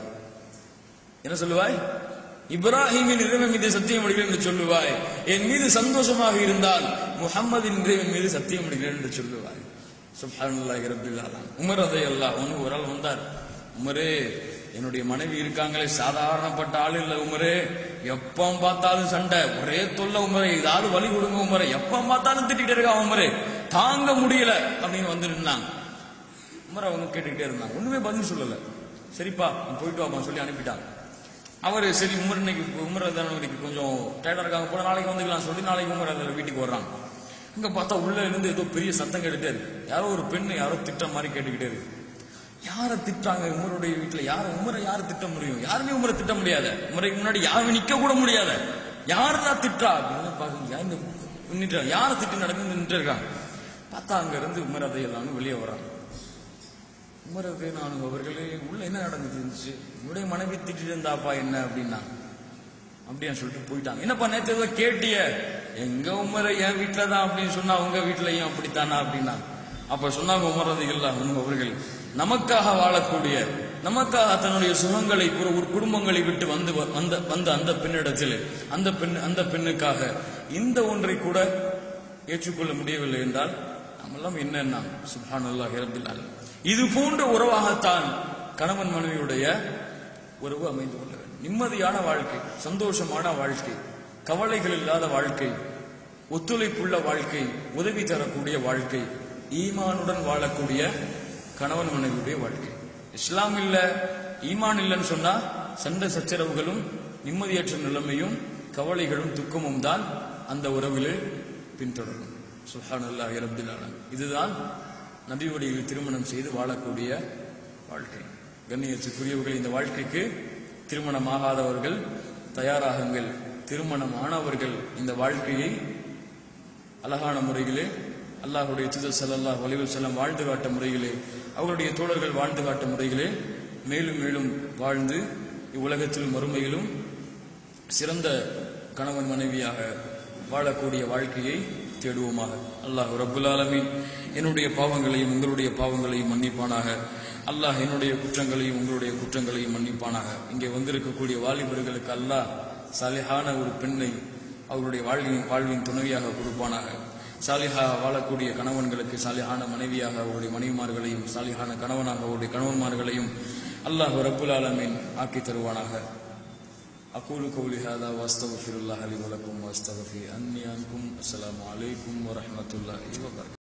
என்ன சொல்லுவாய் இப்ராஹிமின் இறைவன் மீது சத்தியம் பண்ணுகிறேன் என்று சொல்லுவாய் என் மீது சந்தோஷமாக இருந்தால் முஹம்மதின் இறைவன் மீது சத்தியம் பண்ணுகிறேன் என்று சொல்லுவாய் சுப்ஹானல்லாஹி ரப்பில் ஆலமீன் உமர் ரலியல்லாஹு அன்ஹு ஒரு ஆள் வந்தார் உமரே என்னுடைய மனைவி இருக்காங்களே சாதாரணப்பட்ட ஆள் இல்ல உமரே எப்ப பார்த்தாலும் சண்டை ஒரே தொல்லை உமரே ஏதாவது வழி கொடுங்க உமரே எப்ப பார்த்தாலும் திட்டிகிட்டே இருக்கா உமரே தாங்க முடியல அப்படின்னு வந்து நின்னாங்க உமர் அவங்க கேட்டுக்கிட்டே இருந்தாங்க ஒண்ணுமே பதில் சொல்லல சரிப்பா நீ போயிட்டு வாப்பா சொல்லி அனுப்பிட்டாங்க அவரு சரி உமர் இன்னைக்கு உமர் இன்னைக்கு கொஞ்சம் டயர்டா இருக்காங்க போல நாளைக்கு வந்துக்கலாம் சொல்லி நாளைக்கு உமர் அதில் வீட்டுக்கு வர்றாங்க இங்க பார்த்தா உள்ள இருந்து ஏதோ பெரிய சத்தம் கேட்டுட்டே இருக்கு யாரோ ஒரு பெண்ணு யாரோ திட்டம் மாதிரி கேட்டுக்கிட்டே இருக்கு யாரை திட்டாங்க உமருடைய வீட்டுல யார உமரை யாரு திட்ட முடியும் யாருமே உமரை திட்ட முடியாத உமரைக்கு முன்னாடி யாருமே நிக்க கூட முடியாத யாருதான் திட்டா அப்படின்னு பாக்குங்க யார் இந்த நின்னுட்டு யாரை திட்டு நடந்து நின்று இருக்காங்க பார்த்தா அங்க இருந்து உமர் அதையெல்லாம் வெளியே வர்றாங்க உமரது நான் அவர்களே உள்ள என்ன நடந்துச்சு இருந்துச்சு உன்னுடைய மனைவி திட்டிட்டு இருந்தாப்பா என்ன அப்படின்னா அப்படியா சொல்லிட்டு போயிட்டாங்க என்னப்பா நேத்து ஏதோ கேட்டிய எங்க உமரை என் வீட்டுல தான் அப்படின்னு சொன்னா உங்க வீட்டுலயும் அப்படித்தானா அப்படின்னா அப்ப சொன்னாங்க உமரது இல்ல அவர்கள் நமக்காக வாழக்கூடிய நமக்காக தன்னுடைய சுகங்களை குரு- ஒரு குடும்பங்களை விட்டு வந்து வந்த வந்த அந்த பெண்ணிடத்தில் அந்த பெண் அந்த பெண்ணுக்காக இந்த ஒன்றை கூட ஏற்றுக்கொள்ள முடியவில்லை என்றால் நம்மெல்லாம் என்னன்னா சுப்ஹானல்லாஹி ரப்பில் ஆலமீன் இது போன்ற உறவாகத்தான் கணவன் மனைவியுடைய உறவு அமைந்து கொள்ள வேண்டும் நிம்மதியான வாழ்க்கை சந்தோஷமான வாழ்க்கை கவலைகள் இல்லாத வாழ்க்கை ஒத்துழைப்புள்ள வாழ்க்கை உதவி தரக்கூடிய வாழ்க்கை ஈமானுடன் வாழக்கூடிய கணவன் மனைவியுடைய வாழ்க்கை இஸ்லாம் இல்ல ஈமான் இல்லைன்னு சொன்னா சண்டை சச்சரவுகளும் நிம்மதியற்ற நிலைமையும் கவலைகளும் துக்கமும் தான் அந்த உறவிலே பின்தொடரும் சுஹானல்லாஹி ரப்பில் ஆலமீன் இதுதான் நபியுடைய திருமணம் செய்து வாழக்கூடிய வாழ்க்கை கண்ணியத்துக்குரியவர்கள் இந்த வாழ்க்கைக்கு திருமணமாகாதவர்கள் தயாராகுங்கள் திருமணம் ஆனவர்கள் இந்த வாழ்க்கையை அழகான முறையிலே அல்லாஹுடைய தூதர் ஸல்லல்லாஹு அலைஹி வஸல்லம் வாழ்ந்து காட்ட முறையிலே அவர்களுடைய தோழர்கள் வாழ்ந்து காட்ட முறையிலே மேலும் மேலும் வாழ்ந்து இவ்வுலகத்திலும் மறுமையிலும் சிறந்த கணவன் மனைவியாக வாழக்கூடிய வாழ்க்கையை தேடுவோமாக அல்லாஹ் ரப்புல் ஆலமீன் என்னுடைய பாவங்களையும் உங்களுடைய பாவங்களையும் மன்னிப்பானாக அல்லாஹ் என்னுடைய குற்றங்களையும் உங்களுடைய குற்றங்களையும் மன்னிப்பானாக இங்கே வந்திருக்கக்கூடிய வாலிபர்களுக்கு அல்லாஹ் சாலிஹான ஒரு பெண்ணை அவருடைய வாழ்வின் வாழ்வின் துணைவியாக கொடுப்பானாக சாலிஹா வாழக்கூடிய கணவன்களுக்கு சாலிஹான மனைவியாக அவருடைய மனைவிமார்களையும் சாலிஹான கணவனாக அவருடைய கணவன்மார்களையும் அல்லாஹ் ரப்புல் ஆலமீன் ஆக்கி தருவானாக أقول قولي هذا وأستغفر الله لي ولكم وأستغفر أني عنكم السلام عليكم ورحمة الله وبركاته